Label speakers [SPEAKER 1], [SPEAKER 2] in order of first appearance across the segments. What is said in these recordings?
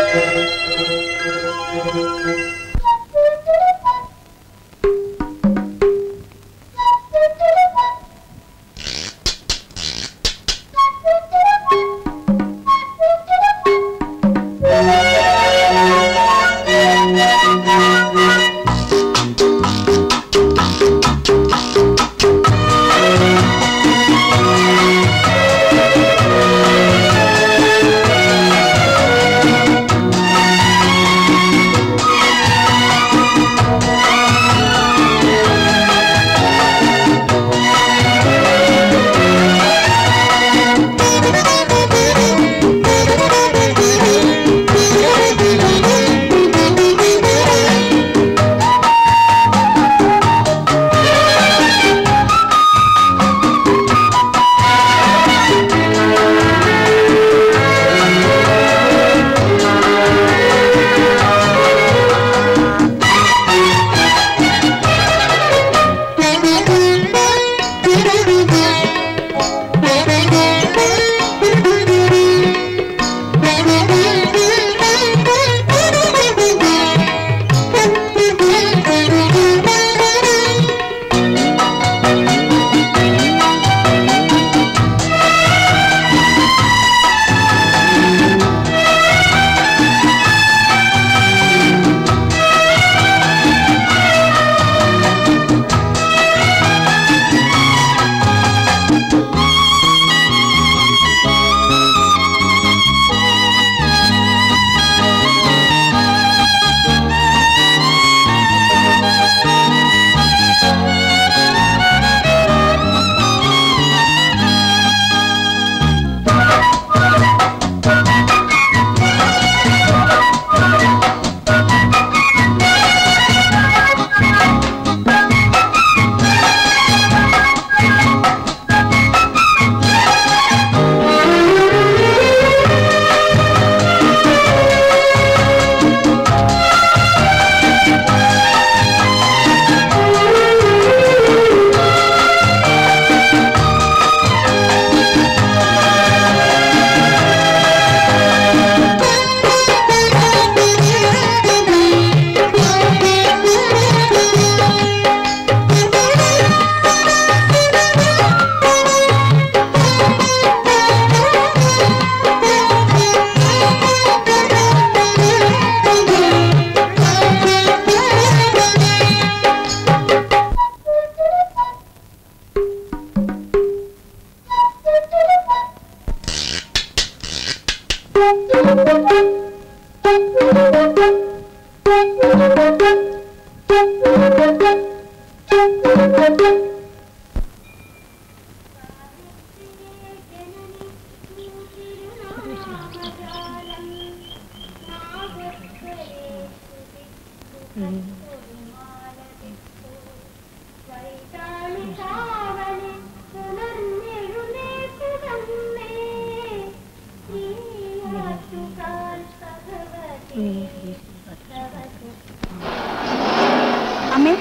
[SPEAKER 1] അമ്മേ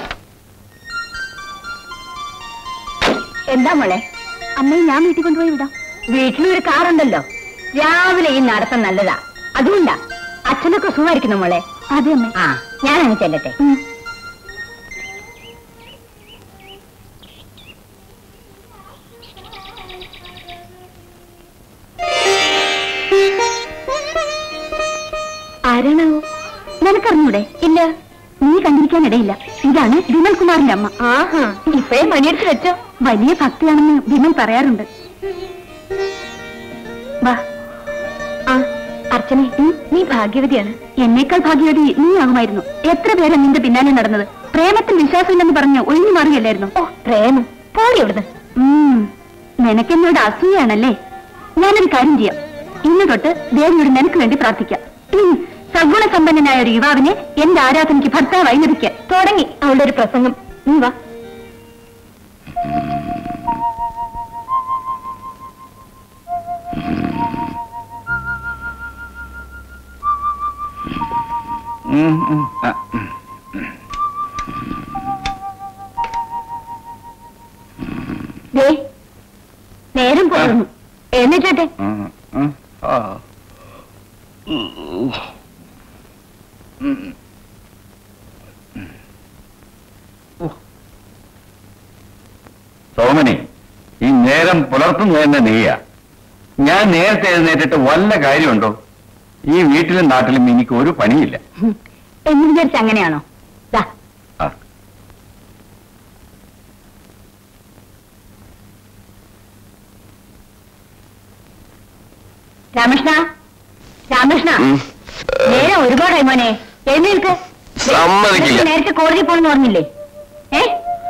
[SPEAKER 1] എന്താ മോളെ അമ്മയെ ഞാൻ വീട്ടിൽ കൊണ്ടുപോയി വിടാം വീട്ടിലൊരു കാറുണ്ടല്ലോ രാവിലെ ഈ നടത്തം നല്ലതാ അതുകൊണ്ടാ അച്ഛനൊക്കെ സുഖമായിരിക്കുന്നു മോളെ അതെ അമ്മേ ആ ഞാനങ്ങ് ചെല്ലട്ടെ ആരാണാവോ നിനക്കറിഞ്ഞൂടെ ഇല്ല നീ കണ്ടിരിക്കാനിടയില്ല ഇതാണ് വിമൽ കുമാറിന്റെ അമ്മ ആഹാ ഇപ്പഴേ മണിയെടുത്ത് വെച്ചോ വലിയ ഭക്തിയാണെന്ന് വിമൽ പറയാറുണ്ട് വാ ആ അർച്ചനെ നീ ഭാഗ്യവതിയാണ് എന്നേക്കാൾ ഭാഗ്യവതി നീ ആകുമായിരുന്നു എത്ര പേരാ നിന്റെ പിന്നാലെ നടന്നത് പ്രേമത്തിൽ വിശ്വാസമില്ലെന്ന് പറഞ്ഞ് ഒഴിഞ്ഞു മാറുകയല്ലായിരുന്നു ഓ പ്രേമം പോടി അവിടുന്ന് നിനക്കെന്നോട് അസൂയാണല്ലേ ഞാനൊരു കാര്യം ചെയ്യാം ഇന്ന് തൊട്ട് ദേവിയോട് നിനക്ക് വേണ്ടി പ്രാർത്ഥിക്കാം ഉം, സഗുണസമ്പന്നനായ ഒരു യുവാവിനെ എന്റെ ആരാധനയ്ക്ക് ഭർത്താവായി ലഭിക്കാൻ തുടങ്ങി അവളുടെ ഒരു പ്രസംഗം നീ വാ
[SPEAKER 2] ഉം, ഉം, ആ, ഉം.
[SPEAKER 1] ദേ നേരം പോകുന്നു എഴുന്നേറ്റട്ടെ
[SPEAKER 2] ഉം, ഉം, ആ. സോമനി ഈ നേരം പുലർത്തുന്നു തന്നെ നീയാ ഞാൻ നേരത്തെ എഴുന്നേറ്റിട്ട് വല്ല കാര്യമുണ്ടോ ഈ വീട്ടിലും നാട്ടിലും എനിക്ക് ഒരു പണിയില്ല
[SPEAKER 1] എന്ന് വിചാരിച്ച അങ്ങനെയാണോ ദാ
[SPEAKER 2] ആ
[SPEAKER 1] രാമകൃഷ്ണ രാമകൃഷ്ണ
[SPEAKER 3] ഉം.
[SPEAKER 1] നേരെ ഒരുപാടായി മോനെ എഴുന്നേൽക്ക്
[SPEAKER 3] സമ്മതിക്കില്ല.
[SPEAKER 1] നേരത്തെ കോടതി പോണെന്ന് പറഞ്ഞില്ലേ ഏ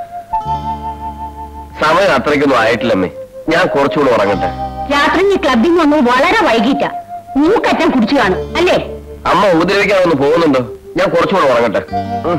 [SPEAKER 3] സമയം അത്രയ്ക്കൊന്നും ആയിട്ടില്ലമ്മേ ഞാൻ കുറച്ചുകൂടെ ഉറങ്ങട്ടെ
[SPEAKER 1] രാത്രി ഈ ക്ലബിൽ വന്നു വളരെ വൈകിട്ടാ മൂക്കറ്റം കുടിച്ചു കാണും അല്ലേ
[SPEAKER 3] അമ്മ ഉപദ്രവിക്കാൻ ഒന്ന് പോകുന്നുണ്ടോ ഞാൻ കുറച്ചുകൂടെ ഉറങ്ങട്ടെ ഉം.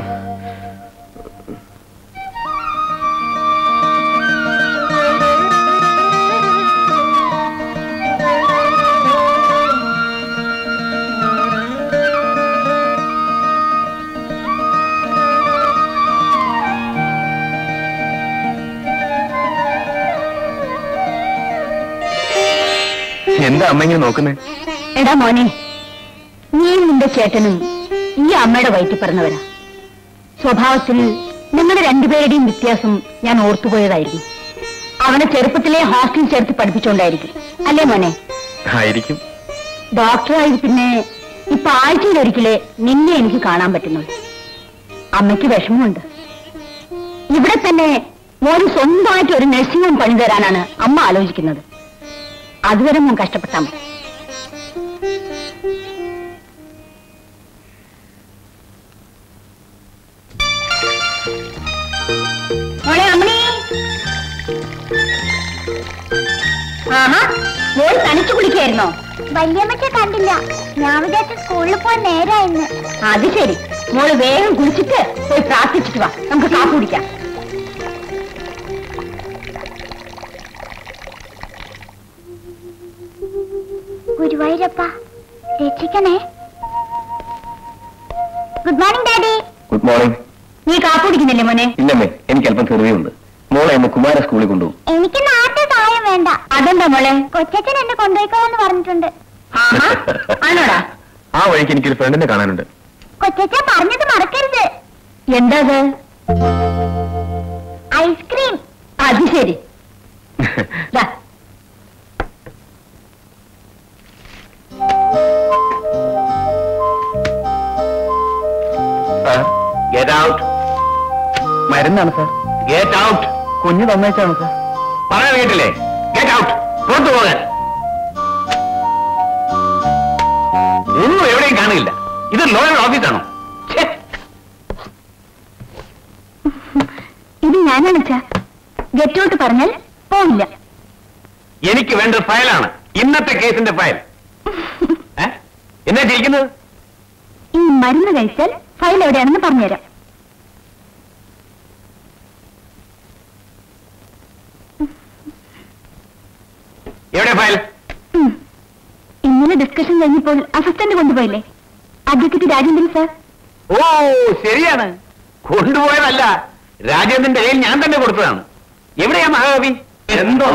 [SPEAKER 3] എന്താ അമ്മ ഇങ്ങനെ നോക്കുന്നേ
[SPEAKER 1] എടാ മോനെ നീ നിന്റെ ചേട്ടനും ഈ അമ്മയുടെ വയറ്റിൽ പറഞ്ഞവരാ സ്വഭാവത്തിൽ നിങ്ങളുടെ രണ്ടുപേരുടെയും വ്യത്യാസം ഞാൻ ഓർത്തുപോയതായിരുന്നു അവനെ ചെറുപ്പത്തിലെ ഹോസ്റ്റലിൽ ചേർത്ത് പഠിപ്പിച്ചോണ്ടായിരിക്കും അല്ലേ മോനെ
[SPEAKER 3] ആയിരിക്കും
[SPEAKER 1] ഡോക്ടറായി പിന്നെ ഇപ്പൊ ആഴ്ചയിലൊരിക്കലേ നിന്നെ എനിക്ക് കാണാൻ പറ്റുന്നുള്ളൂ അമ്മയ്ക്ക് വിഷമമുണ്ട് ഇവിടെ തന്നെ മോന് സ്വന്തമായിട്ട് ഒരു നഴ്സിംഗ് ഹോം പണി തരാനാണ് അമ്മ ആലോചിക്കുന്നത് അതുവരെ ഞാൻ കഷ്ടപ്പെട്ടാൽ മതി മോളെ അമ്മണി ആഹാ മോൾ തനിച്ചു കുളിക്കായിരുന്നോ
[SPEAKER 4] വല്യമ്മച്ച കണ്ടില്ല ഞാൻ വിചാരിച്ച സ്കൂളിൽ പോയി നേരായിരുന്നു
[SPEAKER 1] അത് ശരി മോള് വേഗം കുളിച്ചിട്ട് പോയി പ്രാർത്ഥിച്ചിട്ട് വാ നമുക്ക് കാപ്പി കുടിക്കാം
[SPEAKER 4] ഗുരുവായൂരപ്പ രക്ഷിക്കണേ good morning daddy
[SPEAKER 3] good morning
[SPEAKER 1] നീ കാപ്പി കുടിക്കുന്നില്ലേ മോനെ
[SPEAKER 3] ഇല്ലമ്മേ എനിക്ക് അല്പം ചെറിയുണ്ട് മോളെ ഒന്ന് കുമാര സ്കൂളിൽ കൊണ്ടുപോകും
[SPEAKER 4] എനിക്ക് നാട്ടിൽ സഹായം വേണ്ട
[SPEAKER 1] അതെന്താ മോളെ
[SPEAKER 4] കൊച്ചച്ഛൻ എന്നെ കൊണ്ടുപോയിക്കോളെന്ന് പറഞ്ഞിട്ടുണ്ട്
[SPEAKER 1] ആഹാ ആണോടാ
[SPEAKER 3] ആ വഴിക്ക് എനിക്കൊരു ഫ്രണ്ടിനെ കാണാനുണ്ട്
[SPEAKER 4] കൊച്ചച്ഛൻ പറഞ്ഞത് മറക്കരുത്
[SPEAKER 1] എന്താ അത്
[SPEAKER 4] ഐസ്ക്രീം
[SPEAKER 1] അത് ശരി ദാ,
[SPEAKER 3] ഗെറ്റ് ഔട്ട്
[SPEAKER 2] മരുന്നാണ് സാർ
[SPEAKER 3] ഗെറ്റ് ഔട്ട്
[SPEAKER 2] കുഞ്ഞ് തന്നേച്ചാണ് സാർ
[SPEAKER 3] പറയാൻ കേട്ടില്ലേ ഗെറ്റ് ഔട്ട് പുറത്തു പോകാൻ ഒന്നും എവിടെയും കാണില്ല ഇത് ലോയർ ഓഫീസാണോ ഛേ,
[SPEAKER 1] ഇത് ഞാനാണ് ചാ ഗെറ്റോട്ട് പറഞ്ഞാൽ പോവില്ല
[SPEAKER 3] എനിക്ക് വേണ്ട ഫയലാണ് ഇന്നത്തെ കേസിന്റെ ഫയൽ ഏ? എന്നാ ചെയ്യിക്കുന്നത്
[SPEAKER 1] ഈ മരുന്ന് കഴിച്ചാൽ ഫയൽ എവിടെയാണെന്ന് പറഞ്ഞുതരാം
[SPEAKER 3] എവിടെ ഫയൽ
[SPEAKER 1] ഉം. ഇന്നലെ ഡിസ്കഷൻ കഴിഞ്ഞപ്പോൾ അസിസ്റ്റന്റ് കൊണ്ടുപോയില്ലേ അഡ്വക്കേറ്റ് രാജേന്ദ്രൻ സാർ
[SPEAKER 3] ഓ ശരിയാണ് കൊണ്ടുപോയതല്ല രാജേന്ദ്രന്റെ കയ്യിൽ ഞാൻ തന്നെ കൊടുത്തതാണ് എവിടെയാ മഹാകവി എന്തോ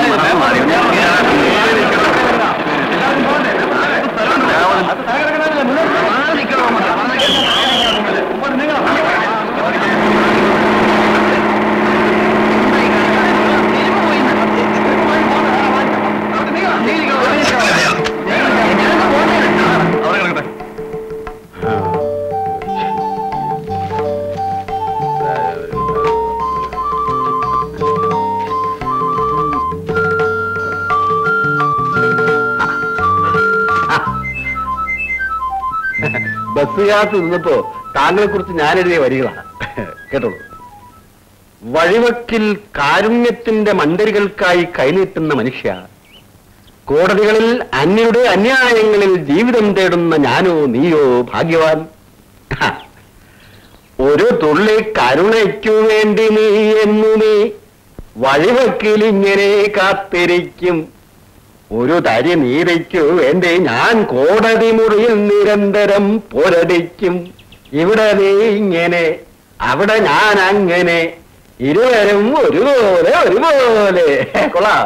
[SPEAKER 3] ബസ്സുകാർക്ക് നിന്നപ്പോ താങ്കളെ കുറിച്ച് ഞാൻ എഴുതിയ വരികളാണ് കേട്ടോളൂ വഴിവക്കിൽ കാരുണ്യത്തിന്റെ മണ്ടരികൾക്കായി കൈനീട്ടുന്ന മനുഷ്യ കോടതികളിൽ അന്യരുടെ അന്യായങ്ങളിൽ ജീവിതം തേടുന്ന ഞാനോ നീയോ ഭാഗ്യവാൻ ഹ. ഒരു തുള്ളി കരുണയ്ക്കു വേണ്ടി നീ എന്നു നീ വഴിവക്കിൽ ഇങ്ങനെ കാത്തിരിക്കും ഒരു തരി നീതിക്കു വേണ്ടി ഞാൻ കോടതി മുറിയിൽ നിരന്തരം പോരടിക്കും ഇവിടെ നീ ഇങ്ങനെ അവിടെ ഞാൻ അങ്ങനെ ഇരുവരും ഒരുപോലെ ഒരുപോലെ കൊള്ളാം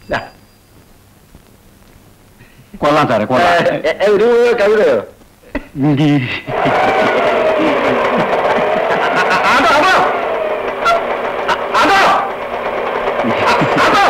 [SPEAKER 3] ദാ.
[SPEAKER 2] കൊള്ളാം സാറേ കൊള്ളാം
[SPEAKER 3] ഏ, ഏ, ഒരു കവിതയോ അതോ അതോ അതോ അതോ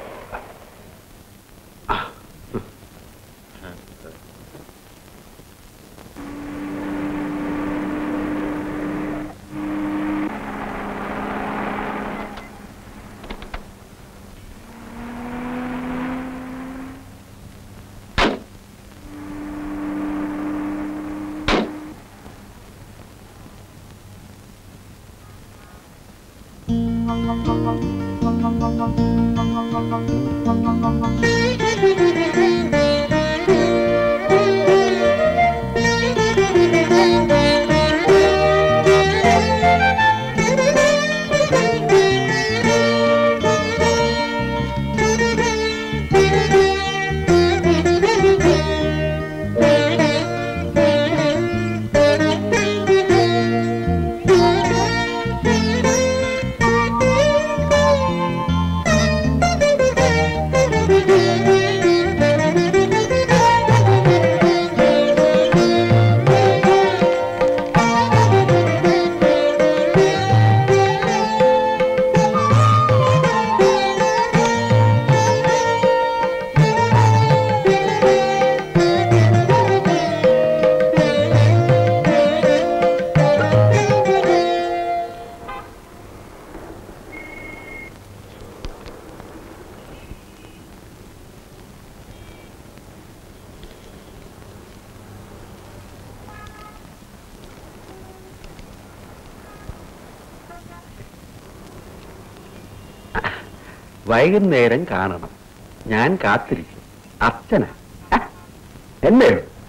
[SPEAKER 3] വൈകുന്നേരം കാണണം ഞാൻ കാത്തിരിക്കും അച്ഛന എന്നെ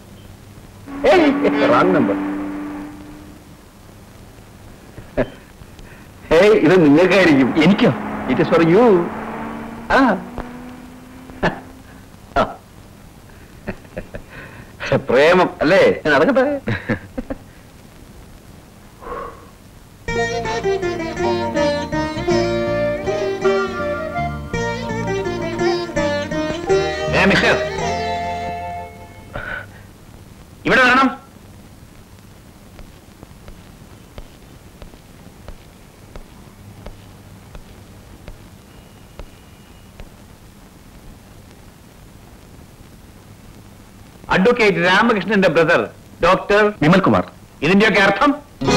[SPEAKER 3] റോങ് നമ്പർ ഏയ് ഇത് നിങ്ങൾക്കായിരിക്കും
[SPEAKER 2] എനിക്കോ
[SPEAKER 3] ഇറ്റ് ഇസ് ഫോർ യു ആ ആ. പ്രേമം അല്ലേ നടക്കട്ടെ
[SPEAKER 2] ഏ മിസ്റ്റർ ഇവിടെ വരണം അഡ്വക്കേറ്റ് രാമകൃഷ്ണന്റെ ബ്രദർ ഡോക്ടർ
[SPEAKER 3] വിമൽ കുമാർ
[SPEAKER 2] ഇതിന്റെയൊക്കെ അർത്ഥം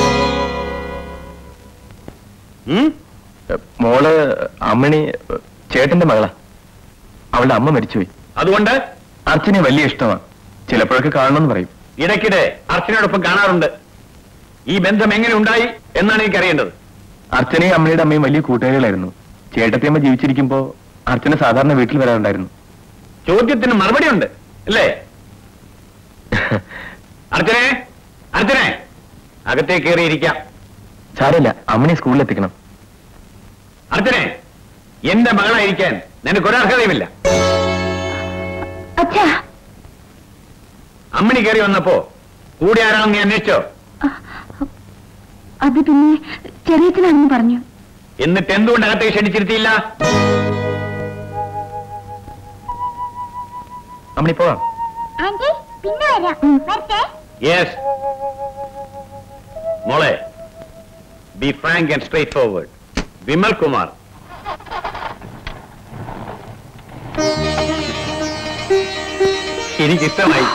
[SPEAKER 2] ഉം?
[SPEAKER 3] മോള് അമ്മണി ചേട്ടന്റെ മകളാ അവളുടെ അമ്മ മരിച്ചുപോയി
[SPEAKER 2] അതുകൊണ്ട്
[SPEAKER 3] അച്ഛനെ വലിയ ഇഷ്ടമാണ് ചിലപ്പോഴൊക്കെ കാണണമെന്ന് പറയും
[SPEAKER 2] ഇടയ്ക്കിടെ അർച്ചനയോടൊപ്പം കാണാറുണ്ട് ഈ ബന്ധം എങ്ങനെ ഉണ്ടായി എന്നാണ് എനിക്ക് അറിയേണ്ടത്
[SPEAKER 3] അർച്ചനയും അമ്മയുടെ അമ്മയും വലിയ കൂട്ടുകാരികളായിരുന്നു ചേട്ടത്തിയമ്മ ജീവിച്ചിരിക്കുമ്പോ അർച്ചന സാധാരണ വീട്ടിൽ വരാറുണ്ടായിരുന്നു
[SPEAKER 2] ചോദ്യത്തിന് മറുപടി ഉണ്ട് അല്ലേ അർച്ചനെ അർച്ചനെ അകത്തേക്ക് കയറിയിരിക്കാം
[SPEAKER 3] സാരമില്ല അമ്മനെ സ്കൂളിൽ എത്തിക്കണം
[SPEAKER 2] അർച്ചനെ എന്റെ മകളായിരിക്കാൻ നിനക്ക് ഒരർഹതയുമില്ല
[SPEAKER 1] അച്ഛാ
[SPEAKER 2] അമ്മണി കയറി വന്നപ്പോ കൂടെ ആരാണെന്ന് നീ അന്വേഷിച്ചോ
[SPEAKER 1] അത് പിന്നെ ചെറിയച്ഛനാണെന്ന് പറഞ്ഞു
[SPEAKER 2] എന്നിട്ട് എന്തുകൊണ്ട് അകത്തേക്ക് ക്ഷണിച്ചിരുത്തിയില്ല
[SPEAKER 3] അമ്മണി പോവാം
[SPEAKER 4] ആന്റി പിന്നെ വരാം വരട്ടെ
[SPEAKER 2] യെസ് മോളെ be frank and straightforward Vimal Kumar എനിക്കിഷ്ടമായി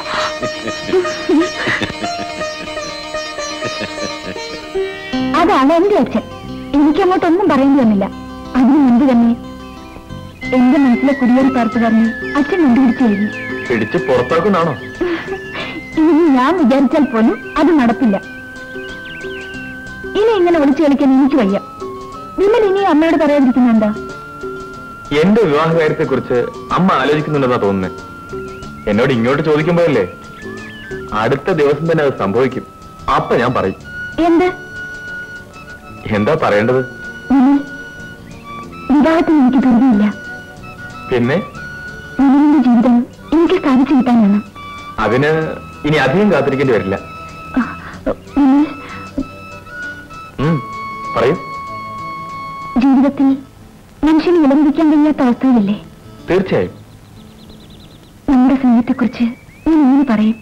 [SPEAKER 1] അതാണ് എന്റെ അച്ഛൻ എനിക്കങ്ങോട്ടൊന്നും പറയേണ്ടി വന്നില്ല അതിനു മുൻപ് തന്നെ എന്റെ മനസ്സിലെ കുടിയേറി പാർത്തുകാരനെ അച്ഛൻ കണ്ടുപിടിച്ചു കഴിഞ്ഞു
[SPEAKER 3] പിടിച്ച് പുറത്താക്കുന്നാണോ
[SPEAKER 1] ഇനി ഞാൻ വിചാരിച്ചാൽ പോലും അത് നടപ്പില്ല ഇനി ഇങ്ങനെ വിളിച്ചു കളിക്കാൻ എനിക്ക് വയ്യ വിമൽ ഇനി അമ്മയോട് പറയാതിരിക്കുന്ന എന്താ
[SPEAKER 3] എന്റെ വിവാഹ കാര്യത്തെ കുറിച്ച് അമ്മ ആലോചിക്കുന്നുണ്ടെന്നാ തോന്നുന്നത് എന്നോട് ഇങ്ങോട്ട് ചോദിക്കുമ്പോഴല്ലേ അടുത്ത ദിവസം തന്നെ അത് സംഭവിക്കും അപ്പൊ ഞാൻ പറയും
[SPEAKER 1] എന്ത്
[SPEAKER 3] എന്താ പറയേണ്ടത്
[SPEAKER 1] വിമൽ വിവാഹത്തിന് എനിക്ക് ധൃതിയില്ല
[SPEAKER 3] പിന്നെ
[SPEAKER 1] വിമലിന്റെ ജീവിതം എനിക്ക് സാധിച്ചു കിട്ടാനാണ്
[SPEAKER 3] അതിന് ഇനി അധികം കാത്തിരിക്കേണ്ടി വരില്ല
[SPEAKER 1] ആ, വിമൽ
[SPEAKER 3] ഉം, പറയൂ
[SPEAKER 1] ജീവിതത്തിൽ മനുഷ്യന് വിലമതിക്കാൻ കഴിയാത്ത അവസ്ഥകളില്ലേ
[SPEAKER 3] തീർച്ചയായും
[SPEAKER 1] നമ്മുടെ സ്നേഹത്തെക്കുറിച്ച് ഞാൻ ഇങ്ങനെ പറയും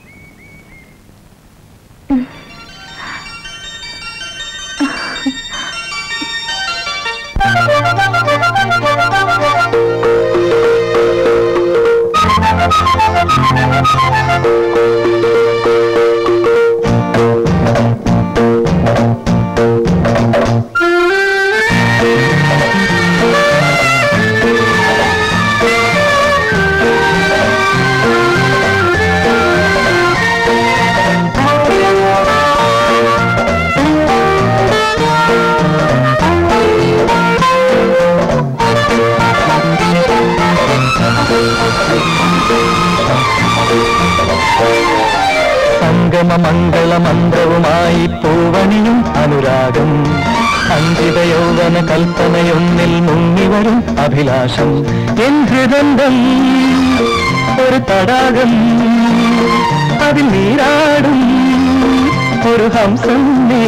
[SPEAKER 5] സംഗമ മംഗള മന്ത്രവുമായി പൂവണിയും അനുരാഗം അഞ്ചിത യൗവന കൽപ്പനയൊന്നിൽ മുങ്ങിവരും അഭിലാഷം എൻ ഹൃദന്തം ഒരു തടാകം അതിൽ നീരാടും ഒരു ഹംസം നീ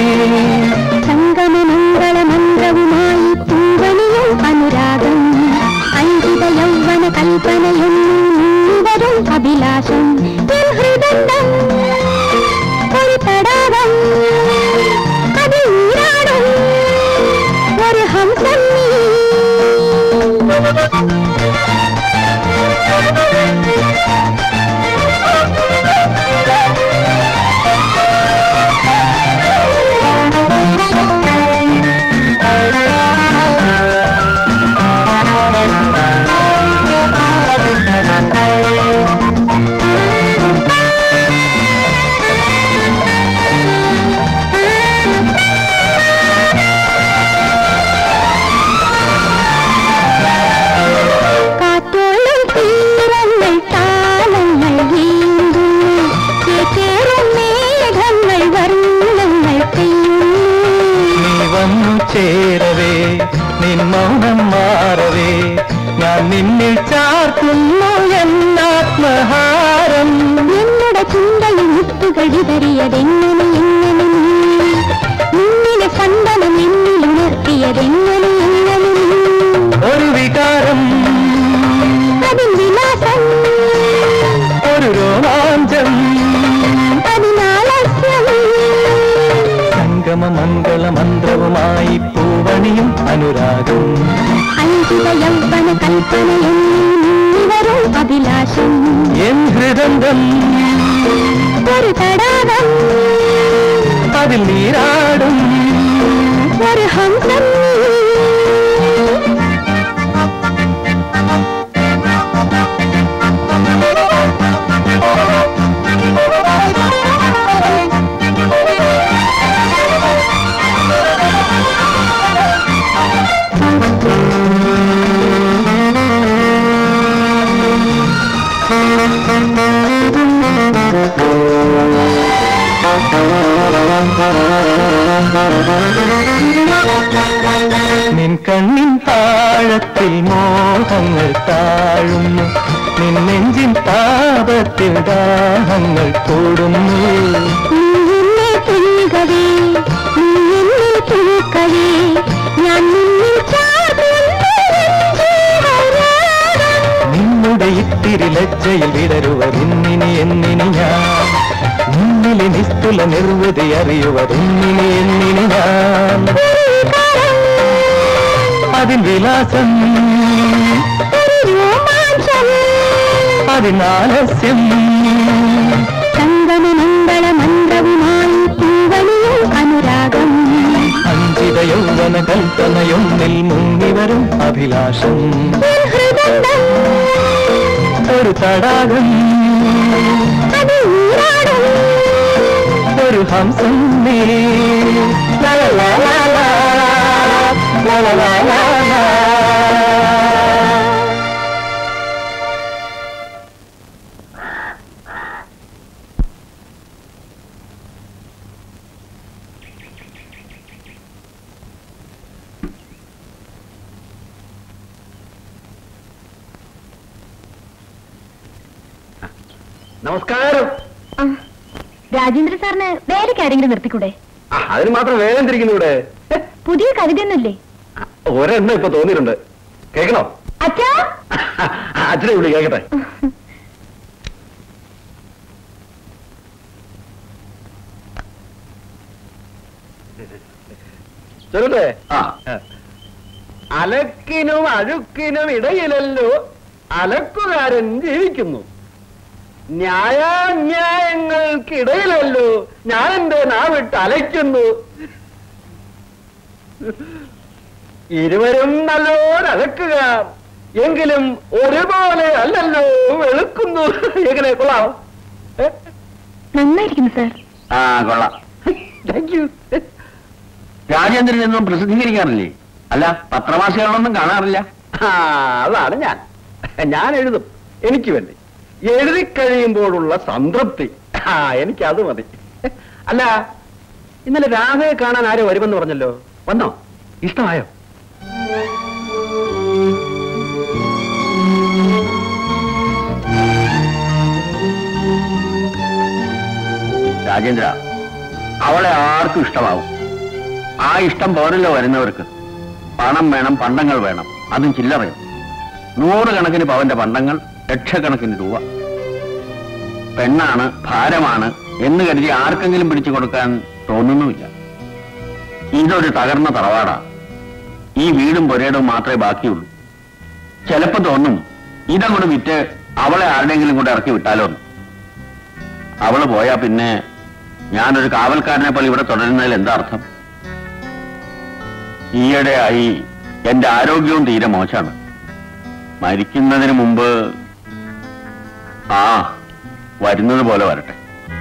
[SPEAKER 1] സംഗമമംഗളമന്ത്രവുമായി പൂവണിയും അനുരാഗം അഞ്ചിത യൗവന കൽപ്പനയും വരും അഭിലാഷം എൻ ഹൃദന്തം ഒരു തടാകം അതിൽ നീരാടും ഒരു ഹംസം കാറ്റോളം തീരങ്ങൾ താളങ്ങൾ വീണ്ടുന്നു ചേക്കേറും മേഘങ്ങൾ വർണ്ണങ്ങൾ പെയ്യുന്നു
[SPEAKER 5] നീ വന്നു ചേരവേ നിൻ മൗനം മാറവേ ഞാൻ നിന്നിൽ ചാർത്തുന്നു എന്നാത്മഹാരം
[SPEAKER 1] എന്നുടെ ചിന്തയിൽ മുത്തുകൾ വിതറിയതെങ്ങനെ എങ്ങനെ നീ? നിന്നിലെ സന്തനം എന്നിൽ ഉണർത്തിയതെങ്ങനെ എങ്ങനെ നീ?
[SPEAKER 5] ഒരു വികാരം
[SPEAKER 1] അതിൻ വിലാസം
[SPEAKER 5] ഒരു രോമാഞ്ചം
[SPEAKER 1] അതിനാലസ്യം
[SPEAKER 5] സംഗമ മംഗള മന്ത്രവുമായി പൂവണിയും അനുരാഗം
[SPEAKER 1] അഞ്ചിത യൗവന കൽപ്പനയും വരും അഭിലാഷം
[SPEAKER 5] എൻ ഹൃദന്തം
[SPEAKER 1] ഒരു തടാകം
[SPEAKER 5] അതിൽ നീരാടും
[SPEAKER 1] ഒരു ഹംസം
[SPEAKER 5] നിൻ കണ്ണിൻ താഴത്തിൽ മോഹങ്ങൾ താഴുന്നു നിൻ നെഞ്ചിൻ താപത്തിൽ ദാഹങ്ങൾ കൂടുന്നു
[SPEAKER 1] നീ എന്നെ തുഴുകവേ നീ എന്നിൽ തുഴുക്കവേ ഞാൻ നിന്നിൽ ചാടുന്നു ജീവരാഗം.
[SPEAKER 5] നിന്നുടെ ഇത്തിരി ലജ്ജയിൽ വിടരുവതിന്നിനി എന്നിനി ഞാൻ നിന്നിലെ നിസ്തുല നിർവൃതി അറിയുവതിന്നിനി എന്നിനി ഞാൻ അതിൻ വിലാസം
[SPEAKER 1] ഒരു രോമാഞ്ചം
[SPEAKER 5] അതിനാലസ്യം
[SPEAKER 1] സംഗമമംഗള മന്ത്രവുമായി പൂവണിയും അനുരാഗം
[SPEAKER 5] അഞ്ചിത യൗവന കൽപ്പനയൊന്നിൽ മുങ്ങിവരും അഭിലാഷം
[SPEAKER 1] എൻ ഹൃദന്തം
[SPEAKER 5] ഒരു തടാകം
[SPEAKER 1] അതിൽ നീരാടും
[SPEAKER 5] ഒരു ഹംസം നീ ലാ ലാ ലാ ലാ ലാ. ലാ ലാ ലാ ലാ ലാ.
[SPEAKER 3] നമസ്കാരം
[SPEAKER 1] രാജേന്ദ്ര സാറിന് വേറെ കാര്യങ്ങൾ നിർത്തിക്കൂടെ
[SPEAKER 3] ആ, അതിന് മാത്രം വേഗം തിരിക്കുന്നു ഇവിടെ
[SPEAKER 1] പുതിയ കവിതയൊന്നുമില്ലേ
[SPEAKER 3] ഒരെണ്ണം ഇപ്പൊ തോന്നിയിട്ടുണ്ട് കേൾക്കണോ
[SPEAKER 1] അച്ഛാ
[SPEAKER 2] അച്ഛനെ വിളി കേക്കട്ടെ
[SPEAKER 5] ചെറുതെ
[SPEAKER 2] ആ
[SPEAKER 5] അലക്കിനും അഴുക്കിനും ഇടയിലല്ലോ അലക്കുകാരൻ ജീവിക്കുന്നു ന്യായാന്യായങ്ങൾക്കിടയിലല്ലോ ഞാൻ എന്റെ നാവിട്ട് അലയ്ക്കുന്നു ഇരുവരും നല്ലോരലക്കുക എങ്കിലും ഒരുപോലെ അല്ലല്ലോ വെളുക്കുന്നു എങ്ങനെ കൊള്ളാം
[SPEAKER 1] നന്നായിരിക്കുന്നു സാർ
[SPEAKER 2] ആ കൊള്ളാം
[SPEAKER 5] താങ്ക് യു
[SPEAKER 2] രാജേന്ദ്രൻ എന്നും പ്രസിദ്ധീകരിക്കാറില്ലേ അല്ല പത്രമാസികളൊന്നും കാണാറില്ല
[SPEAKER 5] ആ അതാണ് ഞാൻ ഞാൻ എഴുതും എനിക്ക് വേണ്ടി എഴുതി കഴിയുമ്പോഴുള്ള സംതൃപ്തി ആ എനിക്ക് അത് മതി അല്ല ഇന്നലെ രാധയെ കാണാൻ ആരോ വരുമെന്ന് പറഞ്ഞല്ലോ വന്നോ ഇഷ്ടമായോ
[SPEAKER 2] രാജേന്ദ്ര അവളെ ആർക്കും ഇഷ്ടമാവും ആ ഇഷ്ടം പോരല്ലോ വരുന്നവർക്ക് പണം വേണം പണ്ടങ്ങൾ വേണം അതും ചില്ലറയും നൂറുകണക്കിന് പവന്റെ പണ്ടങ്ങൾ ലക്ഷക്കണക്കിന് രൂപ പെണ്ണാണ് ഭാരമാണ് എന്ന് കരുതി ആർക്കെങ്കിലും പിടിച്ചു കൊടുക്കാൻ തോന്നുന്നുമില്ല ഇതൊരു തകർന്ന തറവാടാ ഈ വീടും പുരയിടവും മാത്രമേ ബാക്കിയുള്ളൂ ചിലപ്പോ തോന്നും ഇതങ്ങോട്ട് വിറ്റ് അവളെ ആരുടെങ്കിലും കൂടെ ഇറക്കി വിട്ടാലോ എന്ന്. അവള് പോയാ പിന്നെ ഞാനൊരു കാവൽക്കാരനെ പോലെ ഇവിടെ തുടരുന്നതിൽ എന്താ അർത്ഥം ഈയിടെയായി എന്റെ ആരോഗ്യവും തീരെ മോശമാണ് മരിക്കുന്നതിന് മുമ്പ് ആ വരുന്നത് പോലെ വരട്ടെ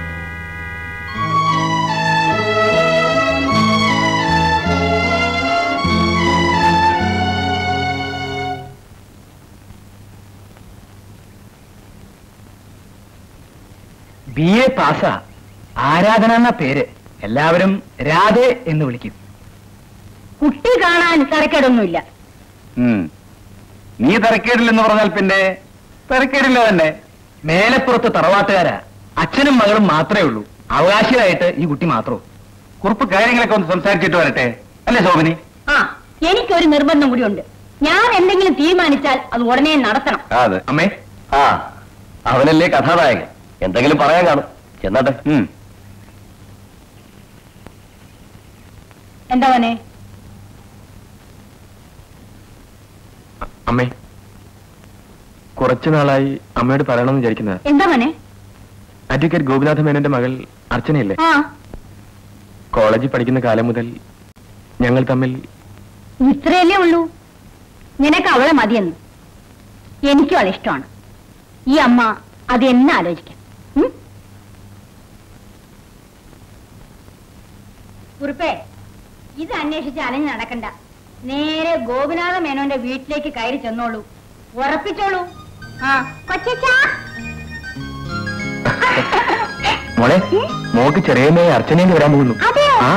[SPEAKER 5] ബി എ പാസാ ആരാധന എന്ന പേര് എല്ലാവരും രാധെ എന്ന് വിളിക്കും
[SPEAKER 1] കുട്ടി കാണാൻ തരക്കേടൊന്നുമില്ല
[SPEAKER 2] ഉം. നീ തിരക്കേടില്ലെന്ന് പറഞ്ഞാൽ പിന്നെ തിരക്കേടില്ല തന്നെ
[SPEAKER 5] മേലപ്പുറത്ത് തറവാട്ടുകാരാ അച്ഛനും മകളും മാത്രമേ ഉള്ളൂ അവകാശിയായിട്ട് ഈ കുട്ടി മാത്രവും
[SPEAKER 2] കുറിപ്പ് കാര്യങ്ങളൊക്കെ ഒന്ന് സംസാരിച്ചിട്ട് വരട്ടെ അല്ലേ ശോഭനി
[SPEAKER 1] ആ എനിക്കൊരു നിർബന്ധം കൂടിയുണ്ട് ഞാൻ എന്തെങ്കിലും തീരുമാനിച്ചാൽ അത് ഉടനെ നടത്തണം
[SPEAKER 2] അതെ
[SPEAKER 5] അമ്മേ
[SPEAKER 2] ആ അവനല്ലേ കഥാനായകൻ എന്തെങ്കിലും പറയാൻ കാണും ചെന്നാട്ടെ
[SPEAKER 1] എന്താ മോനെ
[SPEAKER 3] അമ്മേ കുറച്ചു നാളായി അമ്മയോട് പറയണമെന്ന് വിചാരിക്കുന്നത്
[SPEAKER 1] എന്താ മോനെ
[SPEAKER 3] അഡ്വക്കേറ്റ് ഗോപിനാഥ മേനന്റെ മകൾ അർച്ചനയില്ലേ
[SPEAKER 1] ആ
[SPEAKER 3] കോളേജിൽ പഠിക്കുന്ന കാലം മുതൽ ഞങ്ങൾ തമ്മിൽ
[SPEAKER 1] ഇത്രയല്ലേ ഉള്ളൂ നിനക്ക് അവളെ മതിയെന്ന് എനിക്കും അവളെ ഇഷ്ടമാണ് ഈ അമ്മ അത് എന്നെ ആലോചിക്കാം ഉം? കുറുപ്പേ ഇത് അന്വേഷിച്ച് അലഞ്ഞ് നടക്കണ്ട നേരെ ഗോപിനാഥ മേനോന്റെ വീട്ടിലേക്ക് കയറി ചെന്നോളൂ ഉറപ്പിച്ചോളൂ ആ കൊച്ചാ
[SPEAKER 3] മോളെ മോക്ക് ചെറിയമ്മയെ അർച്ചനയിൽ വരാൻ പോകുന്നു
[SPEAKER 1] അതെയോ?
[SPEAKER 3] ആ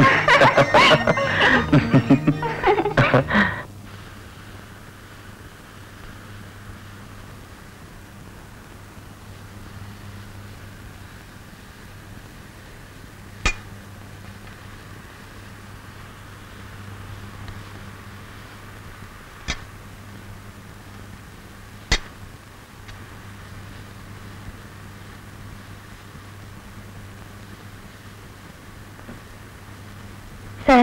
[SPEAKER 1] സാർ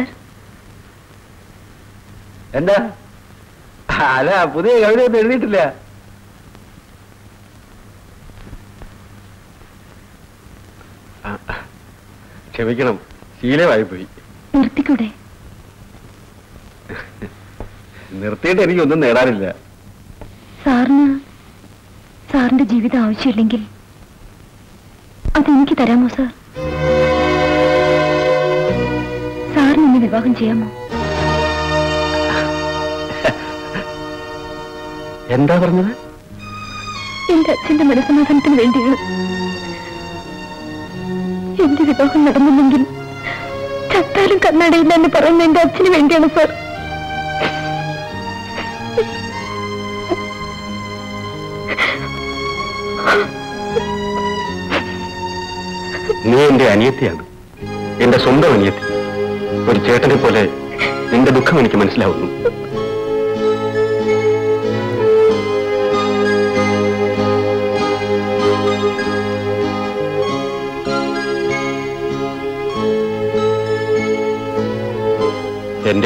[SPEAKER 5] എന്താ അല്ല പുതിയ കവിതയൊന്നും എഴുതിയിട്ടില്ല ആ, ക്ഷമിക്കണം ശീലമായി പോയി
[SPEAKER 1] നിർത്തിക്കൂടെ
[SPEAKER 5] നിർത്തിയിട്ട് എനിക്കൊന്നും നേടാനില്ല
[SPEAKER 1] സാറിന് സാറിന്റെ ജീവിതം ആവശ്യമില്ലെങ്കിൽ അതെനിക്ക് തരാമോ സാർ സാറിന് എന്നെ വിവാഹം ചെയ്യാമോ
[SPEAKER 5] എന്താ പറഞ്ഞത്
[SPEAKER 1] എന്റെ അച്ഛന്റെ മനസ്സമാധാനത്തിന് വേണ്ടിയാണ് എന്റെ വിവാഹം നടന്നില്ലെങ്കിൽ ചത്താലും കണ്ണടയില്ല എന്ന് പറയുന്ന എന്റെ അച്ഛന് വേണ്ടിയാണ് സാർ
[SPEAKER 5] നീ എന്റെ അനിയത്തിയാണ് എന്റെ സ്വന്തം അനിയത്തി ഒരു ചേട്ടനെ പോലെ നിന്റെ ദുഃഖം എനിക്ക് മനസ്സിലാവുന്നു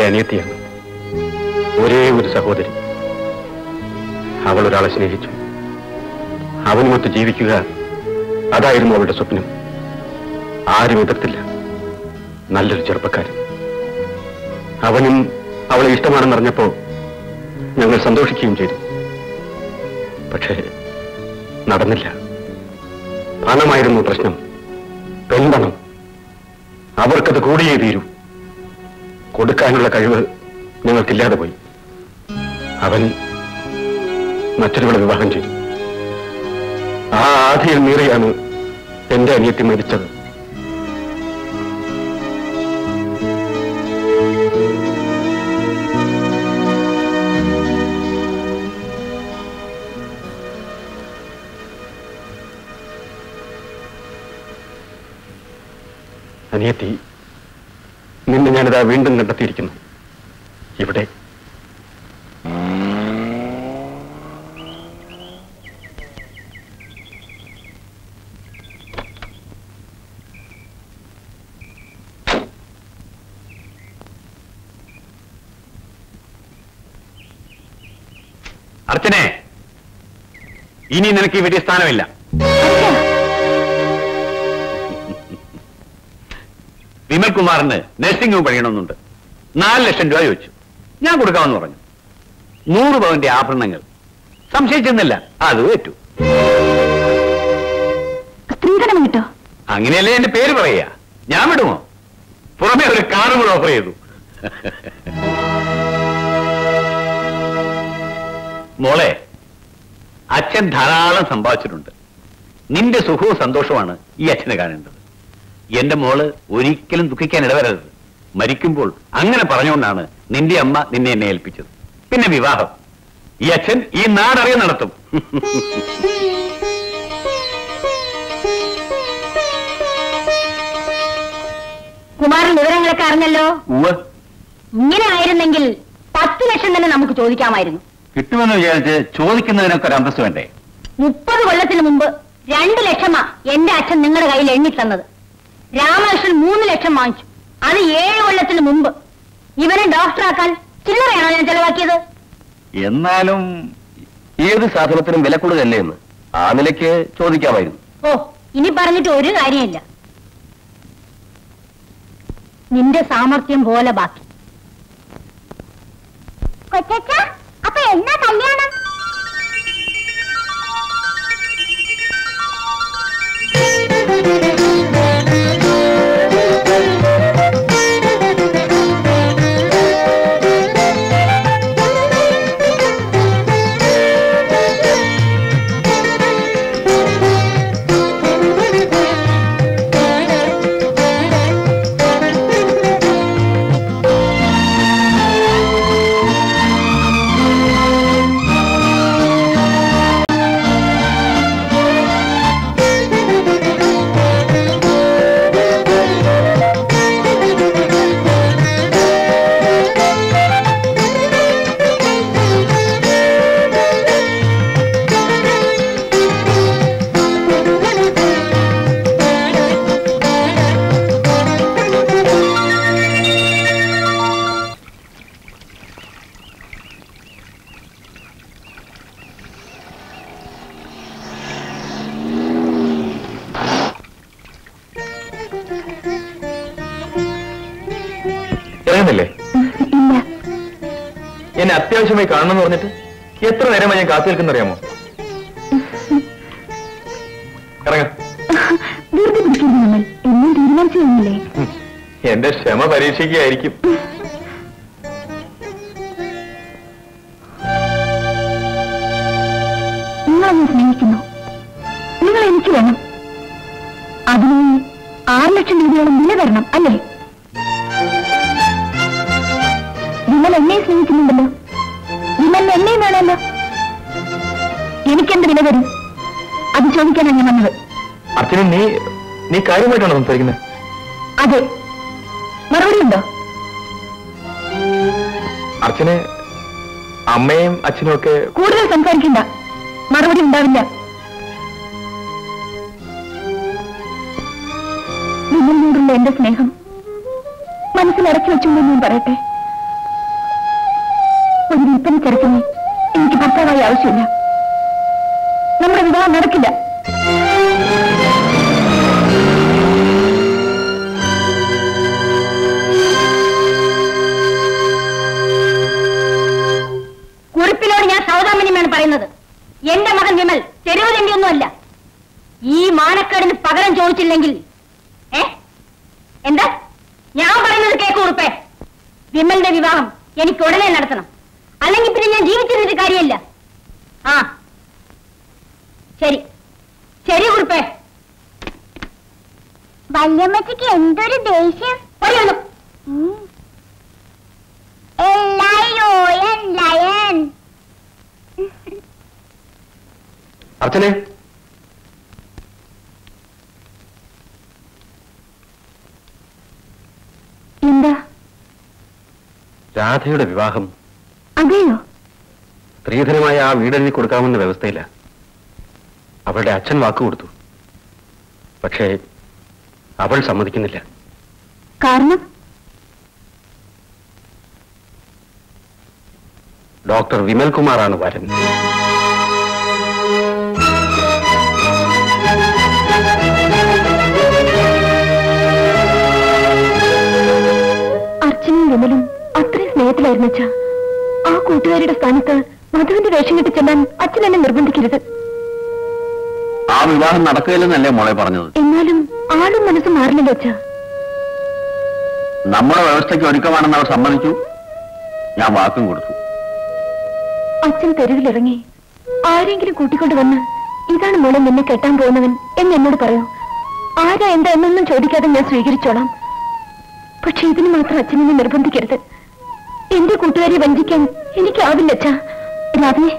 [SPEAKER 5] എന്റെ അനിയത്തിയാണ് ഒരേ ഒരു സഹോദരി അവൾ ഒരാളെ സ്നേഹിച്ചു അവനുമൊത്ത് ജീവിക്കുക അതായിരുന്നു അവളുടെ സ്വപ്നം ആരും എതിർത്തില്ല നല്ലൊരു ചെറുപ്പക്കാരൻ അവനും അവളെ ഇഷ്ടമാണെന്നറിഞ്ഞപ്പോ ഞങ്ങൾ സന്തോഷിക്കുകയും ചെയ്തു പക്ഷേ നടന്നില്ല പണമായിരുന്നു പ്രശ്നം പെൺപണം അവർക്കത് കൂടിയേ തീരൂ കൊടുക്കാനുള്ള കഴിവ് ഞങ്ങൾക്കില്ലാതെ പോയി അവൻ മറ്റൊരുവളെ വിവാഹം ചെയ്തു ആ ആധിയിൽ മീറിയാണ് എന്റെ അനിയത്തി മരിച്ചത് അനിയത്തി നിന്നെ ഞാനിതാ വീണ്ടും കണ്ടെത്തിയിരിക്കുന്നു ഇവിടെ
[SPEAKER 2] അർച്ചനെ ഇനി നിനക്ക് ഈ വലിയ സ്ഥാനമില്ല വിമൽ കുമാറിന് നഴ്സിംഗ് ഹോം പണിയണമെന്നുണ്ട് നാല് ലക്ഷം രൂപ ചോദിച്ചു ഞാൻ കൊടുക്കാമെന്ന് പറഞ്ഞു നൂറ് പവന്റെ ആഭരണങ്ങൾ സംശയിച്ചെന്നില്ല അത് ഏറ്റു
[SPEAKER 1] സ്ത്രീധനം കിട്ടോ
[SPEAKER 2] അങ്ങനെയല്ലേ എന്റെ പേര് പറയുക ഞാൻ വിടുമോ പുറമെ ഒരു കാറും കൂടെ ഓഫർ ചെയ്തു മോളെ അച്ഛൻ ധാരാളം സമ്പാദിച്ചിട്ടുണ്ട് നിന്റെ സുഖവും സന്തോഷവുമാണ് ഈ അച്ഛനെ കാണേണ്ടത് എന്റെ മോള് ഒരിക്കലും ദുഃഖിക്കാൻ ഇടവരരുത് മരിക്കുമ്പോൾ അങ്ങനെ പറഞ്ഞുകൊണ്ടാണ് നിന്റെ അമ്മ നിന്നെ എന്നെ ഏൽപ്പിച്ചത് പിന്നെ വിവാഹം ഈ അച്ഛൻ ഈ നാടറിയ നടത്തും
[SPEAKER 1] കുമാരൻ വിവരങ്ങളൊക്കെ അറിഞ്ഞല്ലോ
[SPEAKER 2] ഉവ്വ്
[SPEAKER 1] ഇങ്ങനെ ആയിരുന്നെങ്കിൽ പത്ത് ലക്ഷം തന്നെ നമുക്ക് ചോദിക്കാമായിരുന്നു
[SPEAKER 2] കിട്ടുമെന്ന് വിചാരിച്ച് ചോദിക്കുന്നതിനൊക്കെ ഒരു അന്തസ് വേണ്ടേ
[SPEAKER 1] മുപ്പത് കൊല്ലത്തിന് മുമ്പ് രണ്ട് ലക്ഷമാ എന്റെ അച്ഛൻ നിങ്ങളുടെ കയ്യിൽ എണ്ണി തന്നത് രാമകൃഷ്ണൻ മൂന്ന് ലക്ഷം വാങ്ങിച്ചു അത് ഏഴ് കൊല്ലത്തിന് മുമ്പ് ഇവനെ ഡോക്ടറാക്കാൻ ചില്ലറയാണോ ഞാൻ ചെലവാക്കിയത്
[SPEAKER 2] എന്നാലും ഏത് സാധനത്തിനും വില കൂടുതലല്ലേ എന്ന് ആ നിലയ്ക്ക് ചോദിക്കാമായിരുന്നു
[SPEAKER 1] ഓ ഇനി പറഞ്ഞിട്ട് ഒരു കാര്യമില്ല നിന്റെ സാമർത്ഥ്യം പോലെ ബാക്കി
[SPEAKER 4] കൊച്ചച്ച അപ്പൊ എന്നാ കല്യാണം
[SPEAKER 3] ഇറങ്ങുന്നില്ലേ
[SPEAKER 1] ഇല്ല
[SPEAKER 3] എന്നെ അത്യാവശ്യമായി കാണണമെന്ന് പറഞ്ഞിട്ട് എത്ര നേരമായി ഞാൻ കാത്തു നിൽക്കുന്നറിയാമോ ഇറങ്ങ
[SPEAKER 1] വെറുതെ പിടിക്കരുത് നമ്മൾ എന്നും തീരുമാനിച്ചു കഴിഞ്ഞില്ലേ
[SPEAKER 3] എന്റെ ക്ഷമ പരീക്ഷിക്കുകയായിരിക്കും
[SPEAKER 1] നിങ്ങളെ ഞാൻ സ്നേഹിക്കുന്നു നിങ്ങൾ എനിക്ക് വേണം അതിന് ആറ് ലക്ഷം രൂപയോളം വില തരണം അല്ലേ വിമൽ എന്നെ സ്നേഹിക്കുന്നുണ്ടല്ലോ വിമലിന് എന്നെയും വേണമല്ലോ എനിക്കെന്ത് വില തരും അത് ചോദിക്കാനാണ് ഞാൻ വന്നത്
[SPEAKER 3] അച്ഛനും നീ നീ കാര്യമായിട്ടാണോ സംസാരിക്കുന്നത്
[SPEAKER 1] അതെ മറുപടി ഉണ്ടോ
[SPEAKER 3] അർച്ചനെ അമ്മയും അച്ഛനും ഒക്കെ
[SPEAKER 1] കൂടുതൽ സംസാരിക്കണ്ട മറുപടി ഉണ്ടാവില്ല നിങ്ങളിനോടുള്ള എന്റെ സ്നേഹം മനസ്സിൽ അടക്കി വെച്ചുകൊണ്ട് ഞാൻ പറയട്ടെ ഒരു വിൽപ്പന ചെറുക്കനെ എനിക്ക് ഭർത്താവായി ആവശ്യമില്ല നമ്മുടെ വിവാഹം നടക്കില്ല കുറിപ്പിനോട് ഞാൻ സൗദാമിനിയാണ് പറയുന്നത് എന്റെ മകൻ വിമൽ തെരുവ് തെണ്ടിയൊന്നുമല്ല ഈ മാനക്കേടിന് പകരം ചോദിച്ചില്ലെങ്കിൽ ഏ എന്താ ഞാൻ പറയുന്നത് കേക്ക് കുറിപ്പേ വിമലിന്റെ വിവാഹം എനിക്ക് ഉടനെ നടത്തണം അല്ലെങ്കിൽ പിന്നെ ഞാൻ ജീവിച്ചിരുന്നിട്ട് കാര്യമില്ല ആ ശരി ശരി കുറിപ്പേ
[SPEAKER 4] വല്യമ്മച്ചിക്ക് എന്തൊരു ദേഷ്യം
[SPEAKER 1] പറയുന്നു
[SPEAKER 4] ഉം. L-I-O-N, lion.
[SPEAKER 5] അർച്ചനെ
[SPEAKER 1] എന്താ
[SPEAKER 5] രാധയുടെ വിവാഹം
[SPEAKER 1] അതെയോ
[SPEAKER 5] സ്ത്രീധനമായ ആ വീടെഴുതി കൊടുക്കാമെന്ന വ്യവസ്ഥയില്ല അവളുടെ അച്ഛൻ വാക്ക് കൊടുത്തു പക്ഷേ അവൾ സമ്മതിക്കുന്നില്ല
[SPEAKER 1] കാരണം
[SPEAKER 5] ഡോക്ടർ വിമൽ കുമാറാണ് വരൻ
[SPEAKER 1] അർച്ചനയും വിമലും അത്രയും സ്നേഹത്തിലായിരുന്നു അച്ഛാ ആ കൂട്ടുകാരുടെ സ്ഥാനത്ത് മധുവിന്റെ വേഷം കെട്ടി ചെല്ലാൻ അച്ഛൻ എന്നെ നിർബന്ധിക്കരുത്
[SPEAKER 2] ആ വിവാഹം നടക്കുകയില്ലെന്നല്ലേ മോളെ പറഞ്ഞത്
[SPEAKER 1] എന്നാലും ആളും മനസ്സും മാറില്ലല്ലോ അച്ഛാ
[SPEAKER 2] നമ്മുടെ വ്യവസ്ഥയ്ക്ക് ഒരുക്കമാണെന്ന് അവർ സമ്മതിച്ചു ഞാൻ വാക്കും കൊടുത്തു
[SPEAKER 1] അച്ഛൻ തെരുവിലിറങ്ങി ആരെങ്കിലും കൂട്ടിക്കൊണ്ട് വന്ന് ഇതാണ് മോളെ നിന്നെ കെട്ടാൻ പോകുന്നവൻ എന്ന് എന്നോട് പറയൂ ആരാ എന്താ എന്നൊന്നും ചോദിക്കാതെ ഞാൻ സ്വീകരിച്ചോളാം പക്ഷെ ഇതിന് മാത്രം അച്ഛനെ നിർബന്ധിക്കരുത് എന്റെ കൂട്ടുകാരെ വഞ്ചിക്കാൻ എനിക്കാവില്ല അച്ഛാ രാവിലെ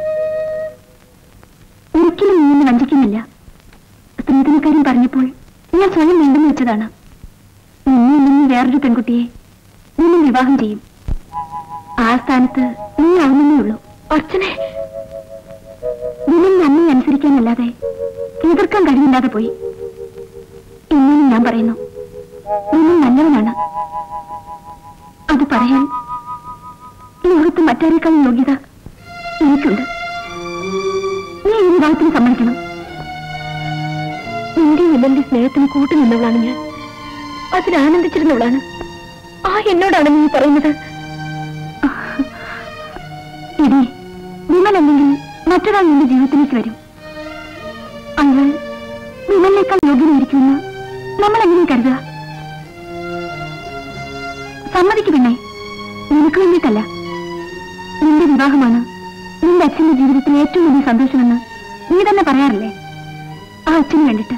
[SPEAKER 1] ഒരിക്കലും നീ എന്നെ വഞ്ചിക്കുന്നില്ല സ്ത്രീധനക്കാരും പറഞ്ഞപ്പോൾ ഞാൻ സ്വയം വേണ്ടെന്ന് വെച്ചതാണ് നിന്നെ നിന്ന് വേറൊരു പെൺകുട്ടിയെ നിന്നെ വിവാഹം ചെയ്യും ആ സ്ഥാനത്ത് നീ ആവുന്നേ ഉള്ളൂ അർച്ചനെ നിന്നെ നന്ദി അനുസരിക്കാനല്ലാതെ എതിർക്കാൻ കഴിയില്ലാതെ പോയി എന്നാലും ഞാൻ പറയുന്നു നിന്നെ നല്ലവനാണ് അത് പറയാൻ ലോകത്ത് മറ്റാരേക്കാൾ യോഗ്യത എനിക്കുണ്ട് നീ ഈ വിവാഹത്തിന് സമ്മതിക്കണം നിന്റെ വിമലിന്റെ സ്നേഹത്തിന് കൂട്ടു നിന്നവളാണ് ഞാൻ അതിൽ ആനന്ദിച്ചിരുന്നവളാണ് ആ എന്നോടാണ് നീ പറയുന്നത് ഇടി വിമൽ അല്ലെങ്കിൽ മറ്റൊരാൾ നിന്റെ ജീവിതത്തിലേക്ക് വരും അയാൾ വിമലിനേക്കാൾ യോഗ്യനായിരിക്കുമെന്ന് നമ്മൾ എങ്ങനെ കരുതുക സമ്മതിക്കു പിന്നെ നിനക്ക് വേണ്ടിയിട്ടല്ല നിന്റെ വിവാഹമാണ് നിന്റെ അച്ഛന്റെ ജീവിതത്തിൽ ഏറ്റവും വലിയ സന്തോഷമെന്ന് നീ തന്നെ പറയാറില്ലേ ആ അച്ഛന് വേണ്ടിട്ട്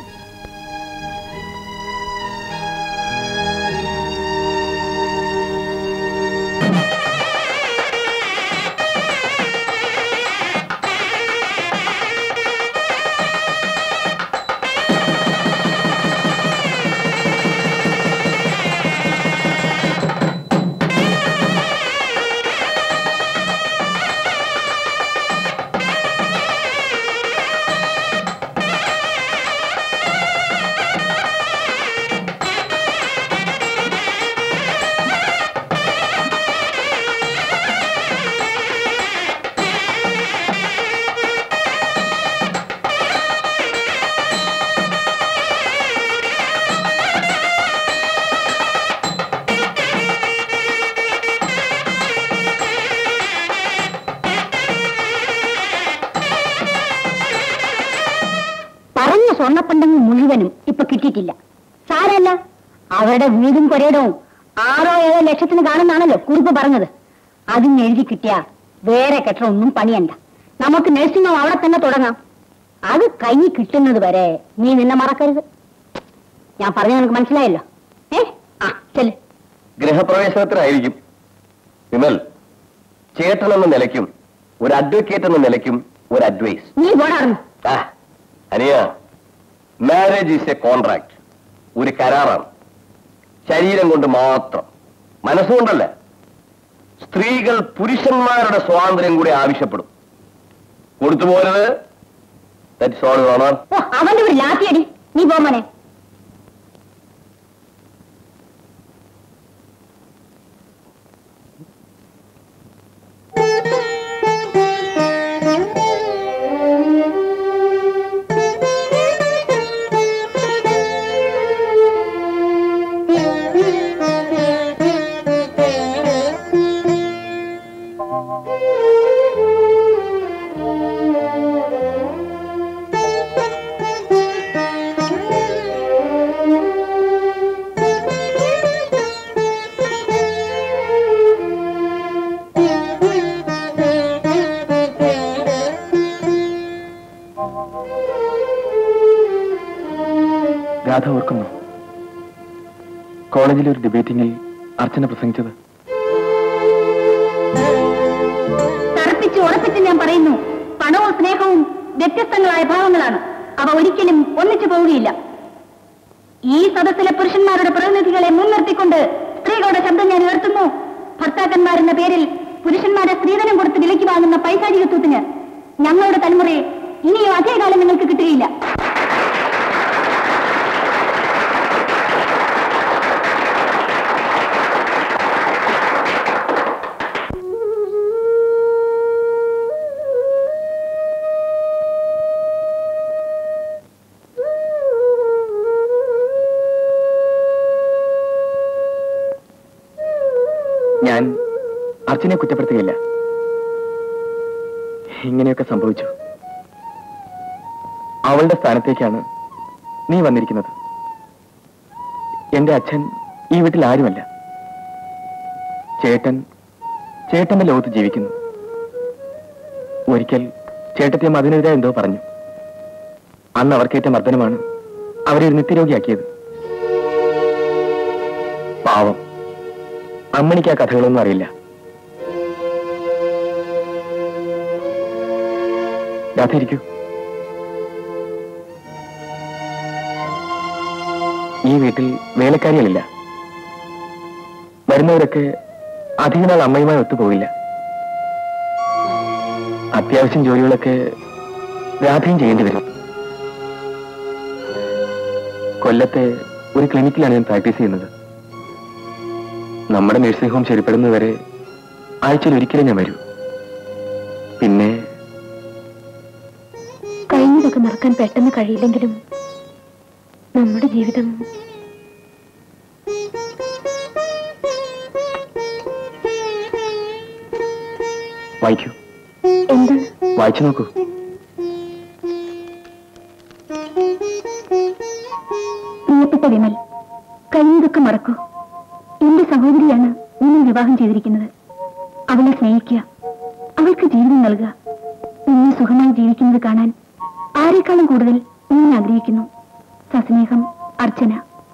[SPEAKER 1] പറഞ്ഞ സ്വർണ്ണപ്പണ്ടങ്ങൾ മുഴുവനും ഇപ്പൊ കിട്ടിയിട്ടില്ല സാരല്ല അവരുടെ വീടും പുരയിടവും ആറോ ഏഴോ ലക്ഷത്തിന് കാണുന്നാണല്ലോ കുറിപ്പ് പറഞ്ഞത് അതിന് എഴുതി കിട്ടിയാ വേറെ കെട്ടറൊന്നും പണിയണ്ട നമുക്ക് നഴ്സിംഗ് ഹോം അവിടെ തന്നെ തുടങ്ങാം അത് കൈ കിട്ടുന്നത് വരെ നീ നിന്നെ മറക്കരുത് ഞാൻ പറഞ്ഞ നിനക്ക് മനസ്സിലായല്ലോ ഏ ആ ചെല്
[SPEAKER 5] ഗൃഹപ്രവേശനത്തിനായിരിക്കും വിമൽ ചേട്ടൻ എന്ന നിലയ്ക്കും ഒരു അഡ്വക്കേറ്റ് എന്ന നിലയ്ക്കും ഒരു അഡ്വൈസ്
[SPEAKER 1] നീ പോടാറുന്നു
[SPEAKER 5] ആ, അനിയ മാരേജ് ഈസ് എ കോൺട്രാക്ട് ഒരു കരാറാണ് ശരീരം കൊണ്ട് മാത്രം മനസ്സുകൊണ്ടല്ല സ്ത്രീകൾ പുരുഷന്മാരുടെ സ്വാതന്ത്ര്യം കൂടി ആവശ്യപ്പെടും കൊടുത്തു പോരുത് ദാറ്റ്സ് ഓൾ ഓണർ
[SPEAKER 1] ഓ അവന്റെ ഒരു ലാത്തിയടി നീ പോമനെ
[SPEAKER 4] ആ
[SPEAKER 3] രാധ ഓർക്കുന്നു കോളേജിലെ ഒരു ഡിബേറ്റിംഗിൽ അർച്ചന പ്രസംഗിച്ചത്
[SPEAKER 1] തറപ്പിച്ച് ഉറപ്പിച്ച് ഞാൻ പറയുന്നു പണവും സ്നേഹവും വ്യത്യസ്തങ്ങളായ ഭാവങ്ങളാണ് അവ ഒരിക്കലും ഒന്നിച്ചു പോവുകയില്ല ഈ സദസ്സിലെ പുരുഷന്മാരുടെ പ്രതിനിധികളെ മുൻനിർത്തിക്കൊണ്ട് സ്ത്രീകളുടെ ശബ്ദം ഞാൻ ഉയർത്തുന്നു ഭർത്താക്കന്മാരെന്ന പേരിൽ പുരുഷന്മാരെ സ്ത്രീധനം കൊടുത്ത് വിലയ്ക്ക് വാങ്ങുന്ന പൈശാചികത്വത്തിന് ഞങ്ങളുടെ തലമുറയെ ഇനിയും അധികകാലം നിങ്ങൾക്ക് കിട്ടുകയില്ല
[SPEAKER 3] ഞാൻ അർച്ചനെ കുറ്റപ്പെടുത്തുകയില്ല ഇങ്ങനെയൊക്കെ സംഭവിച്ചു അവളുടെ സ്ഥാനത്തേക്കാണ് നീ വന്നിരിക്കുന്നത് എന്റെ അച്ഛൻ ഈ വീട്ടിൽ ആരുമല്ല ചേട്ടൻ ചേട്ടന്റെ ലോകത്ത് ജീവിക്കുന്നു ഒരിക്കൽ ചേട്ടത്തിയമ്മ അതിനെതിരെ എന്തോ പറഞ്ഞു അന്ന് അവർക്കേറ്റ മർദ്ദനമാണ് അവരെ ഒരു നിത്യരോഗിയാക്കിയത് പാവം അമ്മണിക്ക് ആ കഥകളൊന്നും അറിയില്ല രാധ ഇരിക്കൂ ഈ വീട്ടിൽ വേലക്കാരികളില്ല വരുന്നവരൊക്കെ അധികനാൾ അമ്മയുമായി ഒത്തുപോകില്ല അത്യാവശ്യം ജോലികളൊക്കെ രാധയും ചെയ്യേണ്ടി വരും കൊല്ലത്തെ ഒരു ക്ലിനിക്കിലാണ് ഞാൻ പ്രാക്ടീസ് ചെയ്യുന്നത് നമ്മുടെ നഴ്സിംഗ് ഹോം ശരിപ്പെടുന്നതുവരെ ആഴ്ചയിൽ ഒരിക്കലും ഞാൻ വരൂ പിന്നെ
[SPEAKER 1] കഴിഞ്ഞതൊക്കെ മറക്കാൻ പെട്ടെന്ന് കഴിയില്ലെങ്കിലും നമ്മുടെ ജീവിതം
[SPEAKER 3] വായിക്കൂ
[SPEAKER 1] എന്താണ്
[SPEAKER 3] വായിച്ചു നോക്കൂ
[SPEAKER 1] പ്രിയപ്പെട്ട വിമൽ കഴിഞ്ഞതൊക്കെ മറക്കൂ എന്റെ സഹോദരിയാണ് നിന്നെ വിവാഹം ചെയ്തിരിക്കുന്നത് അവളെ സ്നേഹിക്കുക അവൾക്ക് ജീവിതം നൽകുക നിന്നെ സുഖമായി ജീവിക്കുന്നത് കാണാൻ ആരെക്കാളും കൂടുതൽ ഞാൻ ആഗ്രഹിക്കുന്നു സസ്നേഹം Archana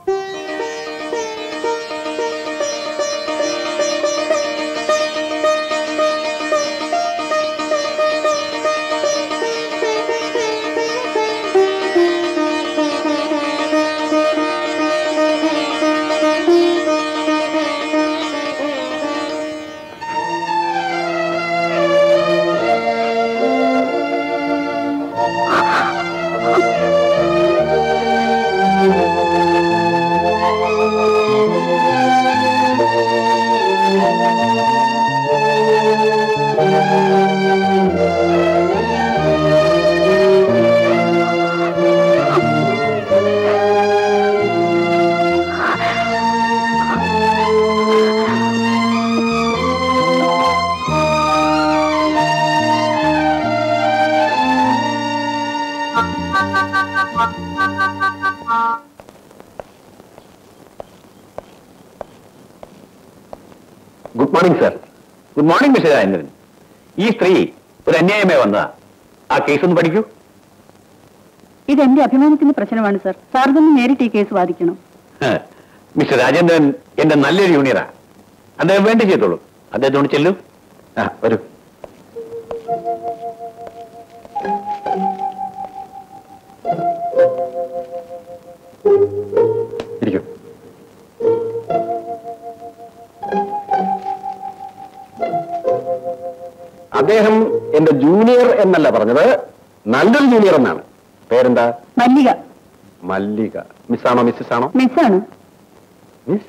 [SPEAKER 5] good morning sir good morning mister Rajendran ഈ സ്ത്രീ ഒരു അന്യായമേ വന്നതാ ആ കേസ് ഒന്ന് പഠിക്കൂ
[SPEAKER 1] ഇത് എന്റെ അഭിമാനത്തിന്റെ പ്രശ്നമാണ് സർ സാർ തന്നെ നേരിട്ട് ഈ കേസ് വാദിക്കണം
[SPEAKER 5] ഹ്. മിസ്റ്റർ രാജേന്ദ്രൻ എന്റെ നല്ലൊരു ജൂനിയറാ അദ്ദേഹം വേണ്ടി ചെയ്തോളൂ അദ്ദേഹത്തോട് ചെല്ലു ആ വരൂ ഇരിക്കൂ അദ്ദേഹം എന്റെ ജൂനിയർ എന്നല്ല പറഞ്ഞത് നല്ലൊരു ജൂനിയർ എന്നാണ് പേരെന്താ
[SPEAKER 1] മല്ലിക
[SPEAKER 5] മല്ലിക മിസ്സാണോ മിസ്സസ് ആണോ
[SPEAKER 1] മിസ്സാണ്
[SPEAKER 5] മിസ്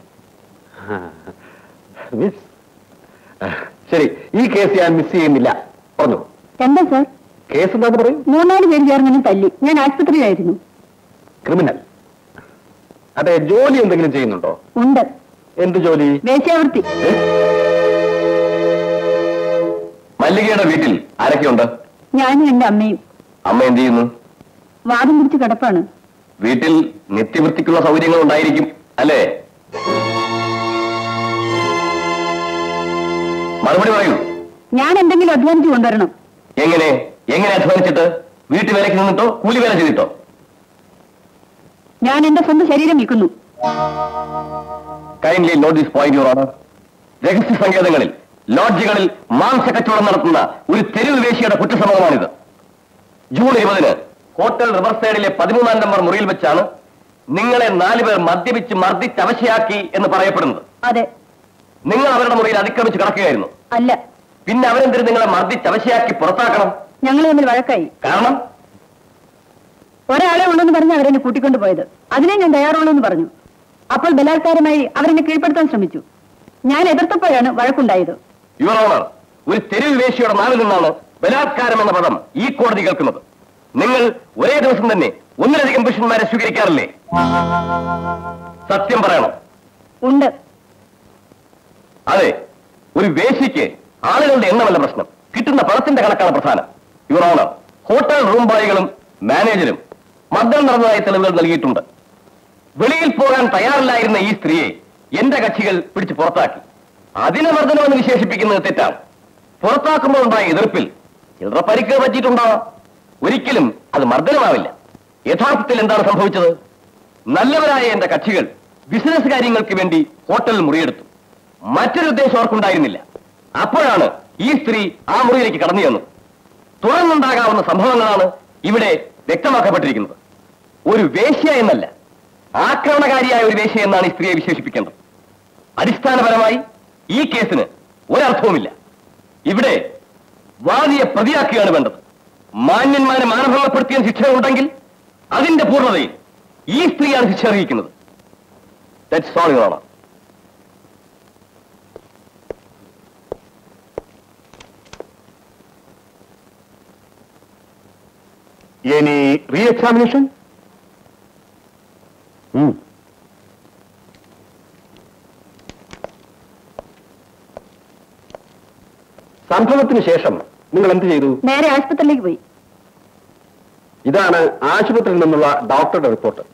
[SPEAKER 5] മിസ് ആ, ശരി ഈ കേസ് ഞാൻ മിസ് ചെയ്യുന്നില്ല പറഞ്ഞു
[SPEAKER 1] എന്താ സർ
[SPEAKER 5] കേസ് എന്താന്ന് പറയും
[SPEAKER 1] മൂന്നാല് പേര് ചേർന്ന് തല്ലി ഞാൻ ആശുപത്രിയിലായിരുന്നു
[SPEAKER 5] ക്രിമിനൽ അതെ ജോലി എന്തെങ്കിലും ചെയ്യുന്നുണ്ടോ
[SPEAKER 1] ഉണ്ട്
[SPEAKER 5] എന്ത് ജോലി
[SPEAKER 1] വേശ്യാവൃത്തി
[SPEAKER 2] മല്ലികയുടെ വീട്ടിൽ ആരൊക്കെയുണ്ട്
[SPEAKER 1] ഞാനും എന്റെ അമ്മയും
[SPEAKER 2] അമ്മ എന്ത് ചെയ്യുന്നു
[SPEAKER 1] വാദം പിടിച്ച് കിടപ്പാണ്
[SPEAKER 2] വീട്ടിൽ നിത്യവൃത്തിക്കുള്ള സൗകര്യങ്ങൾ ഉണ്ടായിരിക്കും അല്ലേ മറുപടി പറയൂ
[SPEAKER 1] ഞാൻ എന്തെങ്കിലും അധ്വാനിച്ച് കൊണ്ടുവരണം
[SPEAKER 2] എങ്ങനെ എങ്ങനെ അധ്വാനിച്ചിട്ട് വീട്ടു വേലയ്ക്ക് നിന്നിട്ടോ കൂലി വേല ചെയ്തിട്ടോ
[SPEAKER 1] ഞാൻ എന്റെ സ്വന്തം ശരീരം വിൽക്കുന്നു
[SPEAKER 2] kindly note this point your honour രഹസ്യ സങ്കേതങ്ങളിൽ ലോഡ്ജുകളിൽ മാംസ കച്ചവടം നടത്തുന്ന ഒരു തെരുവ് വേശിയുടെ കുറ്റസമ്മതമാണിത് ജൂൺ ഇരുപതിന് ഹോട്ടൽ റിവർ സൈഡിലെ പതിമൂന്നാം നമ്പർ മുറിയിൽ വെച്ചാണ് നിങ്ങളെ നാലുപേർ മദ്യപിച്ച് മർദ്ദിച്ച് അവശയാക്കി എന്ന് പറയപ്പെടുന്നത്
[SPEAKER 1] അതെ
[SPEAKER 2] നിങ്ങൾ അവരുടെ മുറിയിൽ അതിക്രമിച്ച് കിടക്കുകയായിരുന്നു
[SPEAKER 1] അല്ല
[SPEAKER 2] പിന്നെ അവരെന്തിന് നിങ്ങളെ മർദ്ദിച്ച് അവശയാക്കി പുറത്താക്കണം
[SPEAKER 1] ഞങ്ങൾ തമ്മിൽ വഴക്കായി
[SPEAKER 2] കാരണം
[SPEAKER 1] ഒരാളെ ഉള്ളെന്ന് പറഞ്ഞ് അവരെന്നെ കൂട്ടിക്കൊണ്ടു പോയത് അതിനെ ഞാൻ തയ്യാറുള്ളൂ എന്ന് പറഞ്ഞു അപ്പോൾ ബലാത്കാരമായി അവരെന്നെ കീഴ്പ്പെടുത്താൻ ശ്രമിച്ചു ഞാൻ എതിർത്തപ്പോഴാണ് വഴക്കുണ്ടായത്
[SPEAKER 2] യുവർ ഓണർ ഒരു തെരുവ് വേശിയുടെ നാവിൽ നിന്നാണ് ബലാത്കാരം എന്ന പദം ഈ കോടതി കേൾക്കുന്നത് നിങ്ങൾ ഒരേ ദിവസം തന്നെ ഒന്നിലധികം പുരുഷന്മാരെ സ്വീകരിക്കാറില്ലേ സത്യം പറയണം
[SPEAKER 1] ഉണ്ട്
[SPEAKER 2] അതെ ഒരു വേശിക്ക് ആളുകളുടെ എണ്ണമല്ല പ്രശ്നം കിട്ടുന്ന പണത്തിന്റെ കണക്കാണ് പ്രധാനം യുവർ ഓണർ ഹോട്ടൽ റൂം ബോയ്കളും മാനേജരും മർദ്ദനം നടന്നതായി തെളിവുകൾ നൽകിയിട്ടുണ്ട് വെളിയിൽ പോകാൻ തയ്യാറില്ലായിരുന്ന ഈ സ്ത്രീയെ എന്റെ കക്ഷികൾ പിടിച്ച് പുറത്താക്കി അതിനെ മർദ്ദനമെന്ന് വിശേഷിപ്പിക്കുന്നത് തെറ്റാണ് പുറത്താക്കുമ്പോൾ ഉണ്ടായ എതിർപ്പിൽ ചില്ലറ പരിക്ക് പറ്റിയിട്ടുണ്ടാവാം ഒരിക്കലും അത് മർദ്ദനമാവില്ല യഥാർത്ഥത്തിൽ എന്താണ് സംഭവിച്ചത് നല്ലവരായ എന്റെ കക്ഷികൾ ബിസിനസ് കാര്യങ്ങൾക്ക് വേണ്ടി ഹോട്ടൽ മുറിയെടുത്തു മറ്റൊരു ഉദ്ദേശം അവർക്കുണ്ടായിരുന്നില്ല അപ്പോഴാണ് ഈ സ്ത്രീ ആ മുറിയിലേക്ക് കടന്നു ചെന്നത് തുടർന്നുണ്ടാകാവുന്ന സംഭവങ്ങളാണ് ഇവിടെ വ്യക്തമാക്കപ്പെട്ടിരിക്കുന്നത് ഒരു വേശ്യ എന്നല്ല ആക്രമണകാരിയായ ഒരു വേശ്യ എന്നാണ് ഈ സ്ത്രീയെ വിശേഷിപ്പിക്കേണ്ടത് അടിസ്ഥാനപരമായി ഈ കേസിന് ഒരർത്ഥവുമില്ല ഇവിടെ വാദിയെ പ്രതിയാക്കുകയാണ് വേണ്ടത് മാന്യന്മാരെ മാനഭംഗപ്പെടുത്തിയ ശിക്ഷ ഉണ്ടെങ്കിൽ അതിന്റെ പൂർണ്ണതയിൽ ഈ സ്ത്രീയാണ് ശിക്ഷ അറിയിക്കുന്നത് that's all your honour
[SPEAKER 3] any re examination
[SPEAKER 5] സംഭവത്തിന് ശേഷം നിങ്ങൾ എന്ത് ചെയ്തു
[SPEAKER 1] നേരെ ആശുപത്രിയിലേക്ക് പോയി
[SPEAKER 5] ഇതാണ് ആശുപത്രിയിൽ നിന്നുള്ള ഡോക്ടറുടെ റിപ്പോർട്ട്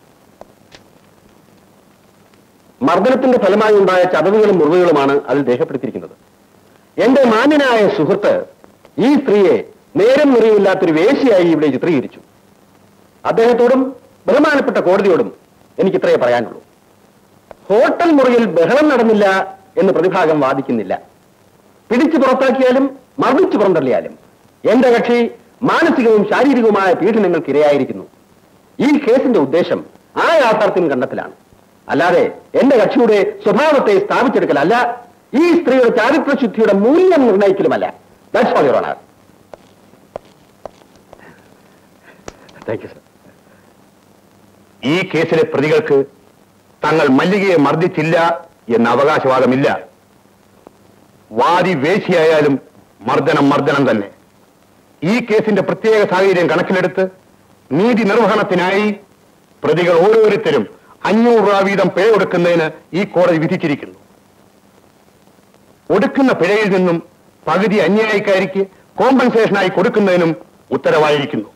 [SPEAKER 5] മർദ്ദനത്തിന്റെ ഫലമായി ഉണ്ടായ ചതവുകളും മുറിവുകളുമാണ് അതിൽ രേഖപ്പെടുത്തിയിരിക്കുന്നത് എന്റെ മാന്യനായ സുഹൃത്ത് ഈ സ്ത്രീയെ നേരം നിറയില്ലാത്തൊരു വേശിയായി ഇവിടെ ചിത്രീകരിച്ചു അദ്ദേഹത്തോടും ബഹുമാനപ്പെട്ട കോടതിയോടും എനിക്ക് ഇത്രയേ പറയാനുള്ളൂ ഹോട്ടൽ മുറിയിൽ ബഹളം നടന്നില്ല എന്ന് പ്രതിഭാഗം വാദിക്കുന്നില്ല പിടിച്ചു പുറത്താക്കിയാലും മർദ്ദിച്ചു പുറന്തള്ളിയാലും എന്റെ കക്ഷി മാനസികവും ശാരീരികവുമായ പീഡനങ്ങൾക്ക് ഇരയായിരിക്കുന്നു ഈ കേസിന്റെ ഉദ്ദേശം ആ യാഥാർത്ഥ്യം കണ്ടെത്തലാണ് അല്ലാതെ എന്റെ കക്ഷിയുടെ സ്വഭാവത്തെ സ്ഥാപിച്ചെടുക്കലല്ല ഈ സ്ത്രീയുടെ ചാരിത്രശുദ്ധിയുടെ മൂല്യം നിർണ്ണയിക്കലുമല്ല that's all your honour thank you sir
[SPEAKER 3] ഈ കേസിലെ പ്രതികൾക്ക് തങ്ങൾ മല്ലികയെ മർദ്ദിച്ചില്ല എന്ന അവകാശവാദമില്ല വാദി വേശിയായാലും മർദ്ദനം മർദ്ദനം തന്നെ ഈ കേസിന്റെ പ്രത്യേക സാഹചര്യം കണക്കിലെടുത്ത് നീതി നിർവഹണത്തിനായി പ്രതികൾ ഓരോരുത്തരും അഞ്ഞൂറ് രൂപ വീതം പിഴ ഒടുക്കുന്നതിന് ഈ കോടതി വിധിച്ചിരിക്കുന്നു ഒടുക്കുന്ന പിഴയിൽ നിന്നും പകുതി അന്യായിക്കാരിക്ക് കോമ്പൻസേഷനായി കൊടുക്കുന്നതിനും ഉത്തരവായിരിക്കുന്നു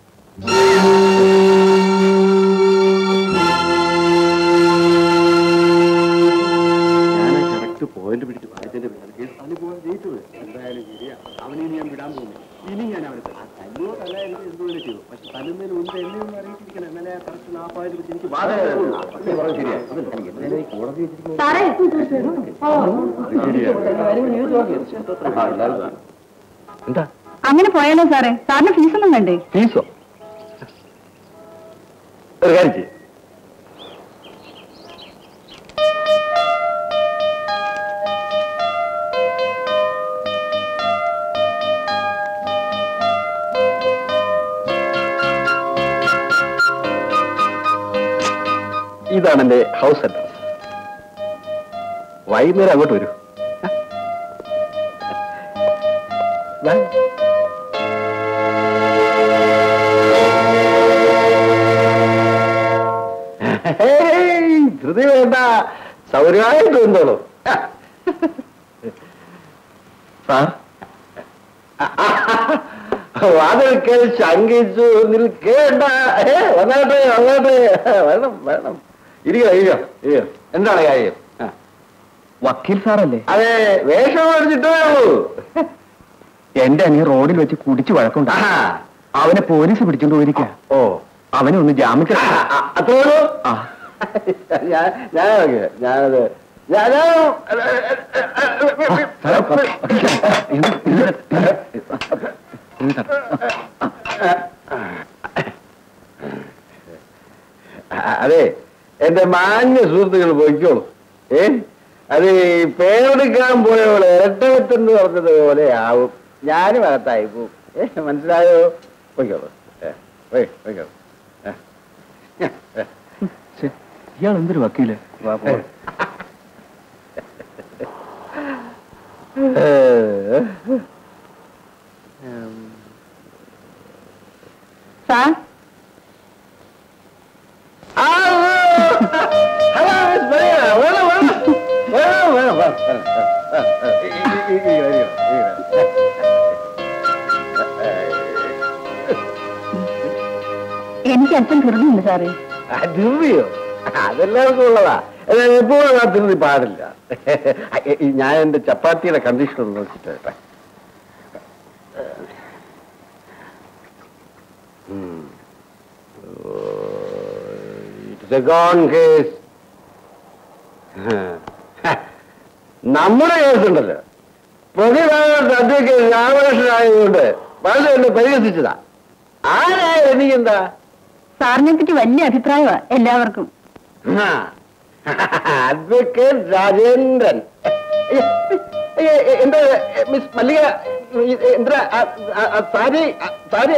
[SPEAKER 5] ഞാൻ കറക്റ്റ് പോയിന്റ് പിടിച്ച് വായിച്ചതിന്റെ പിന്നാലെ അതിന് പോകാൻ ജയിച്ചത് എന്തായാലും ശരിയാ അവനെ ഞാൻ വിടാൻ പോകുന്നു ഇനി ഞാൻ അവരെ തല്ലോ തല്ല എനിക്ക് എന്തുപോലെ ചെയ്തു പക്ഷെ തല്ലുന്നതിന് മുമ്പ് എന്നെ ഒന്ന് അറിയിച്ചിരിക്കണം എന്നാലേ കറക്റ്റ് നാപ്പായത് വെച്ച് എനിക്ക് വാദം ശരിയാ കോടതി
[SPEAKER 1] സാറേ
[SPEAKER 5] എന്താ
[SPEAKER 1] അങ്ങനെ പോയാലോ സാറേ സാറിന് ഫീസൊന്നും വേണ്ടേ
[SPEAKER 5] ഫീസോ ഒരു കാര്യം ചെയ്യും ഇതാണ് എന്റെ ഹൗസ് അഡ്രസ് വൈകുന്നേരം അങ്ങോട്ട് വരൂ Bye. ഹേയ്, ധൃതി വേണ്ട സൗകര്യമായിട്ട് വന്നോളൂ സാർ വാതിൽക്കൽ ശങ്കിച്ചു നിൽക്കേണ്ട ഏ, വന്നാട്ടെ വന്നാട്ടെ വേണം വേണം ഇരിക്കോ ഇരിക്കോ ഇരിക്കോ എന്താണ് കാര്യം ആ.
[SPEAKER 2] വക്കീൽ സാറല്ലേ
[SPEAKER 5] അതെ വേഷം അടിച്ചിട്ടേ ഉള്ളൂ
[SPEAKER 2] എന്റെ അനിയ റോഡിൽ വെച്ച് കുടിച്ചു വഴക്കുണ്ട്
[SPEAKER 5] ആഹാ.
[SPEAKER 2] അവനെ പോലീസ് പിടിച്ചോണ്ട് പോയിരിക്ക
[SPEAKER 5] ഓ
[SPEAKER 2] അവനെ ഒന്ന് ജാമ്യത്തിൽ
[SPEAKER 5] ആ, ആ, അത്രേ ഉള്ളൂ
[SPEAKER 2] ആ.
[SPEAKER 5] ഞാൻ ഞാൻ ഞാനത് ഞാൻ അതെ എന്റെ മാന്യ സുഹൃത്തുക്കൾ പോയിക്കോളൂ ഏ അത് ഈ പേരെടുക്കാൻ പോയ പോലെ ഇരട്ടവെത്തെന്ന് പറഞ്ഞത് പോലെ ആവും ഞാനും അകത്തായി പോവും ഏ മനസ്സിലായോ പോയിക്കോളൂ ഏ പോയി പോയിക്കോളൂ ഏ.
[SPEAKER 3] ഇയാൾ എന്തൊരു വക്കീല്
[SPEAKER 5] വാ, പോ.
[SPEAKER 1] സാർ
[SPEAKER 5] ആ, ഹലോ മിസ് മരിയ വേണം വേണം വേണം വേണം വേണം ഈ, ഈ, ഈ, ഈ, വരിക, വരിക.
[SPEAKER 1] എനിക്ക് അല്പം ധൃതിയുണ്ട് സാറേ
[SPEAKER 5] ആ, ദിവ്യോ അതെല്ലാവർക്കും ഉള്ളതാ എന്നാൽ എപ്പോഴും ആ ധൃതി പാടില്ല ഈ, ഞാൻ എന്റെ ചപ്പാത്തിയുടെ കണ്ടീഷൻ ഒന്ന് നോക്കിട്ട് വരട്ടെ. ഉം. ഓ, it's a gone case. നമ്മുടെ കേസുണ്ടല്ലോ പ്രതിഭാഗത്ത് അധ്യക്ഷൻ രാമകൃഷ്ണനായതുകൊണ്ട് വളരെ എന്നെ പരിഹസിച്ചതാ ആരായ എനിക്കെന്താ
[SPEAKER 1] സാറിനെ പറ്റി വലിയ അഭിപ്രായമാ എല്ലാവർക്കും
[SPEAKER 5] അഡ്വക്കേറ്റ് രാജേന്ദ്രൻ എന്താ മിസ് മല്ലിക എന്താ സാരി സാരി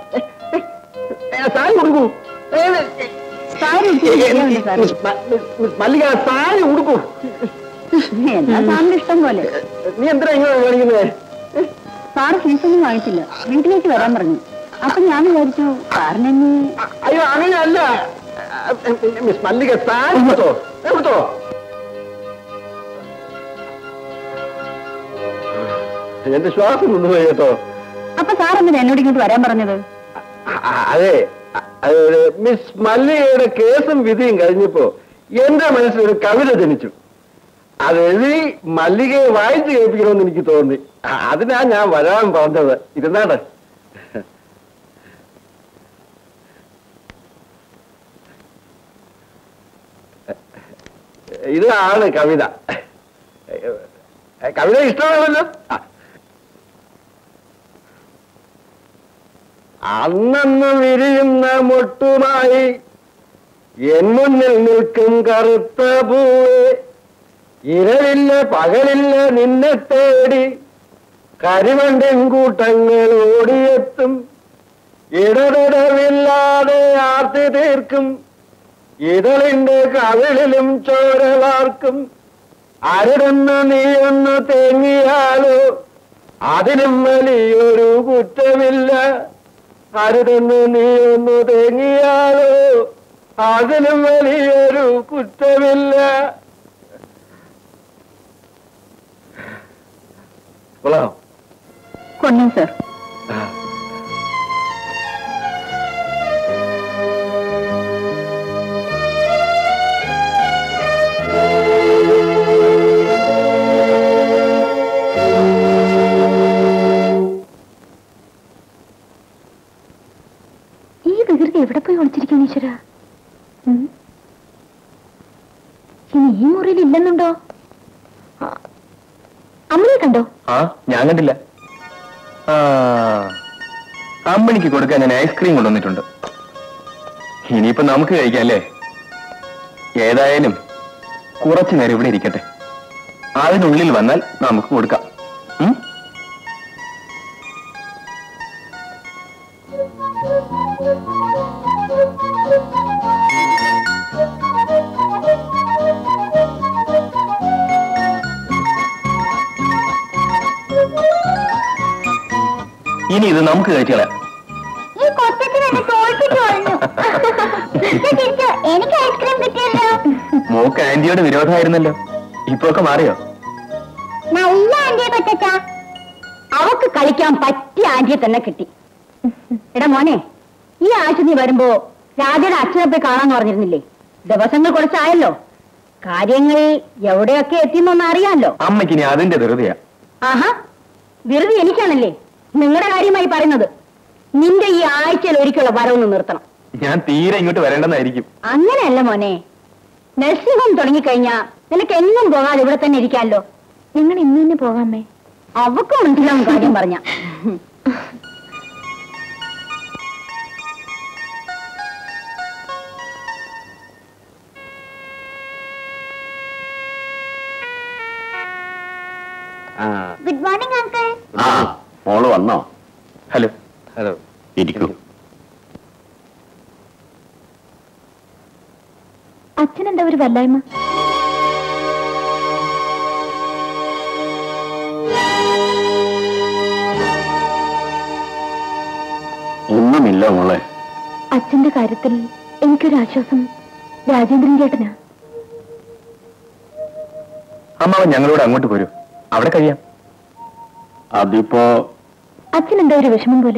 [SPEAKER 5] സാരി കൊടുക്കൂ
[SPEAKER 1] സാരി ഉടുത്ത് ശരിയാവില്ല സാറേ
[SPEAKER 5] മിസ് മല്ലിക സാരി കൊടുക്കൂ
[SPEAKER 1] എന്നാ സാറിന്റെ ഇഷ്ടം പോലെ
[SPEAKER 5] നീ എന്തിനാ ഇങ്ങനെ കാണിക്കുന്നത്
[SPEAKER 1] സാറ് ഫീസൊന്നും വാങ്ങിച്ചില്ല വീട്ടിലേക്ക് വരാൻ പറഞ്ഞു അപ്പൊ ഞാൻ വിചാരിച്ചു സാറിനെന്നെ
[SPEAKER 5] അയ്യോ അങ്ങനെയല്ല മിസ് മല്ലിക സാരി കൊടുത്തോ കൊടുത്തോ എന്റെ ശ്വാസം കൊണ്ടുപോയി കേട്ടോ
[SPEAKER 1] അപ്പൊ സാറെന്തിനാ എന്നോട് ഇങ്ങോട്ട് വരാൻ പറഞ്ഞത്
[SPEAKER 5] ആ, അതെ അ- അത് മിസ് മല്ലികയുടെ കേസും വിധിയും കഴിഞ്ഞപ്പോ എന്റെ മനസ്സിൽ ഒരു കവിത ജനിച്ചു അത് എഴുതി മല്ലികയെ വായിച്ചു കേൾപ്പിക്കണമെന്ന് എനിക്ക് തോന്നി ആ, അതിനാ ഞാൻ വരാൻ പറഞ്ഞത് ഇരുന്നാണ് ഇതാണ് കവിത കവിത ഇഷ്ടമാണല്ലോ ആ അന്നന്ന് വിരിയുന്ന മൊട്ടുമായി എൻ മുന്നിൽ നിൽക്കും കറുത്ത പൂവേ ഇരവില്ല പകലില്ല നിന്നെ തേടി കരിവണ്ടിൻ കൂട്ടങ്ങൾ ഓടിയെത്തും ഇടതിടവില്ലാതെ ആർത്തി തീർക്കും ഇതളിന്റെ കവിളിലും ചോരവാർക്കും അരുടെന്ന് നീയൊന്ന് തേങ്ങിയാലോ അതിനും വലിയൊരു കുറ്റമില്ല അരുതെന്ന് നീ ഒന്ന് തേങ്ങിയാലോ അതിലും വലിയൊരു കുറ്റമില്ല കൊള്ളാം
[SPEAKER 1] കൊണ്ടും സാർ ഈ വികൃതി എവിടെ പോയി ഒളിച്ചിരിക്കുന്നു ഈശ്വര ഇനി ഈ മുറിയിൽ ഇല്ലെന്നുണ്ടോ ആ, അമ്മയെ കണ്ടോ
[SPEAKER 3] ആ ഞാൻ കണ്ടില്ല ആ അമ്മണിക്ക് കൊടുക്കാൻ ഞാൻ ഐസ്ക്രീം കൊണ്ടുവന്നിട്ടുണ്ട് ഇനിയിപ്പോ നമുക്ക് കഴിക്കാം അല്ലേ ഏതായാലും കുറച്ചു നേരം ഇവിടെ ഇരിക്കട്ടെ അതിനുള്ളിൽ വന്നാൽ നമുക്ക് കൊടുക്കാം ഉം? ഇനി ഇത് നമുക്ക് കഴിച്ചോളാം
[SPEAKER 4] ഈ കൊച്ചത്തിന് എന്നെ തോൽപ്പിച്ചു കളഞ്ഞു തിരിച്ച് തിരിച്ച് എനിക്ക് ഐസ്ക്രീം കിട്ടിയല്ലോ
[SPEAKER 3] മോക്ക് ആന്റിയോട് വിരോധമായിരുന്നല്ലോ ഇപ്പൊ ഒക്കെ മാറിയോ
[SPEAKER 4] നല്ല ആന്റിയെ കൊച്ചാ
[SPEAKER 1] അവക്ക് കളിക്കാൻ പറ്റിയ ആന്റിയെ തന്നെ കിട്ടി എടാ മോനെ ഈ ആഴ്ച നീ വരുമ്പോ രാജയുടെ അച്ഛനെ പോയി കാണാന്ന് പറഞ്ഞിരുന്നില്ലേ ദിവസങ്ങൾ കുറച്ചായല്ലോ കാര്യങ്ങൾ എവിടെയൊക്കെ എത്തിയെന്നൊന്ന് അറിയാമല്ലോ
[SPEAKER 3] അമ്മയ്ക്ക് ഇനി അതിന്റെ ധൃതിയാ
[SPEAKER 1] ആഹാ വെറുതെ എനിക്കാണല്ലേ നിങ്ങളുടെ കാര്യമായി പറയുന്നത് നിന്റെ ഈ ആഴ്ചയിൽ ഒരിക്കലുള്ള വരവൊന്ന് നിർത്തണം
[SPEAKER 3] ഞാൻ തീരെ ഇങ്ങോട്ട് വരേണ്ടെന്നായിരിക്കും
[SPEAKER 1] അങ്ങനെയല്ല മോനെ നഴ്സിംഗ് ഹോം തുടങ്ങിക്കഴിഞ്ഞാ നിനക്ക് എന്നും പോകാതെ ഇവിടെ തന്നെ ഇരിക്കാമല്ലോ ഞങ്ങൾ ഇന്ന് തന്നെ പോകാമേ അവക്ക് മനസ്സിലാവും കാര്യം പറഞ്ഞ
[SPEAKER 5] ആ
[SPEAKER 4] ഗുഡ് മോർണിംഗ് അങ്കിൾ
[SPEAKER 2] ആ മോള് വന്നോ
[SPEAKER 3] ഹലോ
[SPEAKER 5] ഹലോ
[SPEAKER 2] ഇരിക്കൂ
[SPEAKER 1] അച്ഛൻ എന്താ ഒരു വല്ലായ്മ
[SPEAKER 2] ഒന്നുമില്ല മോളെ
[SPEAKER 1] അച്ഛന്റെ കാര്യത്തിൽ എനിക്കൊരാശ്വാസം രാജേന്ദ്രൻ ചേട്ടനാ
[SPEAKER 3] അമ്മാവൻ ഞങ്ങളോട് അങ്ങോട്ട് പോരൂ അവിടെ കഴിയാം
[SPEAKER 2] അതിപ്പോ
[SPEAKER 1] അച്ഛൻ എന്താ ഒരു വിഷമം പോലെ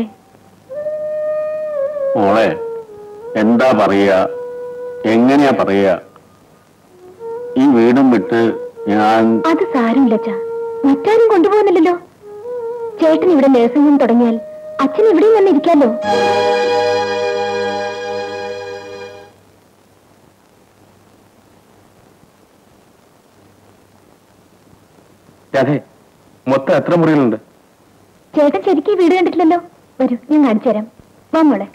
[SPEAKER 2] മോളെ എന്താ പറയാ എങ്ങനെയാ പറയാ ഈ വീടും വിട്ട് ഞാൻ
[SPEAKER 1] അത് സാരമില്ല അച്ഛാ മറ്റാരും കൊണ്ടുപോകുന്നില്ലല്ലോ ചേട്ടൻ ഇവിടെ നഴ്സിംഗ് ഹോം തുടങ്ങിയാൽ അച്ഛൻ ഇവിടെയും വന്ന് ഇരിക്കാലോ
[SPEAKER 3] രാധേ മൊത്തം എത്ര മുറികളുണ്ട്
[SPEAKER 1] ചേട്ടൻ ശരിക്കും ഈ വീട് കണ്ടിട്ടില്ലല്ലോ വരൂ ഞാൻ കാണിച്ചു തരാം വാ മോളെ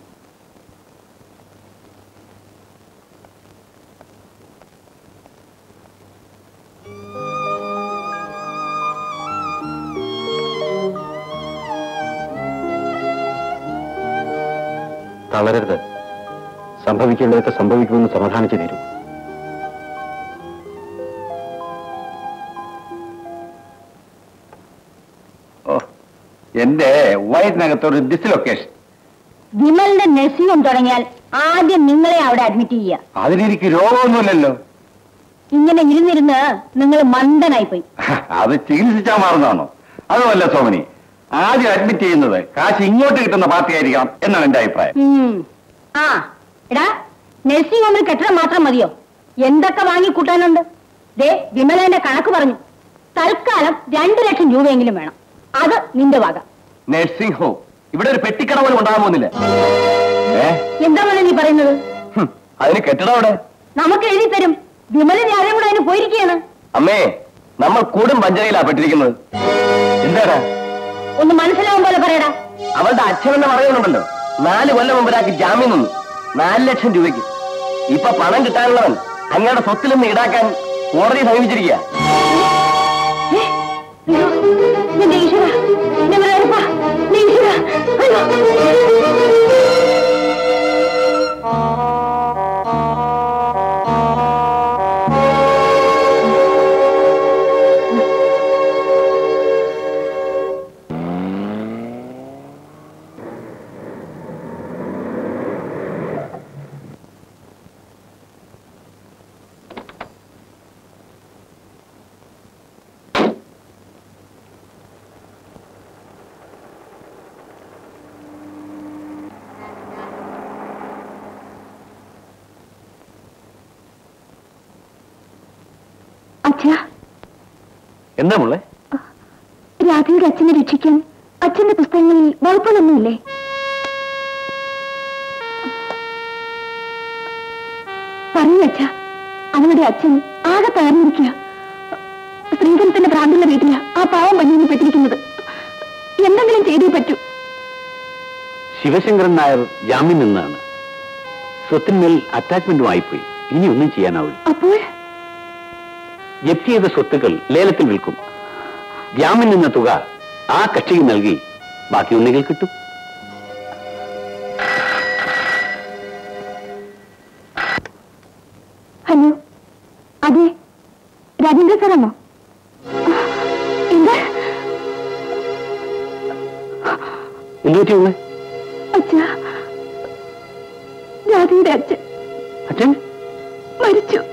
[SPEAKER 5] തളരരുത് സംഭവിക്കേണ്ടതൊക്കെ സംഭവിക്കുമെന്ന് സമാധാനിച്ചു തരൂ
[SPEAKER 2] ഓ, എന്റെ വയറ്റിനകത്തൊരു ഡിസ്ലൊക്കേഷൻ
[SPEAKER 1] വിമലിന്റെ നഴ്സിംഗ് ഹോം തുടങ്ങിയാൽ ആദ്യം നിങ്ങളെ അവിടെ അഡ്മിറ്റ് ചെയ്യുക
[SPEAKER 2] അതിനെനിക്ക് രോഗമൊന്നുമില്ലല്ലോ
[SPEAKER 1] ഇങ്ങനെ ഇരുന്നിരുന്ന് നിങ്ങൾ മന്ദനായി പോയി
[SPEAKER 2] അത് ചികിത്സിച്ചാൽ മാറുന്നതാണോ അതുമല്ല സോമനി ആദ്യം അഡ്മിറ്റ് ചെയ്യുന്നത് കാശ് ഇങ്ങോട്ട് കിട്ടുന്ന പാർട്ടി ആയിരിക്കണം എന്നാണ് എന്റെ അഭിപ്രായം
[SPEAKER 1] ഉം. ആ എടാ നഴ്സിംഗ് ഹോമിൽ കെട്ടിടം മാത്രം മതിയോ എന്തൊക്കെ വാങ്ങി കൂട്ടാനുണ്ട് ദേ വിമലന്റെ കണക്ക് പറഞ്ഞു തൽക്കാലം രണ്ടു ലക്ഷം രൂപയെങ്കിലും വേണം അത് നിന്റെ വക
[SPEAKER 3] നഴ്സിംഗ് ഹോം ഇവിടെ ഒരു പെട്ടിക്കട പോലും ഉണ്ടാകാൻ പോകുന്നില്ല ഏ
[SPEAKER 1] എന്താ മോനെ നീ പറയുന്നത്
[SPEAKER 3] ഹും, അതിന് കെട്ടിടം അവിടെ
[SPEAKER 1] നമുക്ക് എഴുതി തരും വിമലൻ ആരും കൂടെ അതിന് പോയിരിക്കുകയാണ്
[SPEAKER 3] അമ്മേ നമ്മൾ കൂടും പഞ്ചരയിലാ പെട്ടിരിക്കുന്നത് എന്താടാ
[SPEAKER 1] ഒന്ന് മനസ്സിലാവും പോലെ പറയടാ
[SPEAKER 3] അവളുടെ അച്ഛനെന്ന് പറയുന്നുണ്ടല്ലോ നാല് കൊല്ലം മുമ്പ് ഒരാൾക്ക് ജാമ്യം നിന്നു നാല് ലക്ഷം രൂപയ്ക്ക് ഇപ്പൊ പണം കിട്ടാനുള്ളവൻ അങ്ങയുടെ സ്വത്തിൽ നിന്ന് ഈടാക്കാൻ കോടതി സമീപിച്ചിരിക്കുക
[SPEAKER 1] ഏ? അയ്യോ, എന്റെ ഈശ്വര എന്റെ വിളയപ്പ, എന്റെ ഈശ്വര അയ്യോ അച്ഛാ
[SPEAKER 5] എന്താ മുള്ളേ
[SPEAKER 1] രാധയുടെ അച്ഛനെ രക്ഷിക്കാൻ അച്ഛന്റെ പുസ്തകങ്ങളിൽ വകുപ്പുകളൊന്നുമില്ലേ പറയൂ അച്ഛ അവളുടെ അച്ഛൻ ആകെ തകർന്നിരിക്കുക സ്ത്രീധനത്തിന്റെ ഭ്രാന്തുള്ള വീട്ടില ആ പാവം പഞ്ഞിന്ന് പെട്ടിരിക്കുന്നത് എന്തെങ്കിലും ചെയ്തേ പറ്റൂ
[SPEAKER 2] ശിവശങ്കരൻ നായർ ജാമ്യം നിന്നാണ് സ്വത്തിന്മേൽ അറ്റാച്ച്മെന്റുമായിപ്പോയി ഇനി ഒന്നും ചെയ്യാനാവില്ല
[SPEAKER 1] അപ്പോൾ
[SPEAKER 2] ജപ്തി ചെയ്ത സ്വത്തുക്കൾ ലേലത്തിൽ വിൽക്കും ജാമ്യം നിന്ന തുക ആ കക്ഷിക്ക് നൽകി ബാക്കി ഒന്നുകിൽ കിട്ടും
[SPEAKER 1] ഹലോ അതെ രാജേന്ദ്ര സാറാണോ എന്താ
[SPEAKER 2] എന്തു പറ്റി ഉള്ളേ
[SPEAKER 1] അച്ഛ രാധയുടെ അച്ഛൻ
[SPEAKER 2] അച്ഛൻ
[SPEAKER 1] മരിച്ചു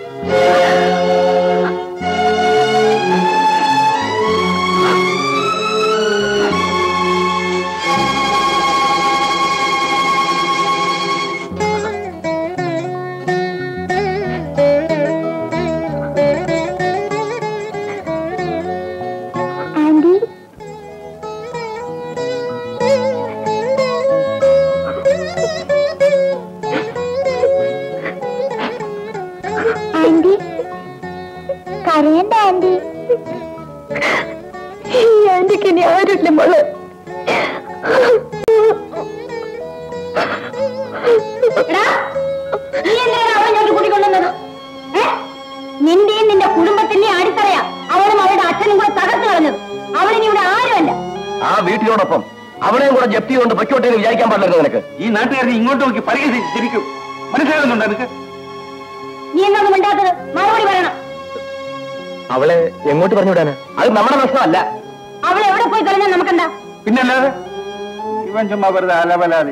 [SPEAKER 4] ആന്റി ആന്റി
[SPEAKER 1] ആരുമില്ല മോളെ
[SPEAKER 4] എടാ, നീ എന്തിനാണ് അവളെ ഞാൻ കൂട്ടിക്കൊണ്ടുവന്നത് ഏ? നിന്റെയും നിന്റെ കുടുംബത്തിന്റെയും അടിത്തറയാ അവളും അവളുടെ അച്ഛനും കൂടെ തകർത്ത് കളഞ്ഞത് അവളിനി ഇവിടെ ആരുമല്ല
[SPEAKER 3] ആ വീട്ടിലോടൊപ്പം അവളെയും കൂടെ ജപ്തി കൊണ്ട് പൊയ്ക്കോട്ടെ എന്ന് വിചാരിക്കാൻ പാടില്ലായിരുന്നു നിനക്ക്
[SPEAKER 2] ഈ നാട്ടുകാരനെ ഇങ്ങോട്ട് നോക്കി പരിഹസിച്ച് ചിരിക്കും മനസ്സിലാകുന്നുണ്ടോ നിനക്ക്
[SPEAKER 4] നീ എന്നൊന്നും മിണ്ടാത്തത് മറുപടി പറയണം
[SPEAKER 3] അവളെ എങ്ങോട്ട് പറഞ്ഞു വിടാന് അത് നമ്മുടെ പ്രശ്നമല്ല
[SPEAKER 4] അവൾ എവിടെ പോയി കളഞ്ഞാൽ നമുക്കെന്താ
[SPEAKER 2] പിന്നല്ലാതെ ഇവൻ ചുമ്മാ വെറുതെ അലവലാതി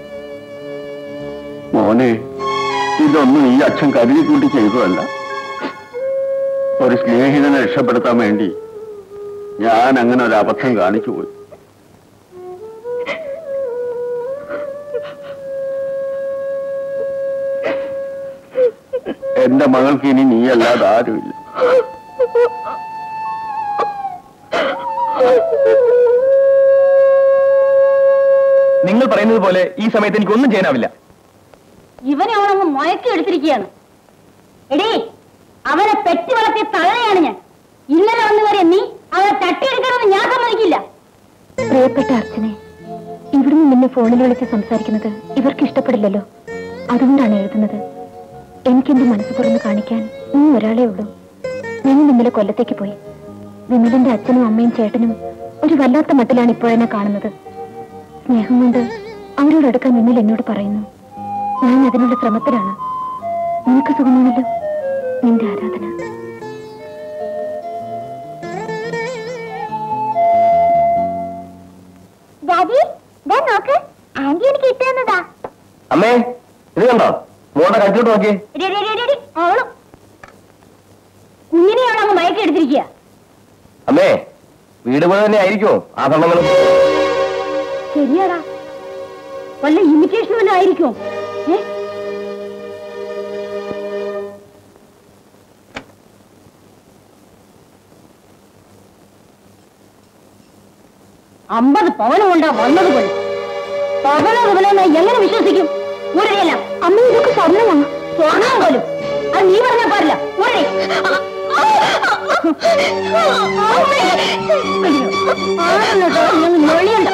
[SPEAKER 2] മോനെ ഇതൊന്നും ഈ അച്ഛൻ കരുതി കൂട്ടി ചെയ്തതല്ല ഒരു സ്നേഹിതനെ രക്ഷപ്പെടുത്താൻ വേണ്ടി ഞാൻ അങ്ങനെ ഒരു അബദ്ധം കാണിച്ചു പോയി എന്റെ മകൾക്ക് ഇനി നീയല്ലാതെ ആരുമില്ല
[SPEAKER 3] നിങ്ങൾ പറയുന്നത് പോലെ ഈ സമയത്ത് എനിക്ക് ഒന്നും ചെയ്യാനാവില്ല
[SPEAKER 4] ഇവനെ അവനങ്ങ് മയക്കി എടുത്തിരിക്കുകയാണ് എടീ അവനെ പെറ്റി വളർത്തിയ തള്ളയാണ് ഞാൻ ഇന്നലെ വന്നു കയറിയ നീ അവനെ തട്ടിയെടുക്കണമെന്ന് ഞാൻ സമ്മതിക്കില്ല
[SPEAKER 1] പ്രിയപ്പെട്ട അർച്ചനെ ഇവിടുന്ന് നിന്നെ ഫോണിൽ വിളിച്ച് സംസാരിക്കുന്നത് ഇവർക്ക് ഇഷ്ടപ്പെടില്ലല്ലോ അതുകൊണ്ടാണ് എഴുതുന്നത് എനിക്കെന്റെ മനസ്സ് തുറന്ന് കാണിക്കാൻ നീ ഒരാളേ ഉള്ളൂ ഞങ്ങൾ ഇന്നലെ കൊല്ലത്തേക്ക് പോയി വിമലിന്റെ അച്ഛനും അമ്മയും ചേട്ടനും ഒരു വല്ലാത്ത മട്ടിലാണ് ഇപ്പോഴെന്നെ കാണുന്നത് സ്നേഹം കൊണ്ട് അവരോടടുക്കാൻ വിമൽ എന്നോട് പറയുന്നു ഞാൻ അതിനുള്ള ശ്രമത്തിലാണ് നിനക്ക് സുഖമാണല്ലോ നിന്റെ ആരാധന
[SPEAKER 4] ഡാഡി ദാ നോക്ക് ആന്റി എനിക്ക് ഇട്ടുതന്നതാ
[SPEAKER 3] അമ്മേ ഇത് കണ്ടോ മോളുടെ കഴുത്തോട്ട് നോക്കിയേ
[SPEAKER 4] അവളും കുഞ്ഞിനെ അവളങ്ങ് മയക്കി എടുത്തിരിക്കുക
[SPEAKER 3] അമ്മേ വീട് പോലെ തന്നെ ആയിരിക്കുമോ ആഭരണങ്ങളും
[SPEAKER 4] ശരിയാടാ വല്ല ഇമിറ്റേഷൻ വല്ലതും ആയിരിക്കും ഏ അമ്പത് പവനം കൊണ്ടാ വന്നത് പോലും പവനോ പവനോ എങ്ങനെ വിശ്വസിക്കും ഊരടിയല്ല അമ്മ ഇതൊക്കെ സ്വർണ്ണമാണ് സ്വർണ്ണം പോലും അത് നീ പറഞ്ഞാ പാടില്ല ഊരടി മൊഴിയുണ്ടോ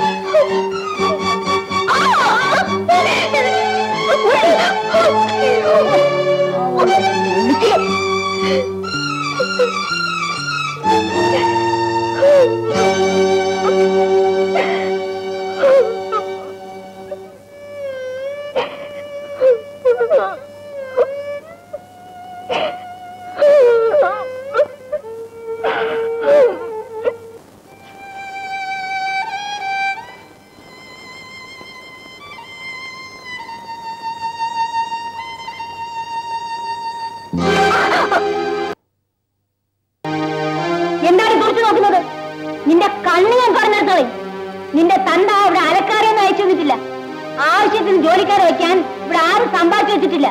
[SPEAKER 4] എന്താണ് തുറച്ചു നോക്കുന്നത് നിന്റെ കണ്ണ് ഞാൻ പറഞ്ഞെടുത്തോളെ നിന്റെ തന്ത ഇവിടെ അലക്കാരെയൊന്നും അയച്ചു തന്നിട്ടില്ല ആവശ്യത്തിന് ജോലിക്കാരെ വെക്കാൻ ഇവിടെ ആരും സമ്പാദിച്ചു വെച്ചിട്ടില്ല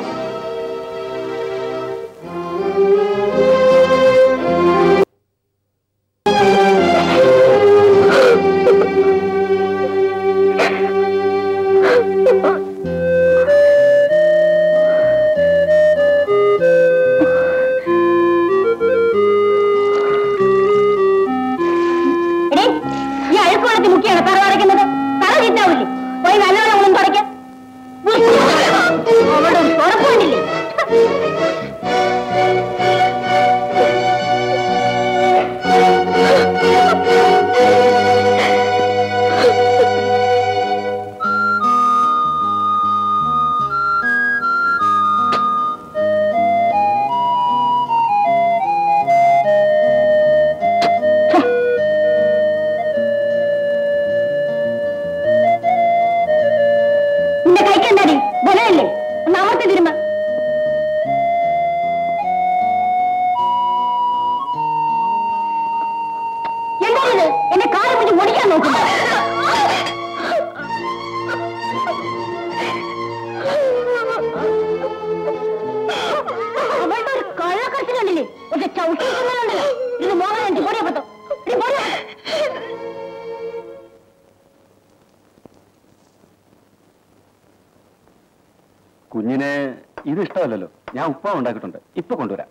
[SPEAKER 4] എടീ, ഈ അഴുക്കുവെള്ളത്തിൽ മുക്കിയാണ് തറ തുടയ്ക്കുന്നത് തറ ചീറ്റാവില്ലേ പോയി നല്ലവണ്ണം ഒന്നും തുടയ്ക്ക അവിടെ ഒരു തുറപ്പുണ്ടില്ലേ നിന്റെ കൈക്ക് എന്താടി ബലമില്ലേ ഒന്ന് അമർത്തി തിരുമ്പ എന്താണിത് എന്റെ കാല് പിടിച്ച് ഓടിക്കാൻ നോക്കുന്നു അവളുടെ ഒരു കള്ളക്കടച്ചിൽ കണ്ടില്ലേ ഒരു ചവിട്ടിക്കുന്നുണ്ടല്ലോ ഇത് മോഹൻ എനിക്ക് പൊടിയ പത്തോ
[SPEAKER 2] കുഞ്ഞിന് ഇത് ഇഷ്ടമല്ലല്ലോ ഞാൻ ഉപ്പ ഉണ്ടാക്കിയിട്ടുണ്ട് ഇപ്പൊ കൊണ്ടുവരാം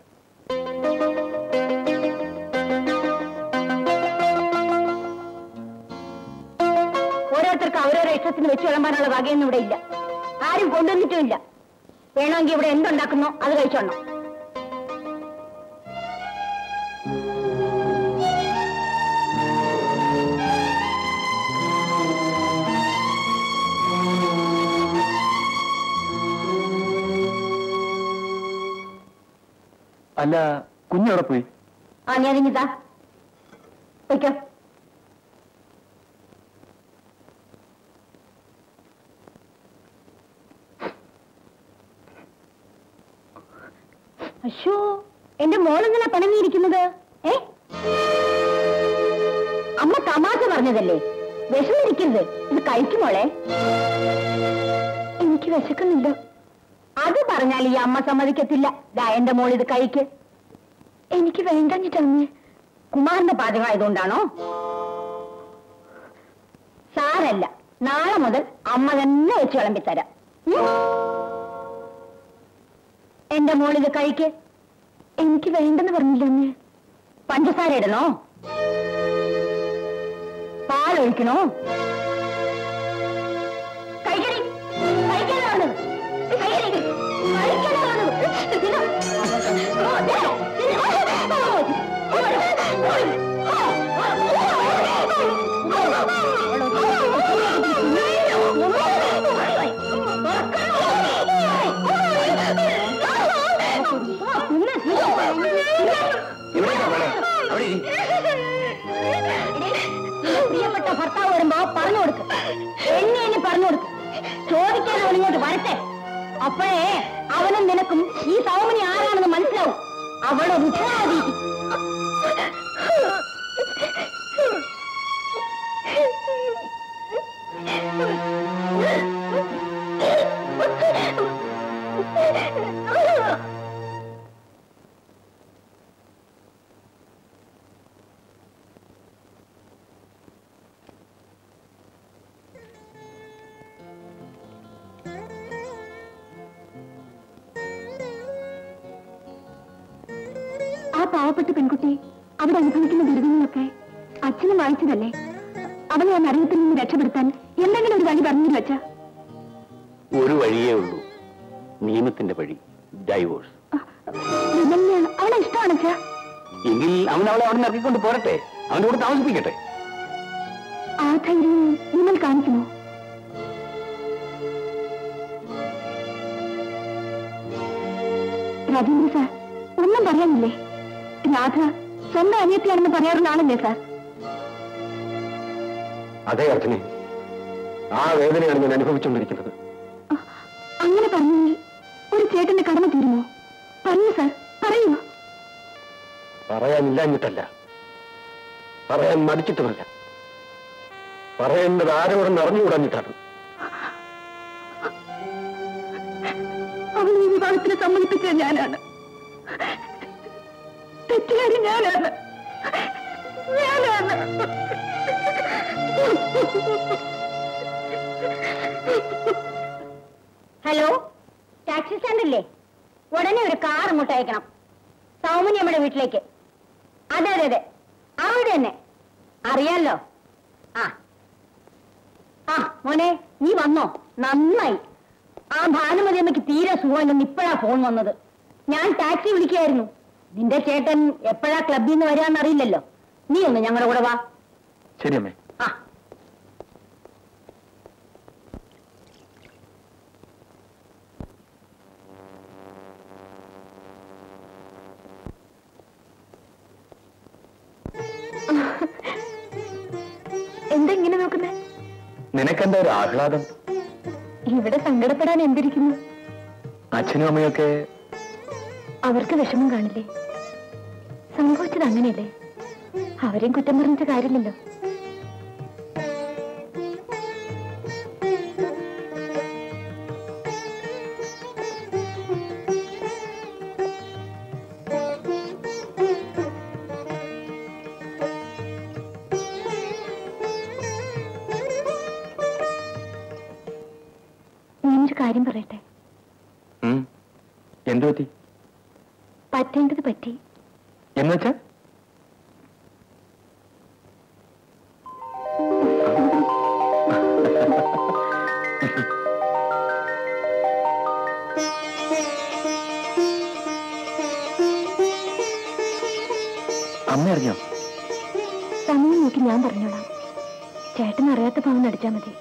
[SPEAKER 4] അവരവരുടെ ഇഷ്ടത്തിന് വെച്ച് വിളമ്പാനുള്ള വകയൊന്നും ഇവിടെ ഇല്ല ആരും കൊണ്ടുവന്നിട്ടുമില്ല വേണമെങ്കിൽ ഇവിടെ എന്തുണ്ടാക്കുന്നോ അത് കഴിച്ചോണം
[SPEAKER 3] അല്ല കുഞ്ഞവിടെ പോയി
[SPEAKER 4] ആ നീ അതിങ്ങിതാ വയ്ക്കോ അശോ എന്റെ മോളെന്തിനാ പണങ്ങിയിരിക്കുന്നത് ഏ അമ്മ തമാശ പറഞ്ഞതല്ലേ വിഷമിരിക്കരുത് ഇത് കഴിക്കുമോളെ എനിക്ക് വിശക്കുന്നില്ല അത് പറഞ്ഞാൽ ഈ അമ്മ സമ്മതിക്കത്തില്ല ദാ എന്റെ മോൾ ഇത് കഴിക്ക് എനിക്ക് വേണ്ടഞ്ഞിട്ടമ്മേ കുമാറിന്റെ പാചകമായതുകൊണ്ടാണോ സാരല്ല നാളെ മുതൽ അമ്മ തന്നെ വെച്ച് വിളമ്പിത്തരാം ഉം? എന്റെ മോളിത് കഴിക്ക് എനിക്ക് വേണ്ടെന്ന് പറഞ്ഞില്ല അമ്മേ പഞ്ചസാര ഇടണോ പാലൊഴിക്കണോ കഴിക്കടി കഴിക്കാനാ പറഞ്ഞത് കഴിക്കടി കഴിക്കാനാ പറഞ്ഞത് തിന്നോ. ഓ, ദേ,
[SPEAKER 3] എവിടേക്കാ പോണേ? അവിടെ ഇരി.
[SPEAKER 4] പ്രിയപ്പെട്ട ഭർത്താവ് വരുമ്പോ പറഞ്ഞു കൊടുക്ക് എന്നെ എന്നെ പറഞ്ഞു കൊടുക്ക് ചോദിക്കാതെ അവൻ ഇങ്ങോട്ട് വരട്ടെ അപ്പോഴേ അവനും നിനക്കും ഈ സൗമനി ആരാണെന്ന് മനസ്സിലാവും അവളെ ഉത്തരവാദി
[SPEAKER 1] ആ പാവപ്പെട്ട പെൺകുട്ടി അവിടെ അനുഭവിക്കുന്ന ദുരിതങ്ങളൊക്കെ അച്ഛനും വായിച്ചതല്ലേ അവളെ ആ നരകത്തിൽ നിന്ന് രക്ഷപ്പെടുത്താൻ എന്തെങ്കിലും ഒരു വഴി പറഞ്ഞു വെച്ച
[SPEAKER 2] ഒരു വഴിയേ ഉള്ളൂ നിയമത്തിന്റെ വഴി ഡൈവോഴ്സ്
[SPEAKER 1] അവളെ ഇഷ്ടമാണ് അച്ഛാ
[SPEAKER 2] എങ്കിൽ അവൻ അവളെ അവിടെ നിന്ന് ഇറക്കിക്കൊണ്ട് പോരട്ടെ അവന്റെ കൂടെ താമസിപ്പിക്കട്ടെ
[SPEAKER 1] ആ ധൈര്യം നിങ്ങൾ കാണിക്കുമോ രാജേന്ദ്ര സാർ ഒന്നും പറയാനില്ലേ രാധ സ്വന്തം അനിയത്തിയാണെന്ന് പറയാറുള്ള ആളല്ലേ സാർ
[SPEAKER 3] അതേ അർച്ചനെ ആ വേദനയാണ് ഞാൻ അനുഭവിച്ചുകൊണ്ടിരിക്കുന്നത്
[SPEAKER 1] അ- അങ്ങനെ പറഞ്ഞെങ്കിൽ ഒരു ചേട്ടന്റെ കടമ തീരുമോ പറയൂ സാർ പറയൂ
[SPEAKER 3] പറയാനില്ലാഞ്ഞിട്ടല്ല പറയാൻ മടിച്ചിട്ടുമല്ല പറയേണ്ടത് ആരോടും അറിഞ്ഞുകൂടാഞ്ഞിട്ടാണ്
[SPEAKER 1] അവൾ ഈ വിവാഹത്തിന് സമ്മതിപ്പിച്ചത് ഞാനാണ് തെറ്റുകാരി ഞാനാണ് ഞാനാണ്
[SPEAKER 4] ഹലോ ടാക്സി സ്റ്റാൻഡ് ഇല്ലേ ഉടനെ ഒരു കാർ അങ്ങോട്ട് അയക്കണം സൗമനി നമ്മുടെ വീട്ടിലേക്ക് അതെ അതെ അതെ അവിടെ തന്നെ അറിയാലോ ആ ആ മോനെ നീ വന്നോ നന്നായി ആ ഭാനുമതി അമ്മയ്ക്ക് തീരെ സുഖമില്ലെന്ന് ഇപ്പോഴാ ഫോൺ വന്നത് ഞാൻ ടാക്സി വിളിക്കായിരുന്നു നിന്റെ ചേട്ടൻ എപ്പോഴാ ക്ലബിൽ നിന്ന് വരാന്നറിയില്ലല്ലോ നീ ഒന്ന് ഞങ്ങളുടെ കൂടെ വാ
[SPEAKER 3] ശരി അമ്മേ
[SPEAKER 4] ആ
[SPEAKER 1] എന്താ ഇങ്ങനെ നോക്കുന്നേ
[SPEAKER 3] നിനക്കെന്താ ഒരു ആഹ്ലാദം
[SPEAKER 1] ഇവിടെ സങ്കടപ്പെടാൻ എന്തിരിക്കുന്നു
[SPEAKER 3] അച്ഛനും അമ്മയൊക്കെ
[SPEAKER 1] അവർക്ക് വിഷമം കാണില്ലേ സംഭവിച്ചത് അങ്ങനെയല്ലേ അവരെയും കുറ്റം പറഞ്ഞിട്ട് കാര്യമില്ലല്ലോ ഞാനൊരു കാര്യം പറയട്ടെ
[SPEAKER 3] ഉം. എന്തു പറ്റി
[SPEAKER 1] പറ്റേണ്ടത് പറ്റി
[SPEAKER 3] എന്നുവെച്ചാ അമ്മ അറിഞ്ഞോ
[SPEAKER 1] സമയം നോക്കി ഞാൻ പറഞ്ഞോളാം ചേട്ടൻ അറിയാത്ത ഭാവം നടിച്ചാ മതി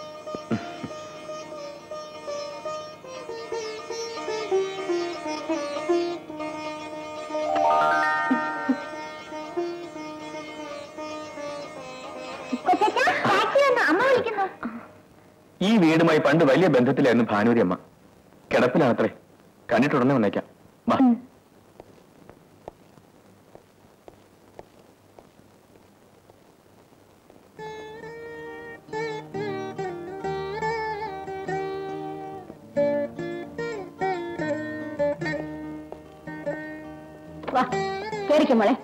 [SPEAKER 1] അമ്മ വിളിക്കുന്നു
[SPEAKER 3] ഈ വീടുമായി പണ്ട് വലിയ ബന്ധത്തിലായിരുന്നു ഭാനുരി അമ്മ കിടപ്പിലാണത്രേ കണ്ടിട്ടുടനെ വന്നേക്കാം വാ
[SPEAKER 4] വാ കേറിക്കും മോളെ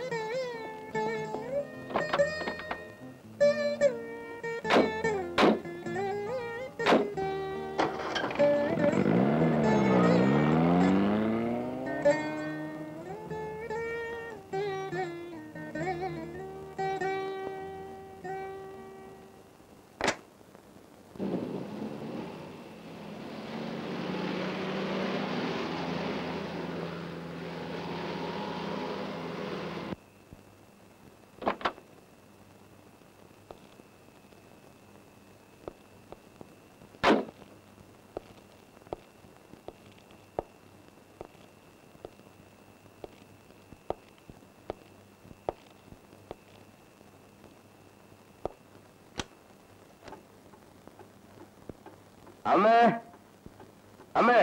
[SPEAKER 3] അമ്മേ അമ്മേ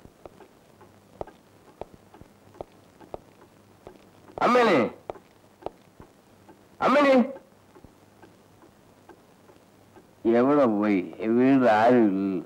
[SPEAKER 3] അമ്മേനെ അമ്മേനെ
[SPEAKER 2] എവിടെ പോയി വീട് ആരുമില്ല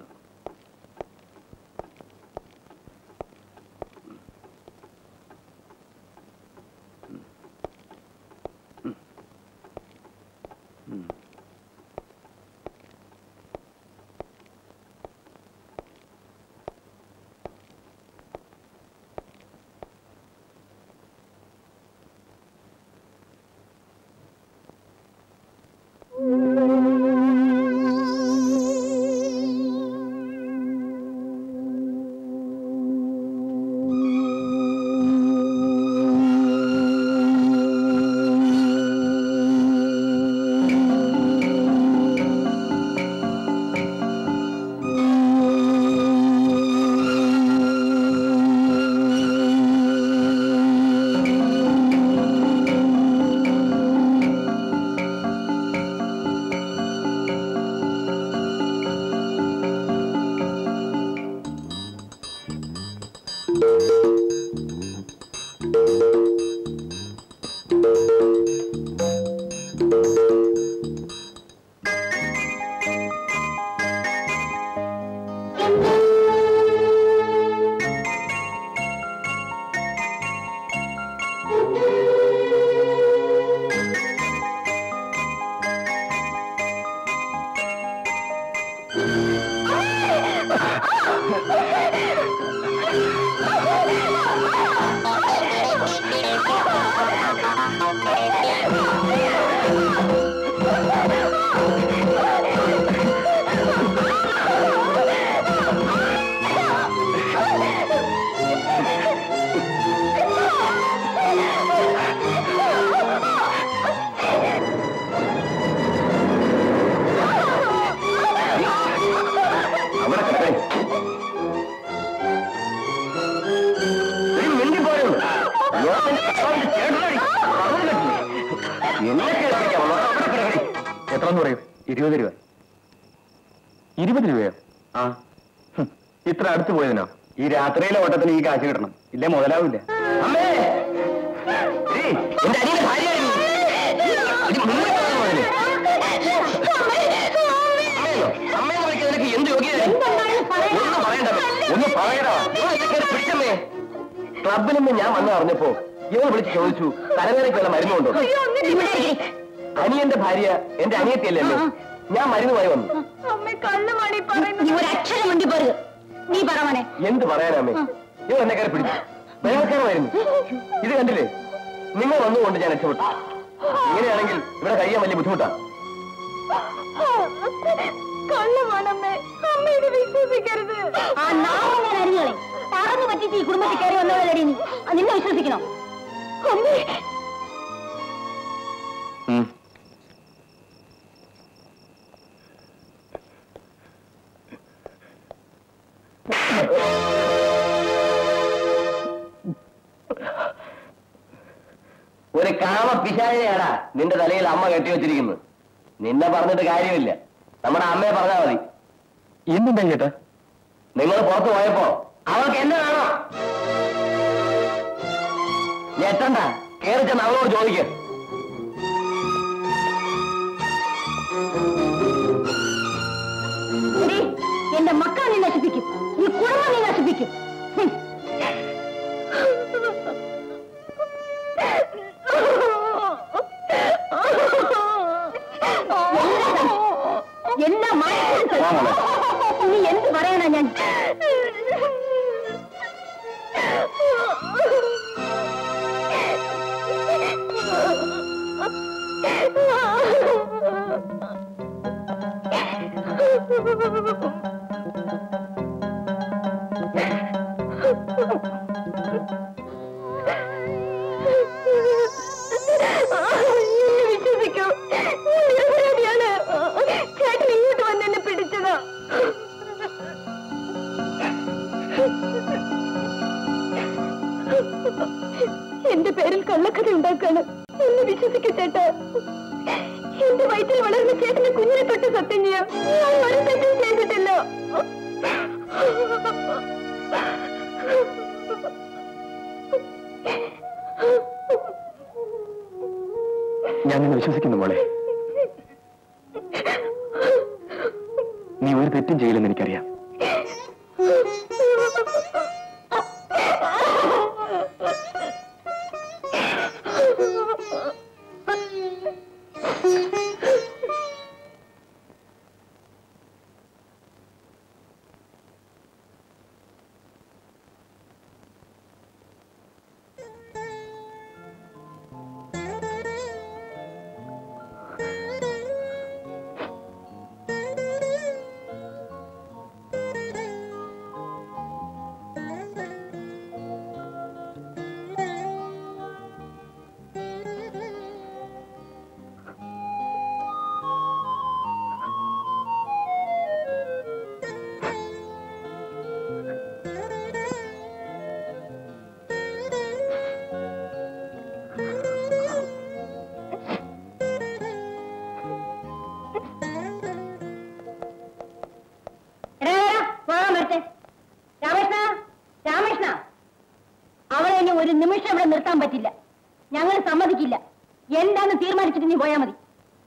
[SPEAKER 3] അവിടെ കിടക്കണേ നീ മിണ്ടിപ്പോയോ? ലോകത്തിന്റെ കർത്താവിന്റെ ചേട്ടനായി. പറഞ്ഞു കേട്ടില്ലേ? എന്നെ കേൾപ്പിക്കാം. അവിടെ കിടക്കണേ. എത്രന്ന് പറയും ഇരുപത് രൂപ ഇരുപത് രൂപയോ ആ ഹും. ഇത്ര അടുത്ത് പോയതിനോ ഈ രാത്രിയിലെ ഓട്ടത്തിന് ഈ കാശ് കിട്ടണം ഇല്ലേ മുതലാവില്ല അമ്മേ ഏയ്, എന്റെ അനിയന്റെ ഭാര്യയായിരുന്നു. ഇത് മുന്നോട്ട് പോകുന്ന മുതല്. അമ്മയോ? അമ്മയെന്ന് വിളിക്കാൻ നിനക്ക് എന്ത് യോഗ്യത ഒന്നും പറയണ്ട ഒന്ന് പറയടാ ഇവൻ എന്നെ കയറി പിടിച്ചമ്മേ ക്ലബിൽ നിന്ന് ഞാൻ വന്ന് അറിഞ്ഞപ്പോ ഇവൻ വിളിച്ച് ചോദിച്ചു തലവേദനയ്ക്ക് വല്ല മരുന്നുണ്ടോ അനിയന്റെ ഭാര്യ എന്റെ അനിയത്തിയല്ലേ അമ്മേ? ഞാൻ മരുന്നുമായി വന്നു
[SPEAKER 4] നീ ഒരു അക്ഷരം മുണ്ടി പോരുത് നീ പറ മോനെ
[SPEAKER 3] എന്ത് പറയാനമ്മേ ഇവൻ എന്നെ കയറി പിടിച്ചു വേഗക്കാരമായിരുന്നു ഇത് കണ്ടില്ലേ നിങ്ങൾ വന്നുകൊണ്ട് ഞാൻ രക്ഷപ്പെട്ടു ഇങ്ങനെയാണെങ്കിൽ ഇവിടെ കഴിയാൻ വലിയ ബുദ്ധിമുട്ടാ
[SPEAKER 4] ആ നാളെ ഞാൻ അറിഞ്ഞോളെ പറഞ്ഞു പറ്റിച്ച് ഈ കുടുംബത്തിൽ കയറി വന്നവളടി നീ ആ, നിന്നെ വിശ്വസിക്കണോ
[SPEAKER 3] ഒരു കാമ പിശാചിനെയാടാ നിന്റെ തലയിൽ അമ്മ കെട്ടിവെച്ചിരിക്കുന്നത് നിന്നെ പറഞ്ഞിട്ട് കാര്യമില്ല നമ്മുടെ അമ്മയെ പറഞ്ഞാ മതി എന്തുണ്ടാ ചേട്ടാ നിങ്ങൾ പുറത്തു പോയപ്പോ അവൾക്ക് എന്നെ വേണം ഞെട്ടണ്ട കേറി ചെന്ന് അവളോട് ചോദിക്ക
[SPEAKER 4] എടീ, എന്റെ മക്കളെ നീ നശിപ്പിക്കും ഈ കുടുംബം നീ നശിപ്പിക്കും ഹും. എല്ലാ മാനസിക നീ എന്ത് പറയാനാ ഞാൻ വിശ്വസിക്കൂ നിരപരാധിയാണ് ചേട്ടൻ ഇങ്ങോട്ട് വന്ന് എന്നെ പിടിച്ചത് എന്റെ പേരിൽ കള്ളക്കഥ ഉണ്ടാക്കാണ് എന്നെ വിശ്വസിക്കൂ ചേട്ടാ എന്റെ വയറ്റിൽ വളർന്ന ചേട്ടന്റെ കുഞ്ഞിനെ തൊട്ട് സത്യം ചെയ്യാം ഞാൻ ഒരു തെറ്റും ചെയ്തിട്ടില്ല
[SPEAKER 3] ഞാൻ നിന്നെ വിശ്വസിക്കുന്നു മോളെ നീ ഒരു തെറ്റും ചെയ്യില്ലെന്ന് എനിക്കറിയാം
[SPEAKER 4] എടാ, എടാ, പോകാൻ വരട്ടെ രാമകൃഷ്ണ രാമകൃഷ്ണ അവളെ ഇനി ഒരു നിമിഷം ഇവിടെ നിർത്താൻ പറ്റില്ല ഞങ്ങൾ സമ്മതിക്കില്ല എന്താന്ന് തീരുമാനിച്ചിട്ട് നീ പോയാ മതി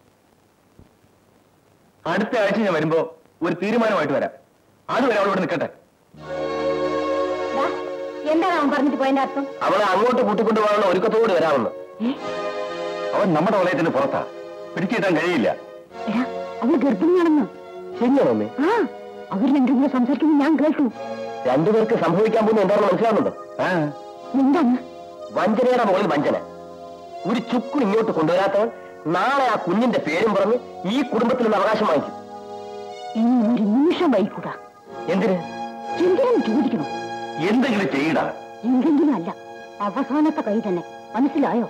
[SPEAKER 3] അടുത്ത ആഴ്ച ഞാൻ വരുമ്പോ ഒരു തീരുമാനമായിട്ട് വരാം അതുവരെ അവളോട് നിൽക്കട്ടെ
[SPEAKER 4] ദാ, എന്താണ് അവൻ പറഞ്ഞിട്ട് പോയതിന്റെ അർത്ഥം
[SPEAKER 3] അവളെ അങ്ങോട്ട് കൂട്ടിക്കൊണ്ടുപോകാനുള്ള ഒരുക്കത്തോട് വരാമെന്ന് അവൻ നമ്മുടെ വലയത്തിന് പുറത്താ പിടിച്ചിട്ടാൻ കഴിയില്ല
[SPEAKER 4] എടാ അവൾ ഗർഭിണിയാണെന്ന്
[SPEAKER 3] ശരിയാണോ അമ്മേ
[SPEAKER 4] ആ അവർ രണ്ടും കൂടെ സംസാരിക്കുന്നത് ഞാൻ കേട്ടു
[SPEAKER 3] രണ്ടുപേർക്ക് സംഭവിക്കാൻ പോകുന്ന എന്താണെന്ന് മനസ്സിലാവുന്നുണ്ടോ
[SPEAKER 4] എന്താണ്
[SPEAKER 3] വഞ്ചനയുടെ മുകളിൽ വഞ്ചന ഒരു ചുക്കും ഇങ്ങോട്ട് കൊണ്ടുവരാത്തവൻ നാളെ ആ കുഞ്ഞിന്റെ പേരും പറഞ്ഞ് ഈ കുടുംബത്തിൽ നിന്ന് അവകാശം വാങ്ങിക്കും
[SPEAKER 4] ഇനി ഒരു നിമിഷം വൈകൂടാ
[SPEAKER 3] എന്തിന്
[SPEAKER 4] എന്തിനും ചോദിക്കണം
[SPEAKER 3] എന്തെങ്കിലും ചെയ്യടാ
[SPEAKER 4] എന്തെങ്കിലും അല്ല അവസാനത്തെ കൈ തന്നെ മനസ്സിലായോ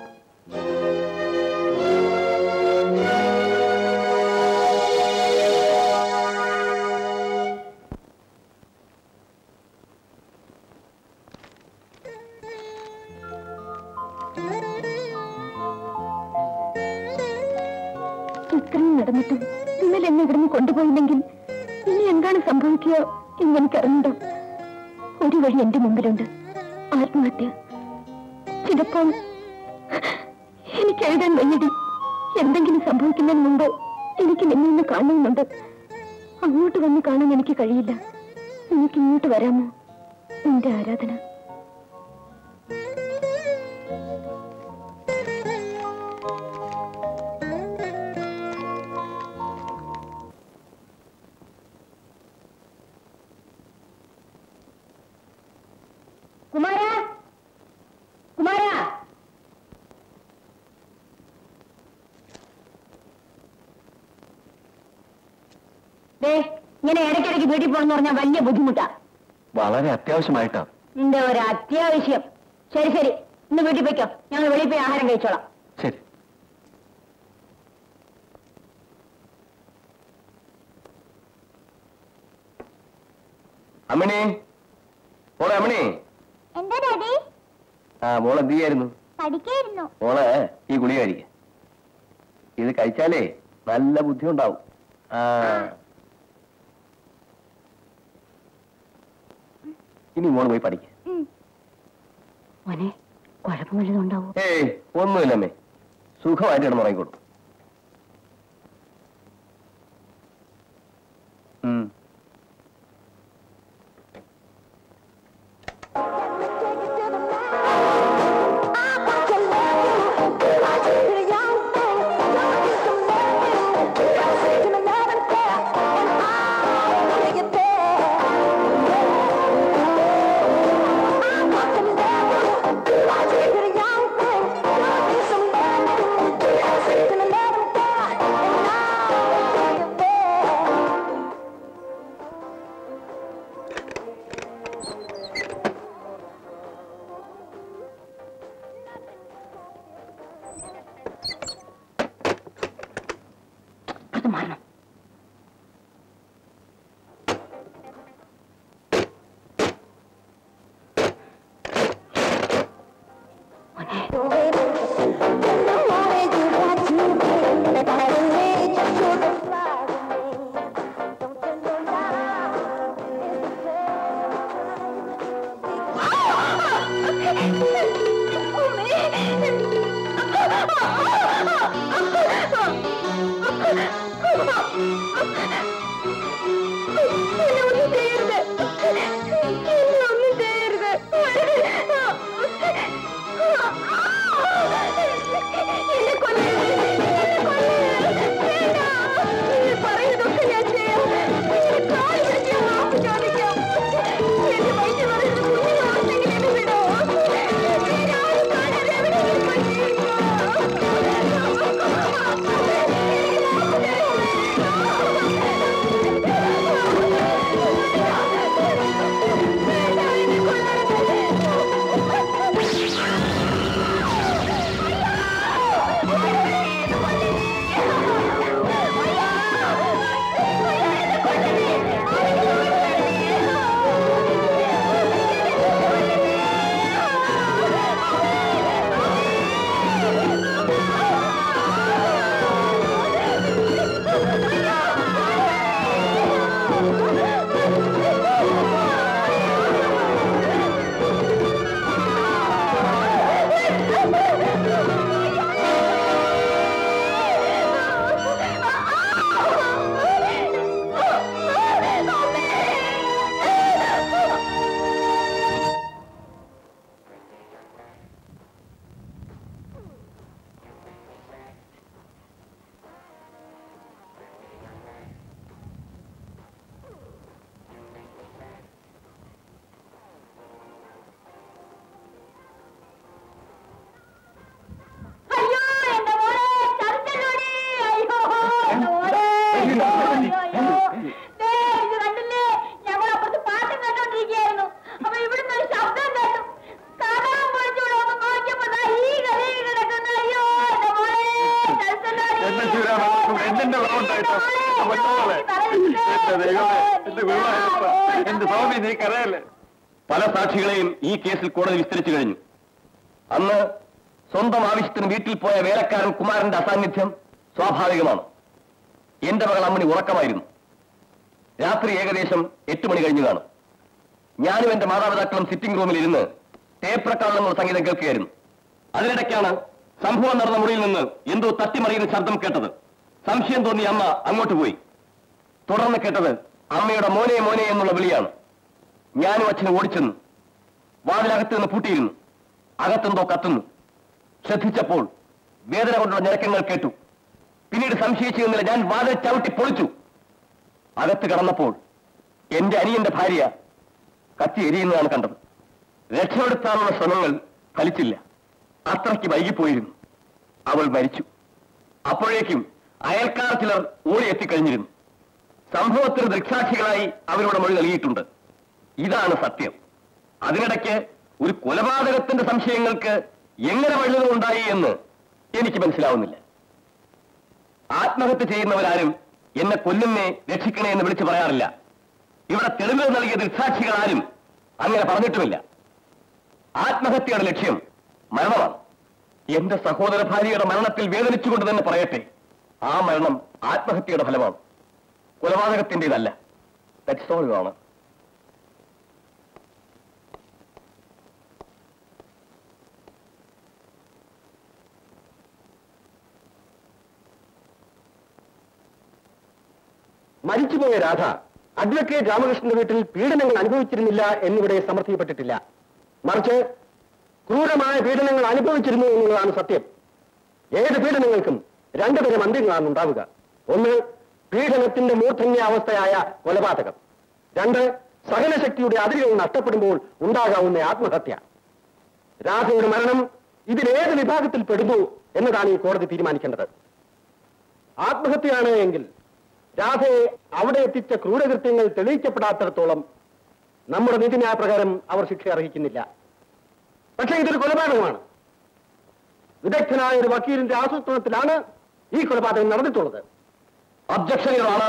[SPEAKER 4] ഇത്രയും നടന്നിട്ടും ഇന്നലെ എന്നെ ഇവിടുന്ന് കൊണ്ടുപോയില്ലെങ്കിൽ ഇനി എന്താണ് സംഭവിക്കുക എന്ന് എനിക്കറിയണ്ടോ ഒരു വഴി എന്റെ മുമ്പിലുണ്ട് ആത്മഹത്യ ചിലപ്പോൾ എനിക്ക് എഴുതാൻ വയ്യടി എന്തെങ്കിലും സംഭവിക്കുന്നതിന് മുമ്പ് എനിക്ക് നിന്നെ ഒന്ന് കാണുന്നുണ്ട് അങ്ങോട്ട് വന്ന് കാണാൻ എനിക്ക് കഴിയില്ല എനിക്ക് ഇങ്ങോട്ട് വരാമോ നിന്റെ ആരാധന കുമാര കുമാര ദേ ഇങ്ങനെ ഇടയ്ക്കിടയ്ക്ക് വീട്ടിൽ പോകണമെന്ന് പറഞ്ഞാൽ വലിയ ബുദ്ധിമുട്ടാ
[SPEAKER 3] വളരെ അത്യാവശ്യമായിട്ടാ
[SPEAKER 4] നിന്റെ ഒരു അത്യാവശ്യം ശരി ശരി ഇന്ന് വീട്ടിൽ പോയിക്കോ ഞങ്ങൾ വെളിയിൽ പോയി ആഹാരം കഴിച്ചോളാം
[SPEAKER 3] ശരി അമ്മിണി മോളെ അമ്മണി
[SPEAKER 1] എന്താ ഡാഡി
[SPEAKER 3] ആ മോൾ എന്ത് ചെയ്യായിരുന്നു
[SPEAKER 1] പഠിക്കായിരുന്നു
[SPEAKER 3] മോളെ ഈ ഗുളിക കഴിക്ക ഇത് കഴിച്ചാലേ നല്ല ബുദ്ധി ഉണ്ടാവും ആ ഇനി മോള് പോയി പഠിക്ക
[SPEAKER 4] മോനെ കുഴപ്പം വല്ലതും ഉണ്ടാവോ
[SPEAKER 3] ഏയ് ഒന്നുമില്ലമ്മേ സുഖമായിട്ട് കിടന്ന് ഉറങ്ങിക്കോളൂ ഉം.
[SPEAKER 4] അത് മാറണം
[SPEAKER 1] അയ്യോ എന്റെ മോളെ ചതിച്ചല്ലോടി അയ്യോ എന്റെ മോളെ അയ്യോ അയ്യോ ദേ ഇത് കണ്ടില്ലേ ഞങ്ങൾ അപ്പുറത്ത് പാട്ടും കേട്ടോണ്ടിരിക്കുകയായിരുന്നു അപ്പൊ ഇവിടുന്ന് ഒരു ശബ്ദം കേട്ടു കഥകം പൊളിച്ചോളൂ ഒന്ന് നോക്കിയപ്പോ ദാ ഈ കഥയിൽ കിടക്കുന്ന അയ്യോ എന്റെ മോളെ ചതിച്ചല്ലോടി.
[SPEAKER 3] എന്നെ ശിവരാമ, എന്തിന്റെ കുറവുണ്ടായിട്ടോ?
[SPEAKER 1] എന്റെ മോളെ,
[SPEAKER 3] മോളെ.
[SPEAKER 1] പറയുന്നത്.
[SPEAKER 3] എന്റെ ദൈവമേ, എന്റെ
[SPEAKER 1] അയ്യോ,
[SPEAKER 3] ഗുരുവായൂരപ്പ,
[SPEAKER 1] അയ്യോ,
[SPEAKER 3] എന്റെ സ്വാമി നീ കരയല്ലേ പല സാക്ഷികളെയും ഈ കേസിൽ കോടതി വിസ്തരിച്ചു കഴിഞ്ഞു അന്ന് സ്വന്തം ആവശ്യത്തിന് വീട്ടിൽ പോയ വേലക്കാരൻ കുമാരന്റെ അസാന്നിധ്യം സ്വാഭാവികമാണ് എന്റെ മകൾ അമ്മണി ഉറക്കമായിരുന്നു രാത്രി ഏകദേശം എട്ട് മണി കഴിഞ്ഞു കാണും ഞാനും എന്റെ മാതാപിതാക്കളും സിറ്റിംഗ് റൂമിൽ ഇരുന്ന് ടേപ്പ് റെക്കോർഡിലുള്ള സംഗീതം കേൾക്കുകയായിരുന്നു അതിനിടയ്ക്കാണ് സംഭവം നടന്ന മുറിയിൽ നിന്ന് എന്തോ തട്ടിമറിയുന്ന ശബ്ദം കേട്ടത് സംശയം തോന്നി അമ്മ അങ്ങോട്ട് പോയി തുടർന്ന് കേട്ടത് അമ്മയുടെ മോനെ മോനെ എന്നുള്ള വിളിയാണ് ഞാനും അച്ഛനും ഓടിച്ചെന്നു വാതിലകത്ത് നിന്ന് പൂട്ടിയിരുന്നു അകത്തെന്തോ കത്തുന്നു ശ്രദ്ധിച്ചപ്പോൾ വേദന കൊണ്ടുള്ള ഞരക്കങ്ങൾ കേട്ടു പിന്നീട് സംശയിച്ചു നിന്നില്ല ഞാൻ വാതിൽ ചവിട്ടി പൊളിച്ചു അകത്ത് കടന്നപ്പോൾ എന്റെ അനിയന്റെ ഭാര്യ കത്തി എരിയുന്നതാണ് കണ്ടത് രക്ഷപ്പെടുത്താനുള്ള ശ്രമങ്ങൾ ഫലിച്ചില്ല അത്രയ്ക്ക് വൈകിപ്പോയിരുന്നു അവൾ മരിച്ചു അപ്പോഴേക്കും അയൽക്കാർ ചിലർ ഓടി എത്തിക്കഴിഞ്ഞിരുന്നു സംഭവത്തിന് ദൃക്സാക്ഷികളായി അവരുടെ മൊഴി നൽകിയിട്ടുണ്ട് ഇതാണ് സത്യം അതിനിടയ്ക്ക് ഒരു കൊലപാതകത്തിന്റെ സംശയങ്ങൾക്ക് എങ്ങനെ വഴുതുണ്ടായി എന്ന് എനിക്ക് മനസ്സിലാവുന്നില്ല ആത്മഹത്യ ചെയ്യുന്നവരാരും എന്നെ കൊല്ലുന്നേ രക്ഷിക്കണേ എന്ന് വിളിച്ചു പറയാറില്ല ഇവിടെ തെളിവുകൾ നൽകിയ ദൃക്സാക്ഷികൾ ആരും അങ്ങനെ പറഞ്ഞിട്ടുമില്ല ആത്മഹത്യയുടെ ലക്ഷ്യം മരണമാണ് എന്റെ സഹോദര ഭാര്യയുടെ മരണത്തിൽ വേദനിച്ചുകൊണ്ട് തന്നെ പറയട്ടെ ആ മരണം ആത്മഹത്യയുടെ ഫലമാണ് കൊലപാതകത്തിന്റേതല്ല ദാറ്റ്സ് ഓൾ ആണ്
[SPEAKER 5] മരിച്ചുപോയ രാധ അഡ്വക്കേറ്റ് രാമകൃഷ്ണന്റെ വീട്ടിൽ പീഡനങ്ങൾ അനുഭവിച്ചിരുന്നില്ല എന്നിവിടെ സമർത്ഥിക്കപ്പെട്ടിട്ടില്ല മറിച്ച് ക്രൂരമായ പീഡനങ്ങൾ അനുഭവിച്ചിരുന്നു എന്നുള്ളതാണ് സത്യം ഏത് പീഡനങ്ങൾക്കും രണ്ടുതരം അന്ത്യങ്ങളാണ് ഉണ്ടാവുക ഒന്ന് പീഡനത്തിന്റെ മൂർധന്യാവസ്ഥയായ കൊലപാതകം രണ്ട് സഹനശക്തിയുടെ അതിരുകൾ നഷ്ടപ്പെടുമ്പോൾ ഉണ്ടാകാവുന്ന ആത്മഹത്യ രാധയുടെ മരണം ഇതിലേത് വിഭാഗത്തിൽ പെടുന്നു എന്നതാണ് ഈ കോടതി തീരുമാനിക്കേണ്ടത് ആത്മഹത്യയാണ് എങ്കിൽ രാധയെ അവിടെ എത്തിച്ച ക്രൂരകൃത്യങ്ങൾ തെളിയിക്കപ്പെടാത്തിടത്തോളം നമ്മുടെ നീതിന്യായ പ്രകാരം അവർ ശിക്ഷ അർഹിക്കുന്നില്ല പക്ഷേ ഇതൊരു കൊലപാതകമാണ് വിദഗ്ധനായ ഒരു വക്കീലിന്റെ ആസൂത്രണത്തിലാണ് ഈ കൊലപാതകം നടന്നിട്ടുള്ളത്
[SPEAKER 3] ഒബ്ജക്ഷൻ ആണ്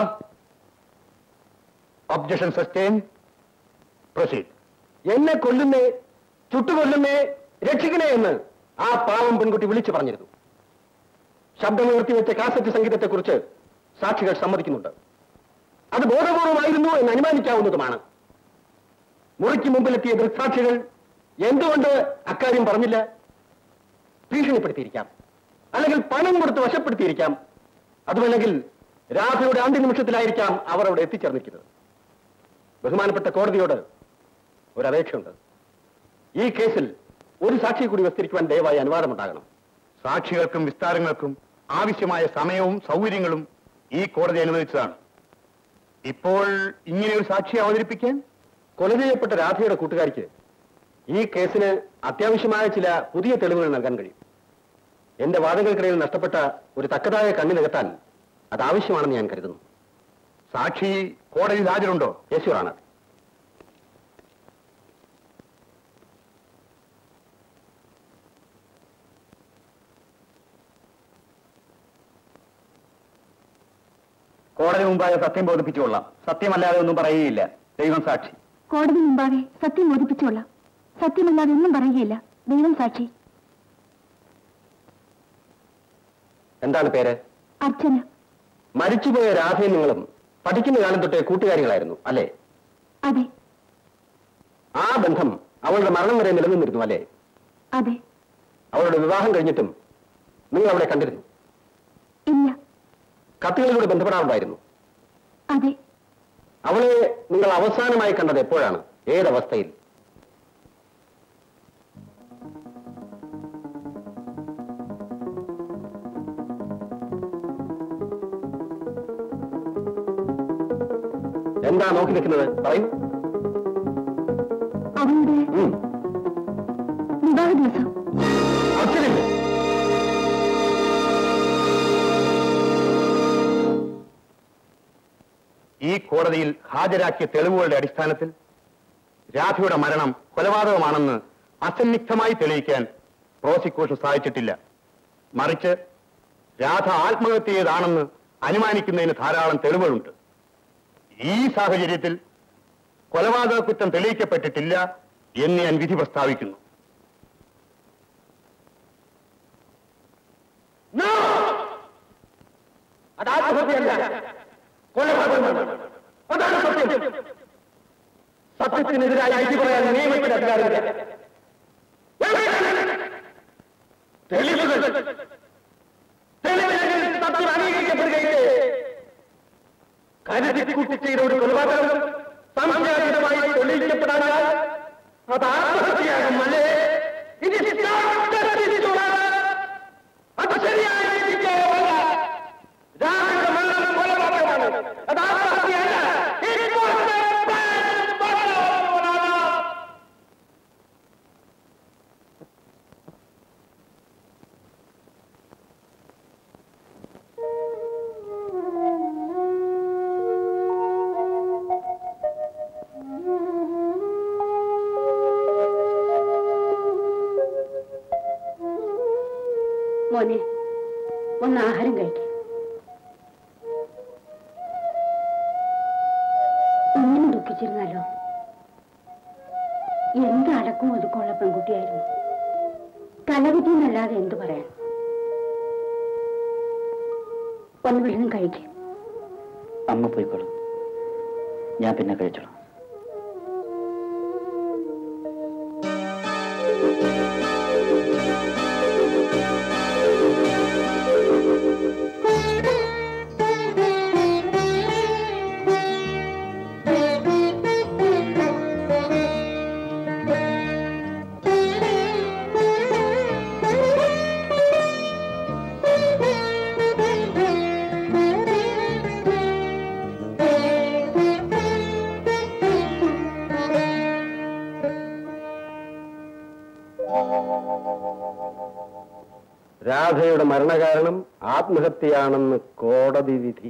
[SPEAKER 3] ഒബ്ജക്ഷൻ സസ്റ്റെയിൻ പ്രൊസീഡ്
[SPEAKER 5] എന്നെ കൊല്ലുന്നേ ചുട്ടുകൊല്ലുന്നേ രക്ഷിക്കണേ എന്ന് ആ പാവം പെൺകുട്ടി വിളിച്ചു പറഞ്ഞിരുന്നു ശബ്ദമുയർത്തി വെച്ച കാസറ്റ് സംഗീതത്തെക്കുറിച്ച് സാക്ഷികൾ സമ്മതിക്കുന്നുണ്ട് അത് ബോധപൂർവമായിരുന്നു എന്ന് അനുമാനിക്കാവുന്നതുമാണ് മുറിക്ക് മുമ്പിലെത്തിയ ദൃക്സാക്ഷികൾ എന്തുകൊണ്ട് അക്കാര്യം പറഞ്ഞില്ല ഭീഷണിപ്പെടുത്തിയിരിക്കാം അല്ലെങ്കിൽ പണം കൊടുത്ത് വശപ്പെടുത്തിയിരിക്കാം അതുമല്ലെങ്കിൽ രാധയുടെ അന്ത്യനിമിഷത്തിലായിരിക്കാം അവർ അവിടെ എത്തിച്ചേർന്നിരിക്കുന്നത് ബഹുമാനപ്പെട്ട കോടതിയോട് ഒരു അപേക്ഷയുണ്ട് ഈ കേസിൽ ഒരു സാക്ഷി കൂടി വിസ്തരിക്കുവാൻ ദയവായി അനുവാദമുണ്ടാകണം
[SPEAKER 3] സാക്ഷികൾക്കും വിസ്താരങ്ങൾക്കും ആവശ്യമായ സമയവും സൗകര്യങ്ങളും ഈ കോടതി അനുവദിച്ചതാണ് ഇപ്പോൾ ഇങ്ങനെ ഒരു സാക്ഷിയെ അവതരിപ്പിക്കാൻ
[SPEAKER 5] കൊല ചെയ്യപ്പെട്ട രാധയുടെ കൂട്ടുകാരിക്ക് ഈ കേസിന് അത്യാവശ്യമായ ചില പുതിയ തെളിവുകൾ നൽകാൻ കഴിയും എന്റെ വാദങ്ങൾക്കിടയിൽ നഷ്ടപ്പെട്ട ഒരു തക്കതായ കണ്ണി നികത്താൻ അത് ആവശ്യമാണെന്ന് ഞാൻ കരുതുന്നു
[SPEAKER 3] സാക്ഷി കോടതിയിൽ ഹാജരുണ്ടോ
[SPEAKER 5] യേശുവാണ്
[SPEAKER 3] കോടതി മുമ്പായ സത്യം ബോധിപ്പിച്ചുകൊള്ളാം സത്യമല്ലാതെ ഒന്നും പറയുകയില്ല ദൈവം സാക്ഷി
[SPEAKER 1] കോടതി മുമ്പാകെ സത്യം ബോധിപ്പിച്ചോളാം സത്യമല്ലാതെ ഒന്നും പറയുകയില്ല ദൈവം സാക്ഷി
[SPEAKER 5] എന്താണ് പേര്
[SPEAKER 1] അർച്ചന
[SPEAKER 5] മരിച്ചുപോയ രാധയും നിങ്ങളും പഠിക്കുന്ന കാലം തൊട്ടേ കൂട്ടുകാരികളായിരുന്നു അല്ലേ
[SPEAKER 1] അതെ
[SPEAKER 5] ആ ബന്ധം അവളുടെ മരണം വരെ നിലനിന്നിരുന്നു അല്ലേ
[SPEAKER 1] അതെ
[SPEAKER 5] അവളുടെ വിവാഹം കഴിഞ്ഞിട്ടും നിങ്ങൾ അവളെ കണ്ടിരുന്നു
[SPEAKER 1] ഇല്ല
[SPEAKER 5] കത്തുകളിലൂടെ ബന്ധപ്പെടാറുണ്ടായിരുന്നു
[SPEAKER 1] അതെ
[SPEAKER 5] അവളെ നിങ്ങൾ അവസാനമായി കണ്ടത് എപ്പോഴാണ് ഏതവസ്ഥയിൽ എന്താ നോക്കി നിൽക്കുന്നത് പറയൂ
[SPEAKER 1] അവളുടെ
[SPEAKER 5] ഉം.
[SPEAKER 1] വിവാഹ ദിവസം
[SPEAKER 5] അർച്ചനയില്ലേ?
[SPEAKER 3] ഈ കോടതിയിൽ ഹാജരാക്കിയ തെളിവുകളുടെ അടിസ്ഥാനത്തിൽ രാധയുടെ മരണം കൊലപാതകമാണെന്ന് അസന്നിഗ്ധമായി തെളിയിക്കാൻ പ്രോസിക്യൂഷൻ സാധിച്ചിട്ടില്ല മറിച്ച് രാധ ആത്മഹത്യ ചെയ്താണെന്ന് അനുമാനിക്കുന്നതിന് ധാരാളം തെളിവുകളുണ്ട് ഈ സാഹചര്യത്തിൽ കൊലപാതക കുറ്റം തെളിയിക്കപ്പെട്ടിട്ടില്ല എന്ന് ഞാൻ വിധി പ്രസ്താവിക്കുന്നു
[SPEAKER 5] No! അത് ആത്മഹത്യയല്ല കൊലപാതകമാണ് അതാണ് സത്യം സത്യത്തിനെതിരായി വിധി പറയാൻ നിയമത്തിന് അധികാരമില്ല തെളിവുകൾ തെളിവുകൾ സത്യം അംഗീകരിക്കപ്പെടുകയില്ലേ കരുതിക്കുട്ടി ചെയ്ത ഒരു കൊലപാതകം സംശയാതീതമായി തെളിയിക്കപ്പെടാനായി അത് ആത്മഹത്യയാകും അല്ലേ ഇത് അത് ശരിയായ രീതിക്ക് അല്ല. രാവിലെ മരണം കൊലപാതകമാണ്. അത് ആത്മഹത്യയല്ല. ഇപ്പോഴത്തെ കൊലപാതകമാണ്.
[SPEAKER 4] മോനെ ഒന്ന് ആഹാരം കഴിക്കാം ഇങ്ങനെ ദുഃഖിച്ചിരുന്നാലോ എന്ത് അടക്കവും ഒതുക്കമുള്ള പെൺകുട്ടിയായിരുന്നു തലവിധി എന്നല്ലാതെ എന്തു പറയാൻ ഒന്ന് വെള്ളം കഴിക്കും
[SPEAKER 2] അമ്മ പോയിക്കോളൂ ഞാൻ പിന്നെ കഴിച്ചോളാം
[SPEAKER 5] രാധയുടെ മരണകാരണം ആത്മഹത്യയാണെന്ന് കോടതി വിധി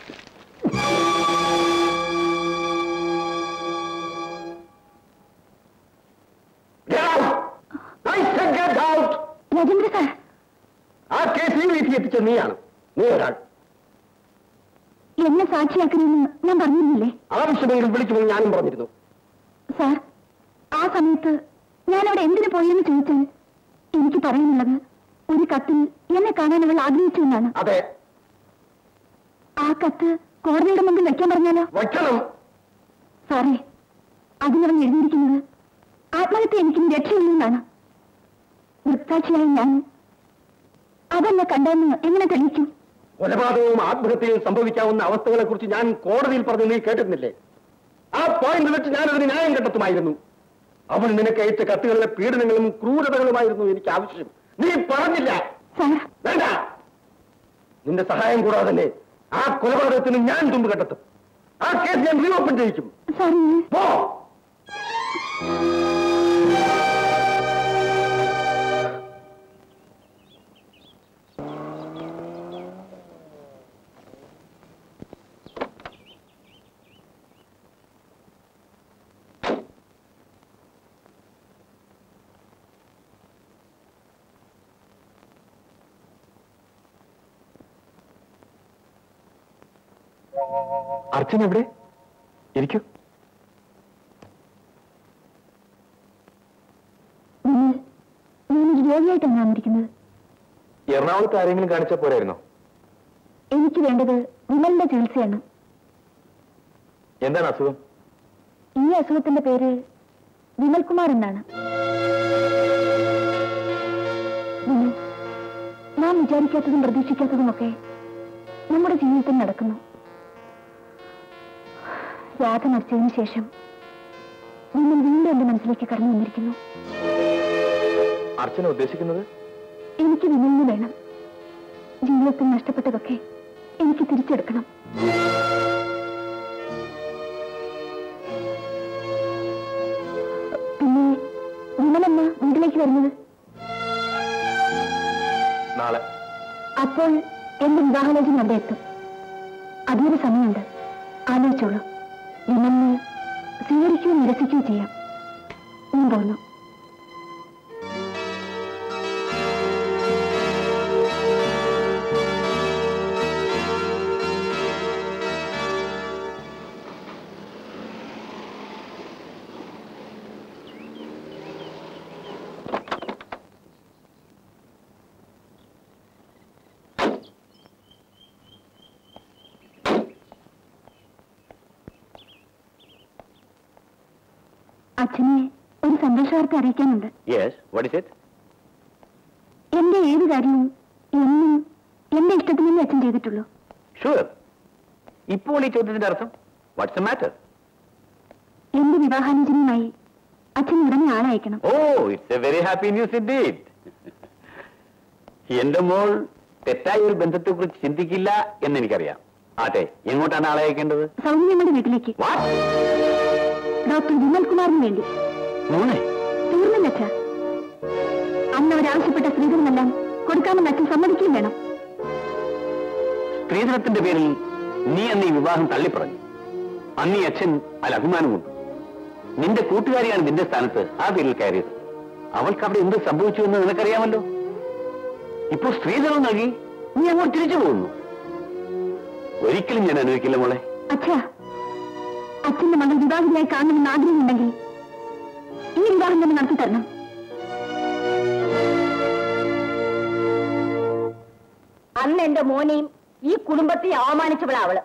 [SPEAKER 5] Get out! I said get out!
[SPEAKER 1] Rajendra sir
[SPEAKER 5] ആ കേസിൽ വിധി എത്തിച്ച നീയാണ് നീ ഒരാൾ
[SPEAKER 1] എന്നെ സാക്ഷിയാക്കണമെന്ന് ഞാൻ പറഞ്ഞിരുന്നില്ലേ
[SPEAKER 5] ആവശ്യമെങ്കിൽ വിളിക്കുമെന്ന് ഞാനും പറഞ്ഞിരുന്നു
[SPEAKER 1] സാർ ആ സമയത്ത് ഞാൻ അവിടെ എന്തിനു പോയെന്ന് ചോദിച്ചാൽ എനിക്ക് പറയാനുള്ളത് ഒരു കത്തിൽ എന്നെ കാണാൻ അവൾ ആഗ്രഹിച്ചു എന്നാണ്
[SPEAKER 5] അതെ
[SPEAKER 1] ആ കത്ത് കോടതിയുടെ മുമ്പിൽ വെക്കാൻ പറഞ്ഞാലോ
[SPEAKER 5] വയ്ക്കണം
[SPEAKER 1] സാറേ അതിനവൻ എഴുതിയിരിക്കുന്നത് ആത്മഹത്യ എനിക്ക് രക്ഷയില്ലെന്നാണ് ദൃക്സാക്ഷിയായി ഞാൻ അതെന്നെ കണ്ടെന്ന് എങ്ങനെ തെളിയിക്കും
[SPEAKER 5] കൊലപാതകവും ആത്മഹത്യയും സംഭവിക്കാവുന്ന അവസ്ഥകളെ കുറിച്ച് ഞാൻ കോടതിയിൽ പറഞ്ഞു നീ കേട്ടിരുന്നില്ലേ ആ പോയിന്റ് വെച്ച് ഞാൻ അതിന് ന്യായം കണ്ടെത്തുമായിരുന്നു അവൾ നിനക്ക് അയച്ച കത്തുകളിലെ പീഡനങ്ങളും ക്രൂരതകളുമായിരുന്നു എനിക്ക് ആവശ്യം നീ പറഞ്ഞില്ല
[SPEAKER 1] സാർ
[SPEAKER 5] വേണ്ട നിന്റെ സഹായം കൂടാതെ തന്നെ ആ കൊലപാതകത്തിന് ഞാൻ തുമ്പ് കണ്ടെത്തും ആ കേസ് ഞാൻ റീഓപ്പൺ ചെയ്യിക്കും
[SPEAKER 1] സാർ ഞാൻ-
[SPEAKER 5] പോ
[SPEAKER 3] അർച്ചന എവിടെ ഇരിക്കൂ
[SPEAKER 1] നിങ്ങൾ ഞാനൊരു രോഗിയായിട്ടാണ് വന്നിരിക്കുന്നത്
[SPEAKER 3] എറണാകുളത്ത് ആരെങ്കിലും കാണിച്ചാൽ പോരായിരുന്നോ
[SPEAKER 1] എനിക്ക് വേണ്ടത് വിമലിന്റെ ചികിത്സയാണ്
[SPEAKER 3] എന്താണ് അസുഖം
[SPEAKER 1] ഈ അസുഖത്തിന്റെ പേര് വിമൽകുമാർ എന്നാണ് വിമൽ നാം വിചാരിക്കാത്തതും പ്രതീക്ഷിക്കാത്തതുമൊക്കെ നമ്മുടെ ജീവിതത്തിൽ നടക്കുന്നു രാധ മരിച്ചതിന് ശേഷം വിമൽ വീണ്ടും എന്റെ മനസ്സിലേക്ക് കടന്നു വന്നിരിക്കുന്നു
[SPEAKER 3] അർച്ചന ഉദ്ദേശിക്കുന്നത്
[SPEAKER 1] എനിക്ക് വിമലിന് വേണം ജീവിതത്തിൽ നഷ്ടപ്പെട്ടതൊക്കെ എനിക്ക് തിരിച്ചെടുക്കണം പിന്നെ വിമലെന്ന വീട്ടിലേക്ക് വരുന്നത്
[SPEAKER 3] നാളെ
[SPEAKER 1] അപ്പോൾ എന്റെ വിവാഹാലോചന അവിടെ എത്തും അതിനൊരു സമയമുണ്ട് ആലോചിച്ചോളൂ വിമലിനെ സ്വീകരിക്കുകയോ നിരസിക്കുകയോ ചെയ്യാം ഞാൻ പോകുന്നു അച്ഛനെ ഒരു സന്തോഷവാർത്ത അറിയിക്കാനുണ്ട്
[SPEAKER 5] യെസ് വാട്ട് ഇസ് ഇറ്റ്
[SPEAKER 1] എന്റെ ഏത് കാര്യവും എന്നും എന്റെ ഇഷ്ടത്തിന് തന്നെ അച്ഛൻ ചെയ്തിട്ടുള്ളൂ
[SPEAKER 5] ഷുവർ ഇപ്പോൾ ഈ ചോദ്യത്തിന്റെ അർത്ഥം വാട്ട്സ് എ മാറ്റർ
[SPEAKER 1] എന്റെ വിവാഹാലോചനയുമായി അച്ഛൻ ഉടനെ ആളയക്കണം
[SPEAKER 5] oh it's a very happy news indeed എന്റെ മോൾ തെറ്റായ ഒരു ബന്ധത്തെക്കുറിച്ച് ചിന്തിക്കില്ല എന്ന് എനിക്കറിയാം ആട്ടെ എങ്ങോട്ടാണ് ആളെ അയക്കേണ്ടത്
[SPEAKER 1] സൗമ്യമ്മയുടെ വീട്ടിലേക്ക്
[SPEAKER 5] വാട്ട്
[SPEAKER 1] ഡോക്ടർ വിമൽ കുമാറിന് വേണ്ടി
[SPEAKER 5] മോനെ
[SPEAKER 1] തീർന്നില്ല അച്ഛ അന്ന് അവരാവശ്യപ്പെട്ട സ്ത്രീധനമെല്ലാം കൊടുക്കാമെന്ന് അച്ഛൻ സമ്മതിക്കുകയും വേണം
[SPEAKER 5] സ്ത്രീധനത്തിന്റെ പേരിൽ നീ അന്ന് ഈ വിവാഹം തള്ളിപ്പറഞ്ഞു അന്ന് ഈ അച്ഛൻ അതിൽ അഭിമാനമുണ്ട് നിന്റെ കൂട്ടുകാരിയാണ് നിന്റെ സ്ഥാനത്ത് ആ പേരിൽ കയറിയത് അവൾക്ക് അവിടെ എന്ത് സംഭവിച്ചു എന്ന് നിനക്കറിയാമല്ലോ ഇപ്പോൾ സ്ത്രീധനം നൽകി നീ അങ്ങോട്ട് തിരിച്ചു പോകുന്നു ഒരിക്കലും ഞാൻ അനുവദിക്കില്ല മോളെ
[SPEAKER 1] അച്ഛ അച്ഛന്റെ മകൾ വിവാഹിതയായി കാണണമെന്ന് ആഗ്രഹമുണ്ടെങ്കിൽ ഈ കല്യാണം തന്നെ നടത്തി തരണം
[SPEAKER 4] അന്ന് എന്റെ മോനെയും ഈ കുടുംബത്തെ അവമാനിച്ചവളാ അവള്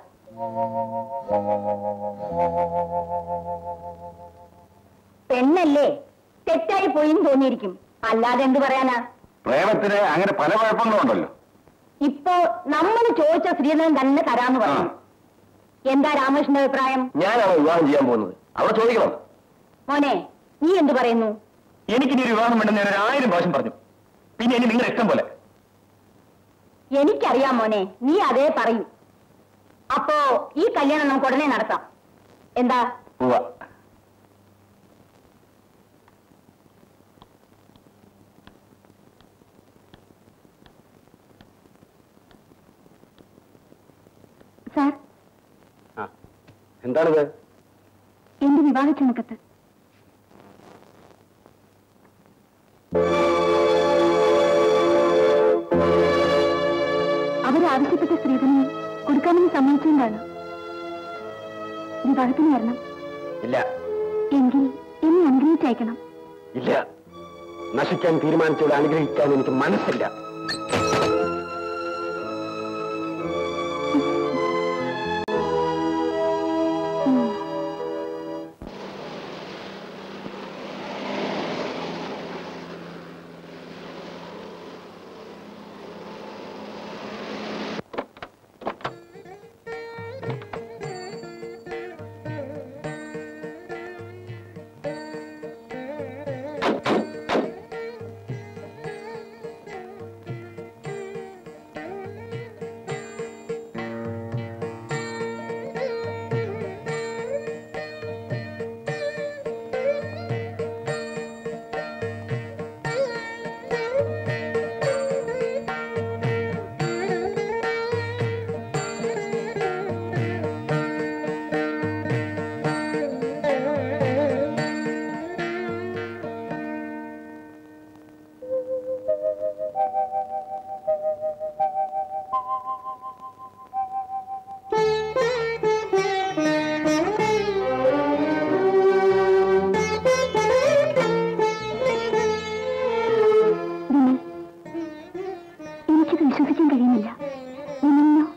[SPEAKER 4] പെണ്ണല്ലേ തെറ്റായി പോയിന്ന് തോന്നിയിരിക്കും അല്ലാതെ എന്ത് പറയാനാ
[SPEAKER 2] പ്രേമത്തിന് അങ്ങനെ പല കുഴപ്പങ്ങളും ഉണ്ടല്ലോ
[SPEAKER 4] ഇപ്പോ നമ്മൾ ചോദിച്ച ശ്രീധരൻ തന്നെ തരാന്ന് പറഞ്ഞു എന്താ രാമകൃഷ്ണന്റെ അഭിപ്രായം
[SPEAKER 3] ഞാനാണ് വിവാഹം ചെയ്യാൻ പോകുന്നത് അവിടെ ചോദിക്കണം
[SPEAKER 4] മോനെ നീ എന്ത് പറയുന്നു
[SPEAKER 3] എനിക്കിനി ഒരു വിവാഹം വേണ്ടെന്ന് ഞാൻ ഒരു ആയിരം പ്രാവശ്യം പറഞ്ഞു പിന്നെ ഇനി നിങ്ങളുടെ ഇഷ്ടം പോലെ
[SPEAKER 4] എനിക്കറിയാം മോനെ നീ അതേ പറയൂ അപ്പോ ഈ കല്യാണം നമുക്ക് ഉടനെ നടത്താം എന്താ
[SPEAKER 3] പോവാ
[SPEAKER 1] സാർ
[SPEAKER 5] എന്താണിത്
[SPEAKER 1] എന്റെ വിവാഹ ചുമക്കത്ത് അവരാവശ്യപ്പെട്ട സ്ത്രീധനം കൊടുക്കാമെന്ന് സമ്മതിച്ചുകൊണ്ടാണ് വിവാഹത്തിന് വരണം
[SPEAKER 5] ഇല്ല
[SPEAKER 1] എങ്കിൽ എന്നെ അനുഗ്രഹിച്ചയക്കണം
[SPEAKER 5] ഇല്ല നശിക്കാൻ തീരുമാനിച്ചവളെ അനുഗ്രഹിക്കാൻ എനിക്ക് മനസ്സില്ല
[SPEAKER 1] ഉം. വിമൽ എനിക്കിത് വിശ്വസിക്കാൻ കഴിയുന്നില്ല വിമലിനോ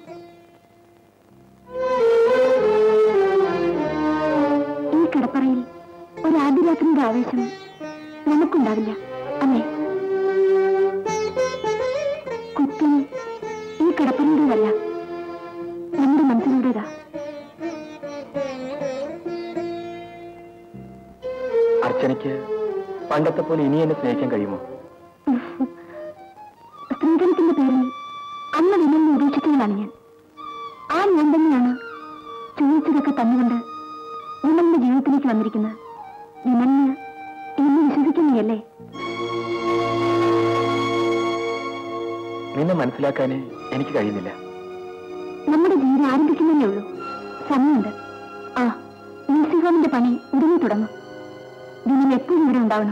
[SPEAKER 1] ഈ കിടപ്പറയിൽ ഒരു ആദ്യരാത്രിയുടെ ആവേശം നമുക്കുണ്ടാവില്ല അല്ലേ കുറ്റം ഈ കിടപ്പറയുടേതല്ല നമ്മുടെ മനസ്സിലൂടേതാ
[SPEAKER 3] അർച്ചനയ്ക്ക് പണ്ടത്തെ പോലെ ഇനി എന്നെ സ്നേഹിക്കാൻ കഴിയുമോ
[SPEAKER 1] സ്ത്രീധനത്തിന്റെ പേരിൽ അന്ന് വിമലിനെ ഉപേക്ഷിച്ചവളാണ് ഞാൻ ആ ഞാൻ തന്നെയാണ് ചോദിച്ചതൊക്കെ തന്നുകൊണ്ട് വിമലിന്റെ ജീവിതത്തിലേക്ക് വന്നിരിക്കുന്നത് വിമലിന് എന്നെ വിശ്വസിക്കുന്നില്ലേ
[SPEAKER 3] നിന്നെ മനസ്സിലാക്കാനേ എനിക്ക് കഴിയുന്നില്ല
[SPEAKER 1] നമ്മുടെ ജീവിതം ആരംഭിക്കുന്നതേ ഉള്ളൂ സമയമുണ്ട് ആ മ്യൂസിക് ഹോമിന്റെ പണി ഉടനെ തുടങ്ങും വിമൽ എപ്പോഴും ഇവിടെ ഉണ്ടാവണം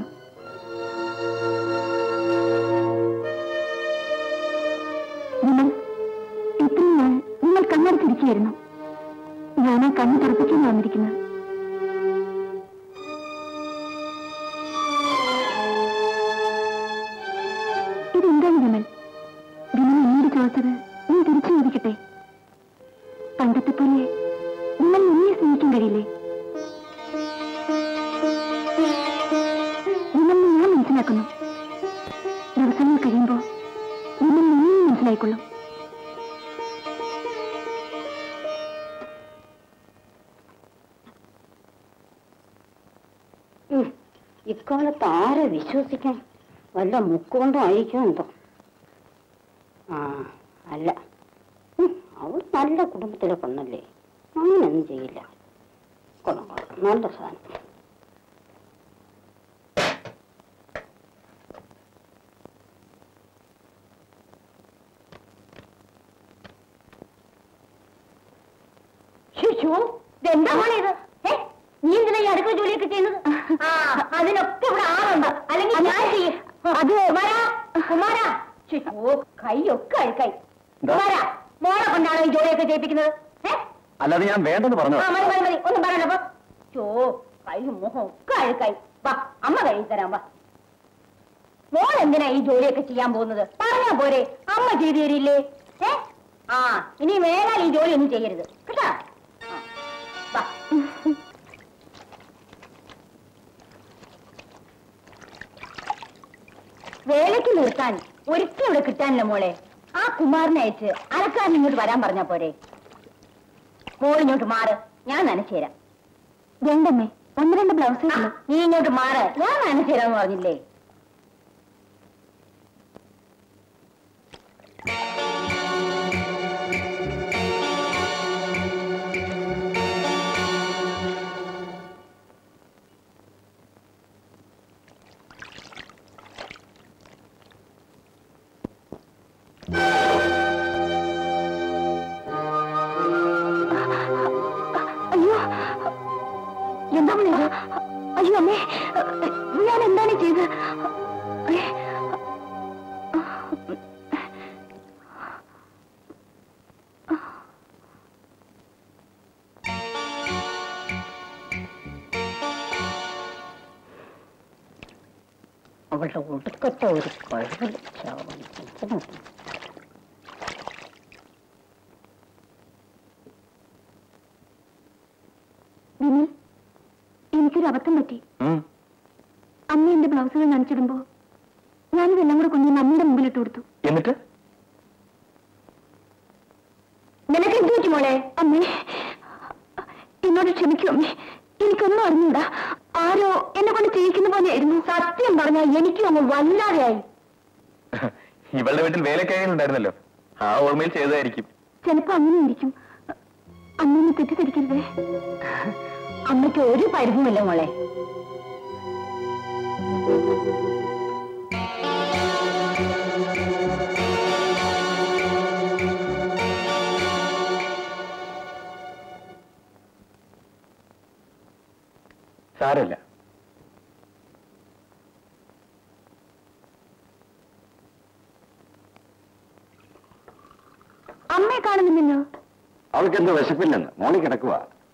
[SPEAKER 1] വിമൽ ഇത്രയും നാൾ നിങ്ങൾ കണ്ണടച്ചിരിക്കുകയായിരുന്നു ഞാൻ ആ കണ്ണ് തുറപ്പിക്കാൻ വന്നിരിക്കുന്നത് ഇതെന്താണ് വിമൽ വിമൽ എന്നോട് ചോദിച്ചത് നീ തിരിച്ചു ചോദിക്കട്ടെ പണ്ടത്തെ പോലെ വിമൽ എന്നെ സ്നേഹിക്കാൻ കഴിയില്ലേ വിമലിനെ ഞാൻ മനസ്സിലാക്കുന്നു ദിവസങ്ങൾ കഴിയുമ്പോ വിമൽ എന്നെ മനസ്സിലായിക്കൊള്ളും
[SPEAKER 4] ഇക്കാലത്ത് ആരെ വിശ്വസിക്കാൻ വല്ല മുക്കുകൊണ്ടും ആയിരിക്കും എന്തോ ആ അല്ല ഉം, അവൾ നല്ല കുടുംബത്തിലെ പെണ്ണല്ലേ അങ്ങനെയൊന്നും ചെയ്യില്ല കൊള്ളാം കൊള്ളാം നല്ല സാധനം ശിശു ഇതെന്താ മോളെ ഇത് ഏ? നീ എന്തിനാ ഈ അടുക്കള ജോലിയൊക്കെ ചെയ്യുന്നത് ആ അതിനൊക്കെ ഇവിടെ ആളുണ്ട് അല്ലെങ്കിൽ ഞാൻ ചെയ്യും അത് കുമാര കുമാര ശിശു കൈയൊക്കെ അഴുക്കായി
[SPEAKER 3] എന്താ?
[SPEAKER 4] കുമാര മോളെ കൊണ്ടാണോ ഈ ജോലിയൊക്കെ ചെയ്യിപ്പിക്കുന്നത് ഏ
[SPEAKER 3] അല്ലാതെ ഞാൻ വേണ്ടെന്ന് പറഞ്ഞു
[SPEAKER 4] ആ മതി മതി മതി ഒന്നും പറയണ്ട അപ്പൊ ചോ കൈയും മുഖം ഒക്കെ അഴുക്കായി വാ അമ്മ കഴുകി തരാം വാ മോൾ എന്തിനാ ഈ ജോലിയൊക്കെ ചെയ്യാൻ പോകുന്നത് പറഞ്ഞാ പോരെ അമ്മ ചെയ്തു തരില്ലേ ഏ ആ ഇനി വേഗം ഈ ജോലി ഒന്നും ചെയ്യരുത് കേട്ടാ ആ, വാ വേലയ്ക്ക് നിർത്താൻ ഒരിക്കലും ഇവിടെ കിട്ടാനില്ല മോളെ ആ കുമാറിനെ അയച്ച് അലക്കാരൻ ഇങ്ങോട്ട് വരാൻ പറഞ്ഞാ പോരെ മോൾ ഇങ്ങോട്ട് മാറ് ഞാൻ നനച്ചുതരാം
[SPEAKER 1] വേണ്ടമ്മേ ഒന്ന് രണ്ട് ബ്ലൗസ്
[SPEAKER 4] ആ, നീ ഇങ്ങോട്ട് മാറ് ഞാൻ നനച്ചുതരാന്ന് പറഞ്ഞില്ലേ
[SPEAKER 1] അയ്യോ എന്താ വിളിയത് അയ്യോ അമ്മേ ഞാൻ എന്താണ് ചെയ്തത്
[SPEAKER 4] അവളുടെ ഒടുക്കത്തെ ഒരു കഴിവ്
[SPEAKER 1] വിനി എനിക്കൊരു അബദ്ധം പറ്റി
[SPEAKER 3] ഉം.
[SPEAKER 1] അമ്മ എന്റെ ബ്ലൗസുകൾ നനച്ചിടുമ്പോ ഞാനിതെല്ലാം കൂടെ കൊണ്ടുവന്ന് അമ്മയുടെ മുമ്പിൽ ഇട്ട് കൊടുത്തു
[SPEAKER 3] എന്നിട്ട്
[SPEAKER 1] നിനക്ക് എന്ത് പറ്റി മോളെ അമ്മേ എന്നോട് ക്ഷമിക്കൂ അമ്മേ എനിക്കൊന്നും അറിഞ്ഞൂടാ ആരോ എന്നെ കൊണ്ട് ചെയ്യിക്കുന്ന പോലെയായിരുന്നു
[SPEAKER 4] സത്യം പറഞ്ഞാൽ എനിക്കും അങ്ങ് വല്ലാതെയായി
[SPEAKER 3] ഇവളുടെ വീട്ടിൽ വേലക്കായുണ്ടായിരുന്നല്ലോ ആ ഓർമ്മയിൽ ചെയ്തതായിരിക്കും
[SPEAKER 1] ചിലപ്പോ അങ്ങനെ ഇരിക്കും അമ്മ തെറ്റിദ്ധരിക്കരുതേ
[SPEAKER 4] അമ്മയ്ക്ക് ഒരു പരിഭവമില്ല മോളെ
[SPEAKER 3] സാരമില്ല
[SPEAKER 1] അമ്മയെ കാണുന്നില്ലല്ലോ
[SPEAKER 2] അവൾക്ക് എന്തോ വിശപ്പില്ലെന്ന് മോളി കിടക്കുക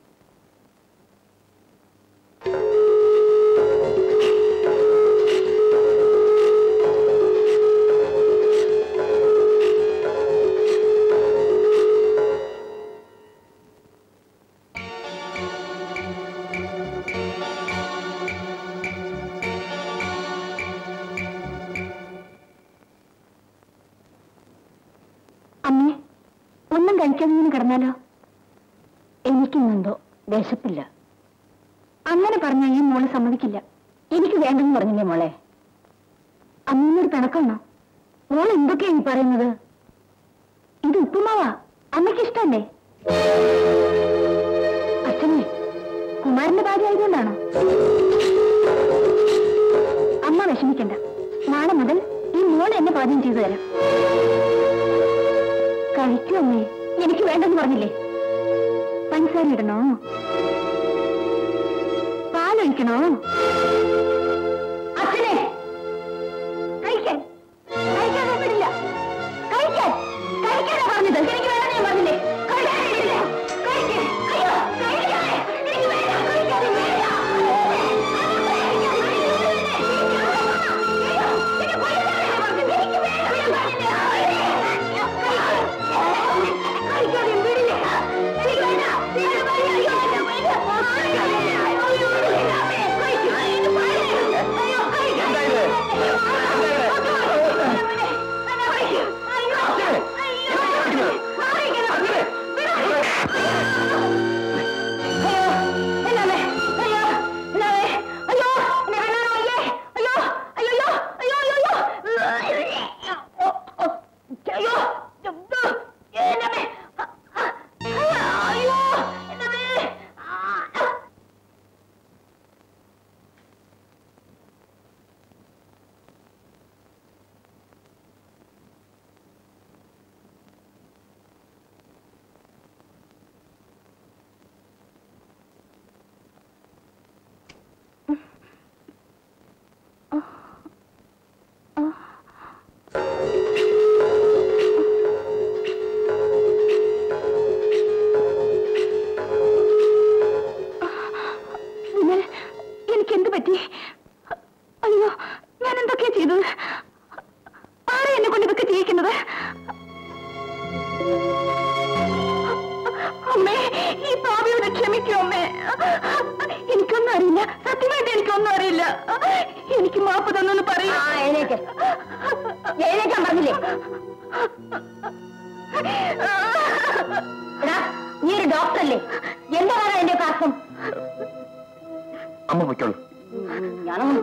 [SPEAKER 1] അമ്മേ ഒന്നും കഴിക്കാതെ ഇങ്ങനെ കിടന്നാലോ
[SPEAKER 4] എനിക്കിന്നെന്തോ വിശപ്പില്ല
[SPEAKER 1] അങ്ങനെ പറഞ്ഞാൽ ഈ മോള് സമ്മതിക്കില്ല
[SPEAKER 4] എനിക്ക് വേണ്ടെന്ന് പറഞ്ഞില്ലേ മോളെ
[SPEAKER 1] അമ്മയോട് പിണക്കണോ മോൾ എന്തൊക്കെയാ ഈ പറയുന്നത് ഇത് ഉപ്പുമാവാ അമ്മയ്ക്ക് ഇഷ്ടമല്ലേ അച്ഛനെ കുമാരന്റെ ഭാര്യ ആയതുകൊണ്ടാണോ അമ്മ വിഷമിക്കണ്ട നാളെ മുതൽ ഈ മോൾ എന്നെ പാചകം ചെയ്തു തരാം കഴിക്കൂ അമ്മേ എനിക്ക് വേണ്ടെന്ന് പറഞ്ഞില്ലേ പഞ്ചസാര ഇടണോ പാലൊഴിക്കണോ അച്ഛനെ കഴിക്കാൻ കഴിക്കാൻ പറ്റില്ല കഴിക്കാൻ കഴിക്കാനാ പറഞ്ഞത് എനിക്ക് വേണം ഞാൻ പറഞ്ഞില്ലേ കഴിക്കാനില്ല കഴിക്കാൻ അയ്യോ കഴിക്കാൻ എനിക്ക് വേണ്ട കഴിക്കാൻ വേണ്ട കഴിക്കാൻ പറ്റി അയ്യോ ഞാൻ എന്തൊക്കെയാ ചെയ്തത് ആരെ എന്നെ കൊണ്ട് ഇതൊക്കെ ചെയ്യിക്കുന്നത് അമ്മേ ഈ പാവിയോട് ക്ഷമിക്കൂ അമ്മേ എനിക്കൊന്നും അറിയില്ല സത്യമായിട്ട് എനിക്കൊന്നും അറിയില്ല എനിക്ക് മാപ്പ് തന്നൊന്ന് പറയൂ
[SPEAKER 4] ആ എഴുന്നേക്ക് എഴുന്നേക്കാൻ പറഞ്ഞില്ലേ എടാ നീ ഒരു ഡോക്ടറല്ലേ എന്താണ് എന്റെ കാർക്കും
[SPEAKER 3] അമ്മ പൊയ്ക്കോളൂ
[SPEAKER 4] ഞാനൊന്നും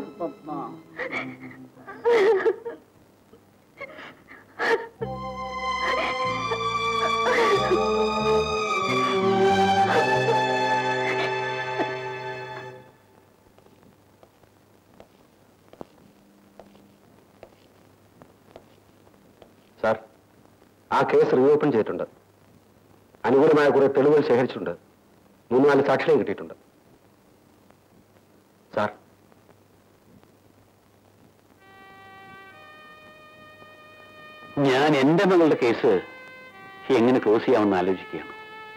[SPEAKER 5] സാർ ആ കേസ് റീഓപ്പൺ ചെയ്തിട്ടുണ്ട് അനുകൂലമായ കുറെ തെളിവുകൾ ശേഖരിച്ചിട്ടുണ്ട് മൂന്ന് നാല് സാക്ഷികളെയും കിട്ടിയിട്ടുണ്ട് സാർ
[SPEAKER 2] ഞാൻ എന്റെ മകളുടെ കേസ് എങ്ങനെ ക്ലോസ് ചെയ്യാമെന്ന് ആലോചിക്കുകയാണ്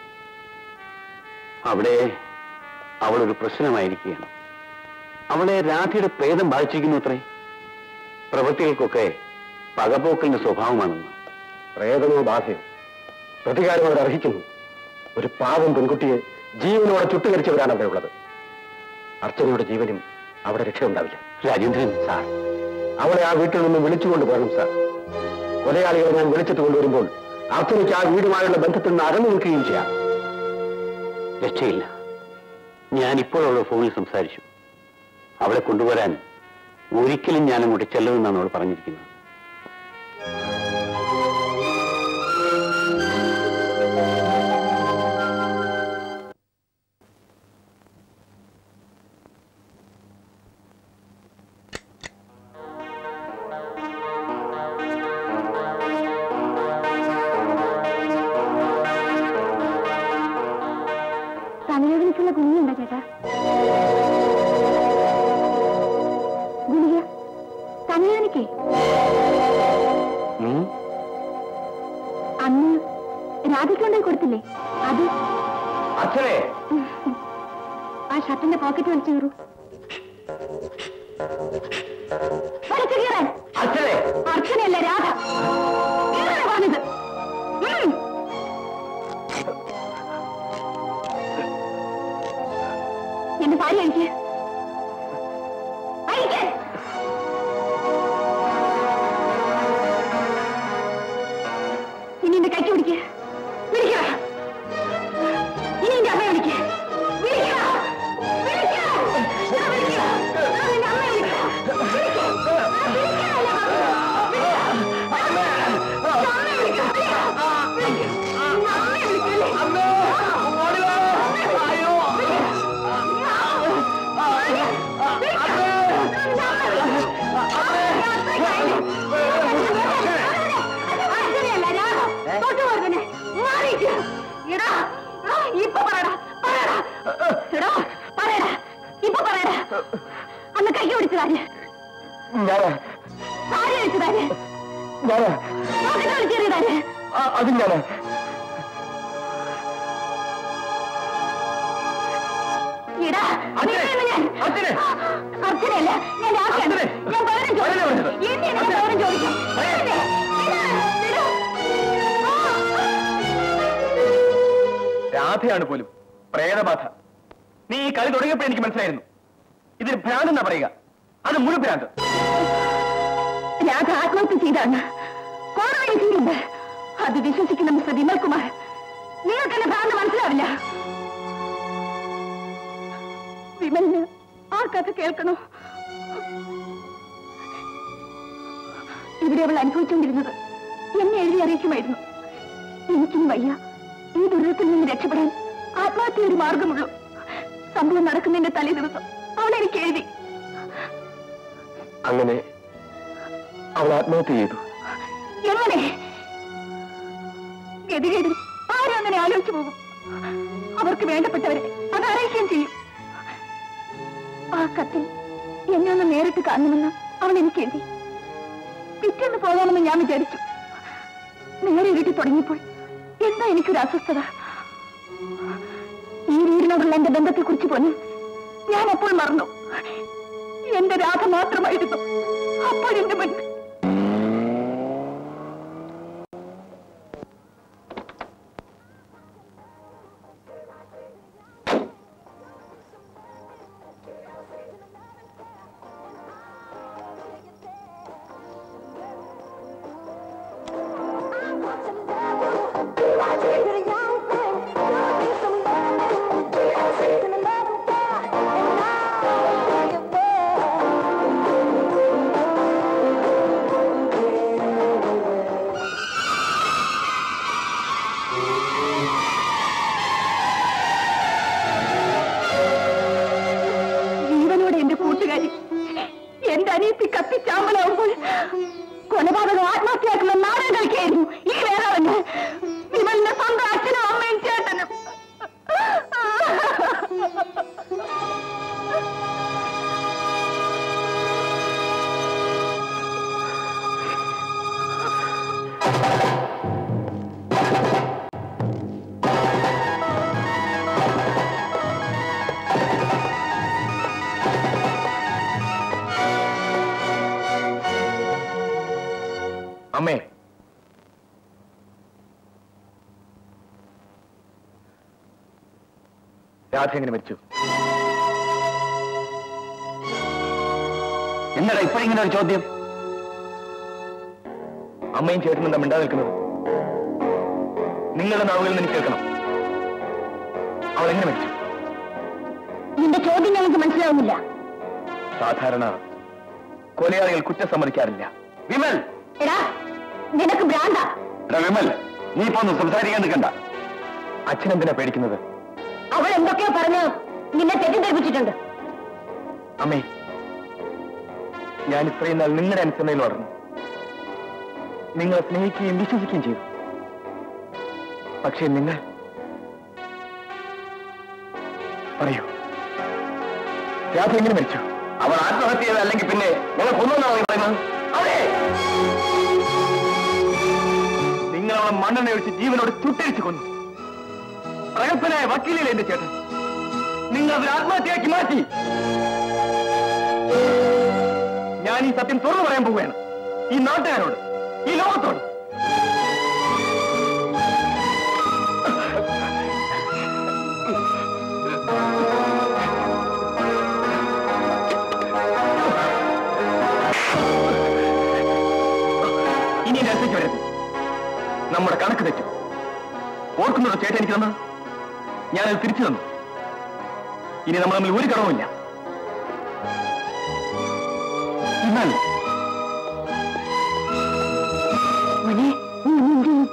[SPEAKER 2] അവിടെ അവളൊരു പ്രശ്നമായിരിക്കുകയാണ് അവളെ രാധയുടെ പ്രേതം ബാധിച്ചിരിക്കുന്നു അത്രേ പ്രവൃത്തികൾക്കൊക്കെ പകപോക്കലിന്റെ സ്വഭാവമാണെന്ന്
[SPEAKER 5] പ്രേതമോ ബാധയോ പ്രതികാരം അവർ അർഹിക്കുന്നു ഒരു പാവം പെൺകുട്ടിയെ ജീവനോടെ ചുട്ടുകരിച്ചവരാണ് അവിടെ ഉള്ളത് അർച്ചനയുടെ ജീവനും അവിടെ രക്ഷയുണ്ടാവില്ല
[SPEAKER 2] രാജേന്ദ്രൻ
[SPEAKER 5] സാർ അവളെ ആ വീട്ടിൽ നിന്ന് വിളിച്ചുകൊണ്ട് പോകണം സാർ കൊലയാളികളെ ഞാൻ വിളിച്ചിട്ട് കൊണ്ടുവരുമ്പോൾ അർച്ചനയ്ക്ക് ആ വീടുമായുള്ള ബന്ധത്തിൽ നിന്ന് അകന്നു നിൽക്കുകയും ചെയ്യാം
[SPEAKER 2] രക്ഷയില്ല ഞാൻ ഇപ്പോൾ അവളുടെ ഫോണിൽ സംസാരിച്ചു അവളെ കൊണ്ടുവരാൻ ഒരിക്കലും ഞാൻ അങ്ങോട്ട് ചെല്ലുമെന്നാണ് അവൾ പറഞ്ഞിരിക്കുന്നത്
[SPEAKER 1] തലവേദനയ്ക്കുള്ള ഗുളിയുണ്ടോ ചേട്ടാ ഗുളിക തലവേദനയ്ക്കേ അന്ന് രാധയ്ക്കൊണ്ടായി കൊടുത്തില്ലേ അത്
[SPEAKER 3] അച്ഛനെ
[SPEAKER 1] ആ ഷർട്ടിന്റെ പോക്കറ്റ് വലിച്ചു കയറൂ വലിച്ചു കീറാൻ
[SPEAKER 3] അച്ഛനെ
[SPEAKER 1] അർച്ചനയല്ല രാധ കീറാനാ പറഞ്ഞത് ഉം. എന്റെ സാരി അഴിക്ക് അഴിക്ക് ഇനി എന്റെ കൈക്ക് പിടിക്ക് പിടിക്ക ഇനി എന്റെ അമ്മയെ വിളിക്ക് വിളിക്ക വിളിക്ക ഞാൻ വിളിക്ക ഞാൻ നിന്റെ അമ്മയെ വിളിക്ക വിളിക്ക ഇപ്പൊ പറയടാ പറയടാ എടാ പറയടാ ഇപ്പൊ പറയടാ അന്ന് കൈ പിടിച്ചതാര്
[SPEAKER 3] ഞാനാ
[SPEAKER 1] സാരി അഴിച്ചതാര്
[SPEAKER 3] ഞാനാ
[SPEAKER 1] പോക്കറ്റ് വലിച്ചെറിയതാര്
[SPEAKER 3] ആ, അതും ഞാനാ
[SPEAKER 1] ഇടാ നിന്നെയൊന്ന് ഞാൻ
[SPEAKER 3] അച്ഛനെ!
[SPEAKER 1] അർച്ചനയല്ല ഞാൻ രാധയാണ്
[SPEAKER 3] അച്ഛനെ!
[SPEAKER 1] ഞാൻ പകരം
[SPEAKER 3] അതല്ലേ
[SPEAKER 1] ചോദിക്കും
[SPEAKER 3] പറഞ്ഞത്?
[SPEAKER 1] എന്നെ എനിക്ക് പകരം ചോദിക്കും ഇടല്ലേ? ഇടാ, ഇടാ. ആ.
[SPEAKER 3] രാധയാണ് പോലും പ്രേതബാധ നീ ഈ കളി തുടങ്ങിയപ്പോൾ എനിക്ക് മനസ്സിലായിരുന്നു ഇതിന് ഭ്രാന്തെന്നാ പറയുക അത് മുഴു ഭ്രാന്ത്
[SPEAKER 1] രാധ ആത്മഹത്യ ചെയ്താണ് കോടതി വിധിയുണ്ട് അത് വിശ്വസിക്കുന്ന മിസ്റ്റർ വിമൽ കുമാർ നിങ്ങൾക്ക് എന്നെ ഭ്രാന്ത് മനസ്സിലാവില്ല വിമലിന് ആ കഥ കേൾക്കണോ ഇവിടെ അവൾ അനുഭവിച്ചുകൊണ്ടിരുന്നത് എന്നെ എഴുതി അറിയിക്കുമായിരുന്നു എനിക്കും വയ്യ ഈ ദുരിതത്തിൽ നിന്ന് രക്ഷപ്പെടാൻ ആത്മഹത്യ ഒരു മാർഗമുള്ളൂ സംഭവം നടക്കുന്നതിന്റെ തലേ ദിവസം അവൾ എനിക്ക് എഴുതി
[SPEAKER 3] അങ്ങനെ അവൾ ആത്മഹത്യ ചെയ്തു
[SPEAKER 1] എങ്ങനെ ഗതികേടിൽ ആരും അങ്ങനെ ആലോചിച്ചു പോകും അവർക്ക് വേണ്ടപ്പെട്ടവരെ അത് അറിയിക്കുകയും ചെയ്യും ആ കത്തിൽ എന്നെ ഒന്ന് നേരിട്ട് കാണണമെന്ന് അവൻ എനിക്ക് എഴുതി പിറ്റേന്ന് പോകാമെന്ന് ഞാൻ വിചാരിച്ചു നേരെ ഇരുട്ടി തുടങ്ങിയപ്പോൾ എന്താ എനിക്കൊരു അസ്വസ്ഥത ഈ വീടിനോടുള്ള എന്റെ ബന്ധത്തെക്കുറിച്ച് പോലും ഞാൻ അപ്പോൾ മറന്നു എന്റെ രാധ മാത്രമായിരുന്നു അപ്പോഴെന്റെ മുൻപിൽ ജീവനോടെ എന്റെ കൂട്ടുകാരി എന്റെ അനിയത്തി കത്തിച്ചാമ്പലാവുമ്പോൾ കൊലപാതകം ആത്മഹത്യയാക്കുന്ന നാടകം കളിക്കായിരുന്നു ഈ വേറാവന് വിമലിന്റെ സ്വന്തം അച്ഛനും അമ്മയും ചേട്ടനും
[SPEAKER 3] അമ്മേ രാധ എങ്ങനെ മരിച്ചു
[SPEAKER 2] എന്താടാ ഇപ്പോഴിങ്ങനെ ഒരു ചോദ്യം
[SPEAKER 3] അമ്മയും ചേട്ടനും എന്താ മിണ്ടാ നിൽക്കുന്നത് നിങ്ങളുടെ നാവുകളിൽ നിന്ന് എനിക്ക് കേൾക്കണം അവൾ എങ്ങനെ മരിച്ചു
[SPEAKER 1] നിന്റെ ചോദ്യം ഞങ്ങൾക്ക് മനസ്സിലാവുന്നില്ല
[SPEAKER 3] സാധാരണ കൊലയാളികൾ കുറ്റം സമ്മതിക്കാറില്ല
[SPEAKER 2] വിമൽ
[SPEAKER 1] എടാ നിനക്ക് ഭ്രാന്ത
[SPEAKER 2] എടാ വിമൽ നീ ഇപ്പൊ ഒന്ന് സംസാരിക്കാൻ നിൽക്കണ്ട
[SPEAKER 3] അച്ഛൻ എന്തിനാ പേടിക്കുന്നത്
[SPEAKER 1] അവൾ എന്തൊക്കെയോ പറഞ്ഞ് നിന്നെ തെറ്റിദ്ധരിപ്പിച്ചിട്ടുണ്ട്
[SPEAKER 3] അമ്മേ ഞാൻ ഇത്രയും നാൾ നിങ്ങളുടെ അനുസരണയിൽ വളർന്നു നിങ്ങളെ സ്നേഹിക്കുകയും വിശ്വസിക്കുകയും ചെയ്തു പക്ഷേ നിങ്ങൾ പറയൂ രാധ എങ്ങനെ മരിച്ചു
[SPEAKER 2] അവൾ ആത്മഹത്യ ചെയ്ത അല്ലെങ്കിൽ പിന്നെ ഞങ്ങൾ കൊന്നുവെന്നാണോ നീ പറയുന്നത്
[SPEAKER 3] അതെ നിങ്ങൾ അവളെ മണ്ണെണ്ണ ഒഴിച്ച് ജീവനോട് ചുട്ടരിച്ചു കൊന്നു പ്രഗത്ഭനായ വക്കീലിലെ എന്റെ ചേട്ടൻ നിങ്ങൾ അതൊരു ആത്മഹത്യയാക്കി മാറ്റി ഞാൻ ഈ സത്യം തുറന്നു പറയാൻ പോവുകയാണ് ഈ നാട്ടുകാരോട് ഈ ലോകത്തോട് ഇനി എന്റെ അടുത്തേക്ക് വരരുത് നമ്മുടെ കണക്ക് തെറ്റും ഓർക്കുന്നുണ്ടോ ചേട്ടൻ എനിക്ക് തന്നത് ഞാനത് തിരിച്ചു തന്നു ഇനി നമ്മൾ തമ്മിൽ ഒരു കടവുമില്ല
[SPEAKER 2] വിമൽ
[SPEAKER 1] മോനെ നീ എന്ത് ചെയ്യും?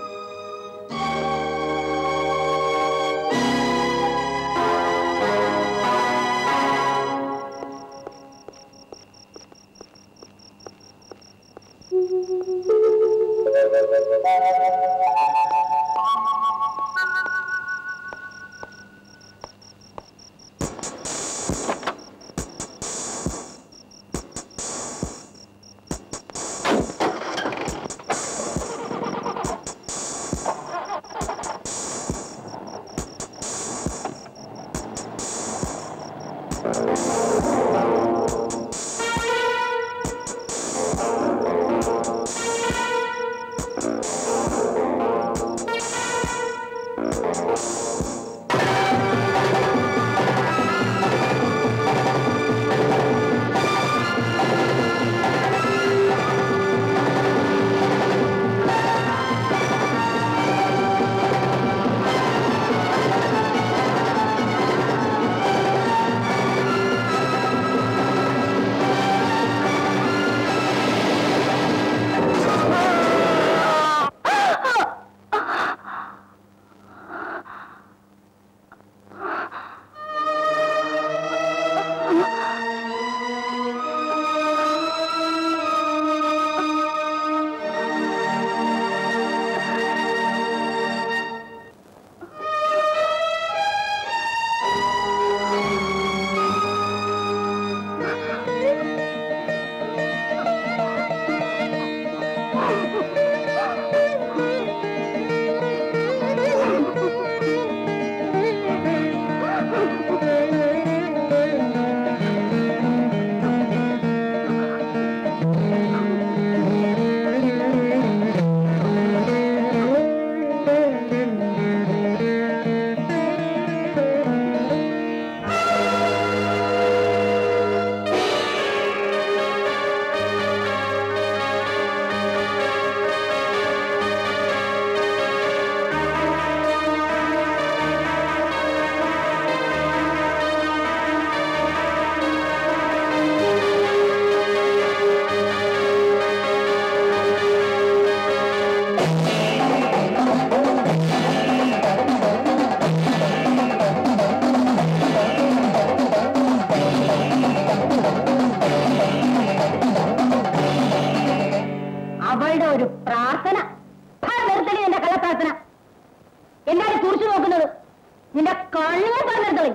[SPEAKER 4] ഒരു പ്രാർത്ഥന ഹാ, നിർത്തടി നിന്റെ കള്ളപ്രാർത്ഥന എല്ലാരും തുറച്ചു നോക്കുന്നത് നിന്റെ കണ്ണിനെ പറഞ്ഞിടത്തളി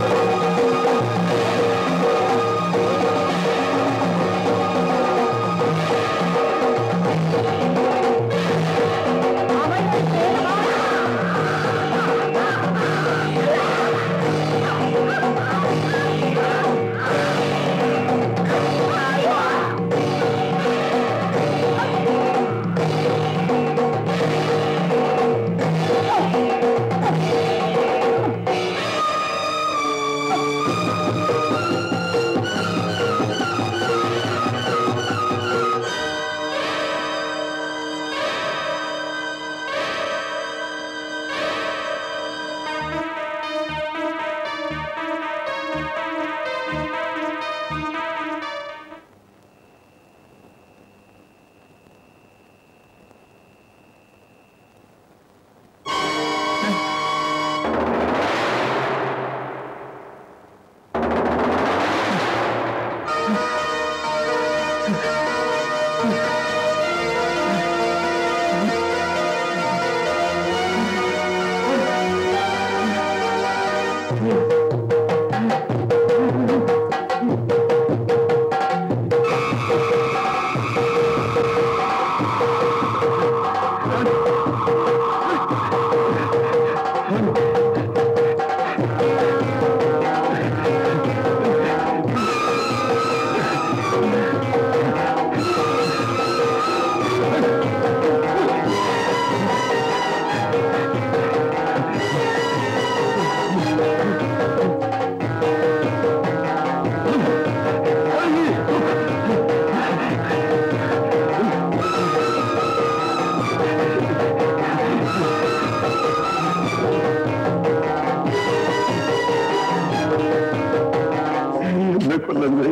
[SPEAKER 3] എന്നെ കൊല്ലല്ലേ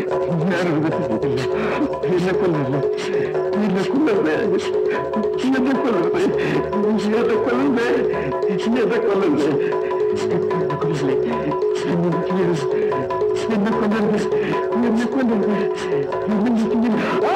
[SPEAKER 3] ഞാനൊരു തെറ്റില്ല എന്നെ കൊല്ലല്ലേ എന്നെ കൊല്ലല്ലേ എന്നെ കൊല്ലല്ലേ എന്നെ കൊല്ലല്ലേ എന്നെ കൊല്ലല്ലേ എന്നെ കൊല്ലല്ലേ എന്നെ കൊല്ലല്ലേ എന്നെ കൊല്ലല്ലേ എന്നെ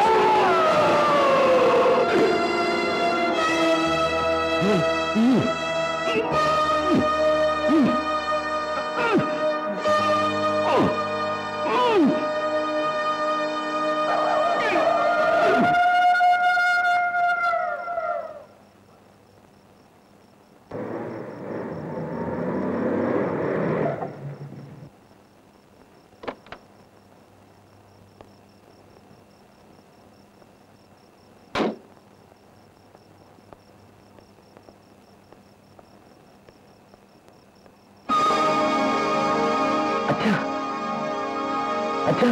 [SPEAKER 3] അച്ഛാ അച്ഛാ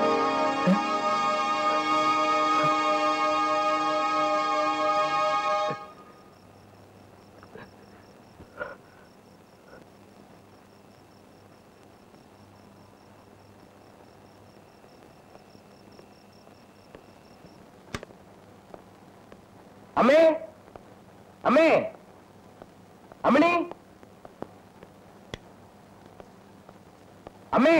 [SPEAKER 3] അമ്മേ അമ്മേ അമ്മണി അമ്മേ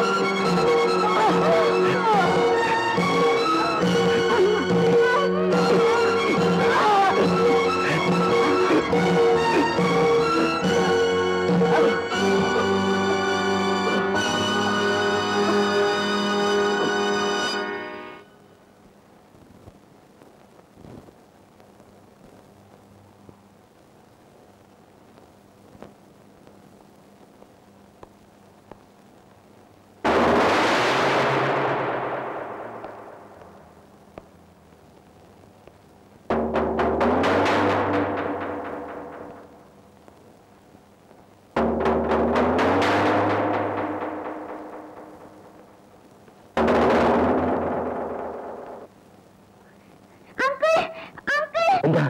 [SPEAKER 4] ആ
[SPEAKER 3] എന്താ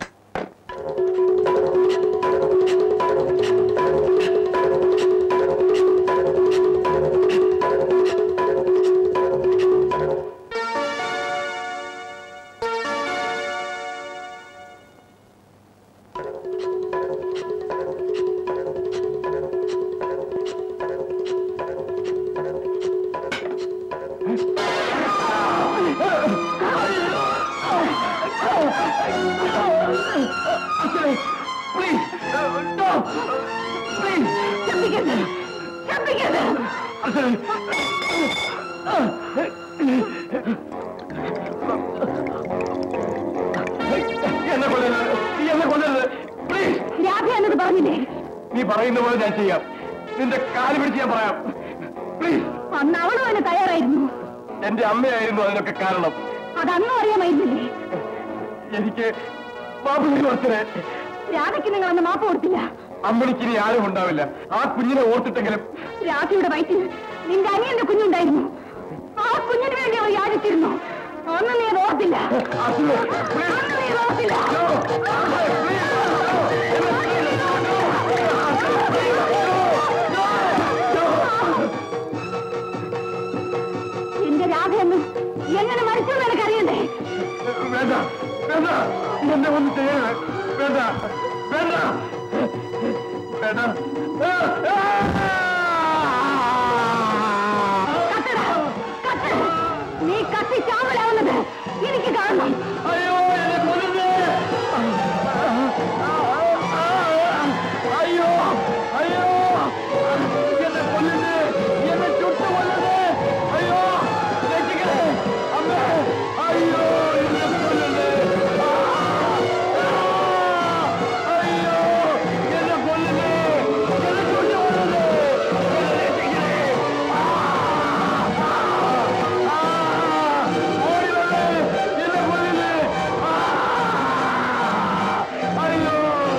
[SPEAKER 3] എന്നെ കൊല്ലരുത് നീ എന്നെ കൊല്ലരുത് പ്ലീസ്
[SPEAKER 1] രാധ എന്നത് പറഞ്ഞില്ലേ
[SPEAKER 3] നീ പറയുന്ന പോലെ ഞാൻ ചെയ്യാം നിന്റെ കാല് പിടിച്ച് ഞാൻ പറയാം പ്ലീസ്
[SPEAKER 1] അന്ന് അവളും അതിന് തയ്യാറായിരുന്നു
[SPEAKER 3] എന്റെ അമ്മയായിരുന്നു അതിനൊക്കെ കാരണം
[SPEAKER 1] അതന്നും അറിയാമായിരുന്നില്ലേ
[SPEAKER 3] എനിക്ക് മാപ്പിളി ഓർത്തിനെ
[SPEAKER 1] രാധയ്ക്ക് നിങ്ങൾ അന്ന് മാപ്പ് കൊടുത്തില്ല
[SPEAKER 3] അമ്മണിക്ക് ഇനി ആരും ഉണ്ടാവില്ല ആ കുഞ്ഞിനെ ഓർത്തിട്ടെങ്കിലും
[SPEAKER 1] രാധയുടെ വയറ്റിൽ നിന്റെ അനിയന്റെ കുഞ്ഞുണ്ടായിരുന്നു ആ കുഞ്ഞിന് വേണ്ടി അവർ യാചിച്ചിരുന്നു അന്ന് നീ അത് ഓർത്തില്ല
[SPEAKER 3] അസുഖം
[SPEAKER 1] അന്ന് നീ അത് ഓർത്തില്ല എന്റെ രാധയെന്ന് എങ്ങനെ മരിച്ചു എന്ന് എനിക്കറിയണ്ടേ
[SPEAKER 3] വേണ്ട വേണ്ട എന്നെ ഒന്ന് ചെയ്യരുത് വേണ്ട വേണ്ട വേണ്ട ആ, ആ!
[SPEAKER 1] കത്തടാ, കത്ത്. നീ കത്തി ചാമ്പലാവുന്നത് എനിക്ക് കാണണം
[SPEAKER 3] അയ്യോ എന്നെ കൊല്ലരുത് അയ്യോ അയ്യോ എന്നെ കൊല്ലരുത് എന്നെ ചുട്ടു കൊല്ലരുത് അയ്യോ രക്ഷിക്കണേ അമ്മേ അയ്യോ എന്നെ കൊല്ലരുത് ആ! ആ! അയ്യോ എന്നെ കൊല്ലരുത് എന്നെ ചുട്ടു കൊല്ലരുത് എന്നെ രക്ഷിക്കണേ ആ! ആ! ഓടി വരണേ എന്നെ കൊല്ലരുത് ആ! അയ്യോ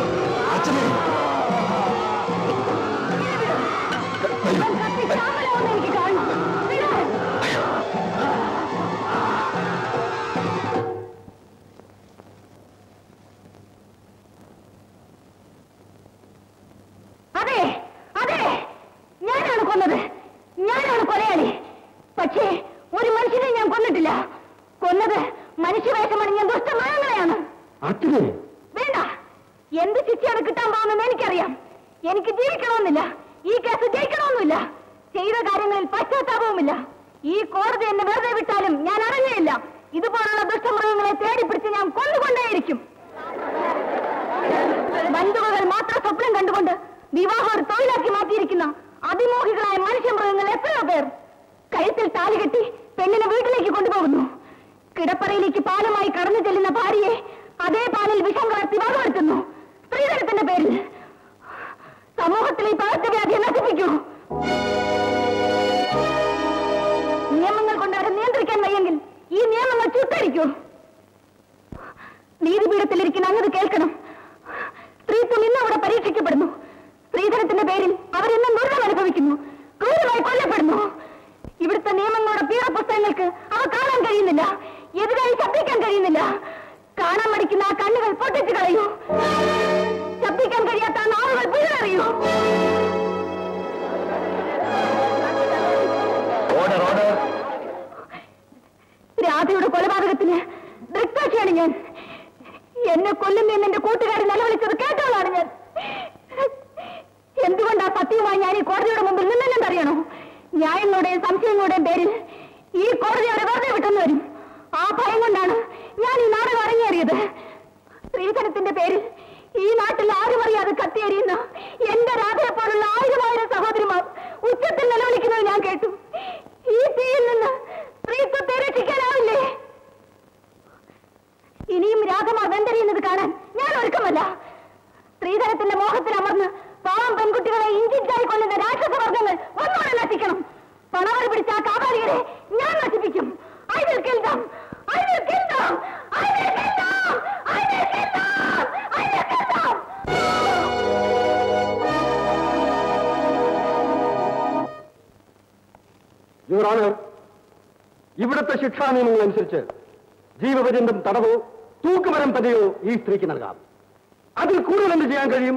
[SPEAKER 1] ഇവൻ കത്തി ചാമ്പലാവുന്നത് എനിക്ക് കാണണം വിട്. അതെ അതെ ഞാനാണ് കൊന്നത് ഞാനാണ് കൊലയാളി പക്ഷേ ഒരു മനുഷ്യനെ ഞാൻ കൊന്നിട്ടില്ല കൊന്നത് മനുഷ്യവേഷമണിഞ്ഞ ദുഷ്ടമൃഗങ്ങളെയാണ്
[SPEAKER 3] അച്ഛനെ
[SPEAKER 1] വേണ്ട എന്ത് ശിക്ഷയാണ് കിട്ടാൻ പോകുന്നതെന്ന് എനിക്കറിയാം എനിക്ക് ജീവിക്കണമെന്നില്ല ഈ കേസ് ജയിക്കണമെന്നില്ല ചെയ്ത കാര്യങ്ങളിൽ പശ്ചാത്താപവുമില്ല ഈ കോടതി എന്നെ വെറുതെ വിട്ടാലും ഞാൻ അറിഞ്ഞില്ല ഇതുപോലുള്ള ദുഷ്ടമൃഗങ്ങളെ തേടിപ്പിടിച്ച് ഞാൻ കൊന്നുകൊണ്ടേയിരിക്കും ബന്ധുവകൾ മാത്രം സ്വപ്നം കണ്ടുകൊണ്ട് വിവാഹം ഒരു തൊഴിലാക്കി മാറ്റിയിരിക്കുന്ന അതിമോഹികളായ മനുഷ്യമൃഗങ്ങൾ എത്രയോ പേർ കഴുത്തിൽ താലി കെട്ടി പെണ്ണിനെ വീട്ടിലേക്ക് കൊണ്ടുപോകുന്നു കിടപ്പറയിലേക്ക് പാലുമായി കടന്നു ചെല്ലുന്ന ഭാര്യയെ അതേ പാലിൽ വിഷം കലർത്തി വകവരുത്തുന്നു സ്ത്രീധനത്തിന്റെ പേരിൽ സമൂഹത്തിലെ ഈ പകർച്ചവ്യാധിയെ നശിപ്പിക്കൂ നിയമങ്ങൾ കൊണ്ട് അവരെ നിയന്ത്രിക്കാൻ വയ്യെങ്കിൽ ഈ നിയമങ്ങൾ ചുട്ടരിക്കൂ നീതിപീഠത്തിലിരിക്കുന്ന അങ്ങത് കേൾക്കണം സ്ത്രീത്വം ഇന്ന് അവിടെ പരീക്ഷിക്കപ്പെടുന്നു സ്ത്രീധനത്തിന്റെ പേരിൽ അവരെന്നും ദുരിതം അനുഭവിക്കുന്നു ക്രൂരമായി കൊല്ലപ്പെടുന്നു ഇവിടുത്തെ നിയമങ്ങളുടെ പീഡ പുസ്തകങ്ങൾക്ക് അവ കാണാൻ കഴിയുന്നില്ല എതിരായി ശബ്ദിക്കാൻ കഴിയുന്നില്ല കാണാൻ മടിക്കുന്ന ആ കണ്ണുകൾ പൊട്ടിച്ചു കളയൂ ശബ്ദിക്കാൻ കഴിയാത്ത ആ നാവുകൾ പിഴറിയൂ
[SPEAKER 3] ഓർഡർ ഓർഡർ
[SPEAKER 1] രാധയുടെ കൊലപാതകത്തിന് ദൃക്സാക്ഷിയാണ് ഞാൻ എന്നെ കൊല്ലുന്നെന്ന് എന്റെ കൂട്ടുകാരൻ നിലവിളിച്ചത് കേട്ടവളാണ് ഞാൻ എന്തുകൊണ്ടാ സത്യവുമായി ഞാൻ ഈ കോടതിയുടെ മുമ്പിൽ നിന്നെന്നറിയണോ ന്യായങ്ങളുടെയും സംശയങ്ങളുടെയും പേരിൽ ഈ കോടതി അവരെ വെറുതെ വിട്ടെന്ന് വരും ആ ഭയം കൊണ്ടാണ് ഞാൻ ഈ നാടകം ഇറങ്ങിയേറിയത് സ്ത്രീധനത്തിന്റെ പേരിൽ ഈ നാട്ടിൽ ആരും അറിയാതെ കത്തിയെറിയുന്ന എന്റെ രാധയെ പോലുള്ള ആയിരം ആയിരം സഹോദരിമാർ ഉച്ചത്തിൽ നിലവിളിക്കുന്നത് ഞാൻ കേട്ടു ഈ തീയിൽ നിന്ന് സ്ത്രീത്വത്തെ രക്ഷിക്കാനാവില്ലേ ഇനിയും രാധമാർ വെന്തരിയുന്നത് കാണാൻ ഞാൻ ഒരുക്കമല്ല സ്ത്രീധനത്തിന്റെ മോഹത്തിൽ അമർന്ന് പാവം പെൺകുട്ടികളെ ഇഞ്ചിച്ചായി കൊല്ലുന്ന രാക്ഷസ വർഗങ്ങൾ ഒന്നോടെ നശിക്കണം പണവർ പിടിച്ച ആ കാപാലികരെ ഞാൻ നശിപ്പിക്കും I will kill them. I will kill them. I will kill them. I will kill them. I will kill them.
[SPEAKER 5] Your honour ഇവിടുത്തെ ശിക്ഷാ നിയമങ്ങൾ അനുസരിച്ച് ജീവപര്യന്തം തടവോ തൂക്കുമരം പതിയോ ഈ സ്ത്രീക്ക് നൽകാം അതിൽ കൂടുതൽ എന്ത് ചെയ്യാൻ കഴിയും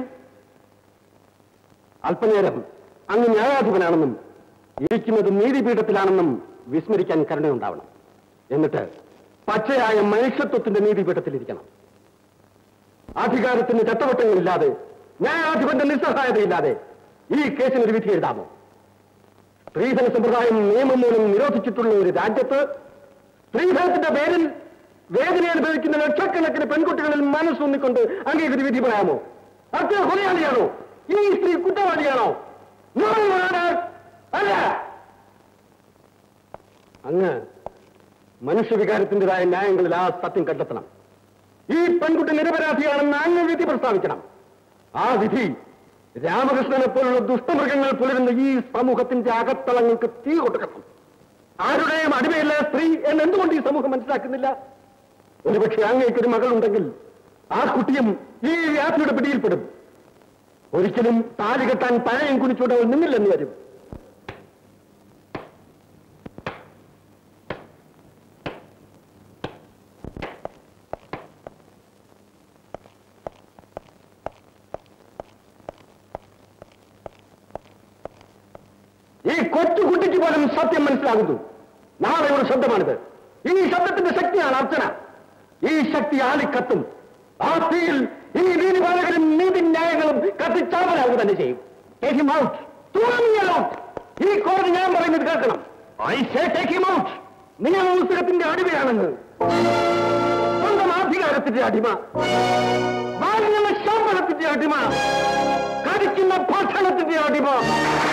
[SPEAKER 5] അല്പനേരം അങ്ങ് ന്യായാധിപനാണെന്നും ഇരിക്കുന്നത് നീതിപീഠത്തിലാണെന്നും വിസ്മരിക്കാൻ കരുണയുണ്ടാവണം എന്നിട്ട് പച്ചയായ മനുഷ്യത്വത്തിന്റെ നീതിപീഠത്തിലിരിക്കണം അധികാരത്തിന് ചട്ടവട്ടങ്ങളില്ലാതെ ന്യായാധിപന്റെ നിസ്സഹായതയില്ലാതെ ഈ കേസിന് ഒരു വിധി എഴുതാമോ സ്ത്രീധന സമ്പ്രദായം നിയമം മൂലം നിരോധിച്ചിട്ടുള്ള ഒരു രാജ്യത്ത് സ്ത്രീധനത്തിന്റെ പേരിൽ വേദന അനുഭവിക്കുന്ന ലക്ഷക്കണക്കിന് പെൺകുട്ടികളിൽ മനസ്സൊന്നിക്കൊണ്ട് അങ്ങേക്കൊരു വിധി പറയാമോ അച്ഛൻ കൊലയാളിയാണോ ഈ സ്ത്രീ കുറ്റവാളിയാണോ No, Your Honor. അല്ല അങ്ങ് മനുഷ്യവികാരത്തിൻ്റെതായ ന്യായങ്ങളിൽ ആ സത്യം കണ്ടെത്തണം ഈ പെൺകുട്ടി നിരപരാധിയാണെന്ന് അങ്ങ് വിധി പ്രസ്താവിക്കണം ആ വിധി രാമകൃഷ്ണനെ പോലുള്ള ദുഷ്ടമൃഗങ്ങൾ പുലരുന്ന ഈ സമൂഹത്തിന്റെ അകത്തളങ്ങൾക്ക് തീ കൊടുക്കണം ആരുടെയും അടിമയില്ല സ്ത്രീ എന്ന് എന്തുകൊണ്ട് ഈ സമൂഹം മനസ്സിലാക്കുന്നില്ല ഒരുപക്ഷെ അങ്ങേക്കൊരു മകളുണ്ടെങ്കിൽ ആ കുട്ടിയും ഈ വ്യാധിയുടെ പിടിയിൽപ്പെടും ഒരിക്കലും താലി കെട്ടാൻ പഴയം കുനിച്ചോടെ അവൾ നിന്നില്ലെന്ന് വരും ഈ കൊച്ചുകുട്ടിക്ക് പോലും സത്യം മനസ്സിലാകുന്നു നാളെയുടെ ശബ്ദമാണിത് ഈ ശബ്ദത്തിന്റെ ശക്തിയാണ് അർച്ചന ഈ ശക്തി ആളിക്കത്തും ആ തീയിൽ ഈ നീതിപാലകരും നീതിന്യായങ്ങളും കത്തിച്ചാമലാവുക തന്നെ ചെയ്യും Take him out. Throw me out. ഈ കോടതി ഞാൻ പറയുന്നത് കേൾക്കണം I say take him out നിങ്ങൾ പുസ്തകത്തിന്റെ അടിമയാണെന്ന് സ്വന്തം അധികാരത്തിന്റെ അടിമ വാങ്ങുന്ന ശമ്പളത്തിന്റെ അടിമ കടിക്കുന്ന ഭക്ഷണത്തിന്റെ അടിമ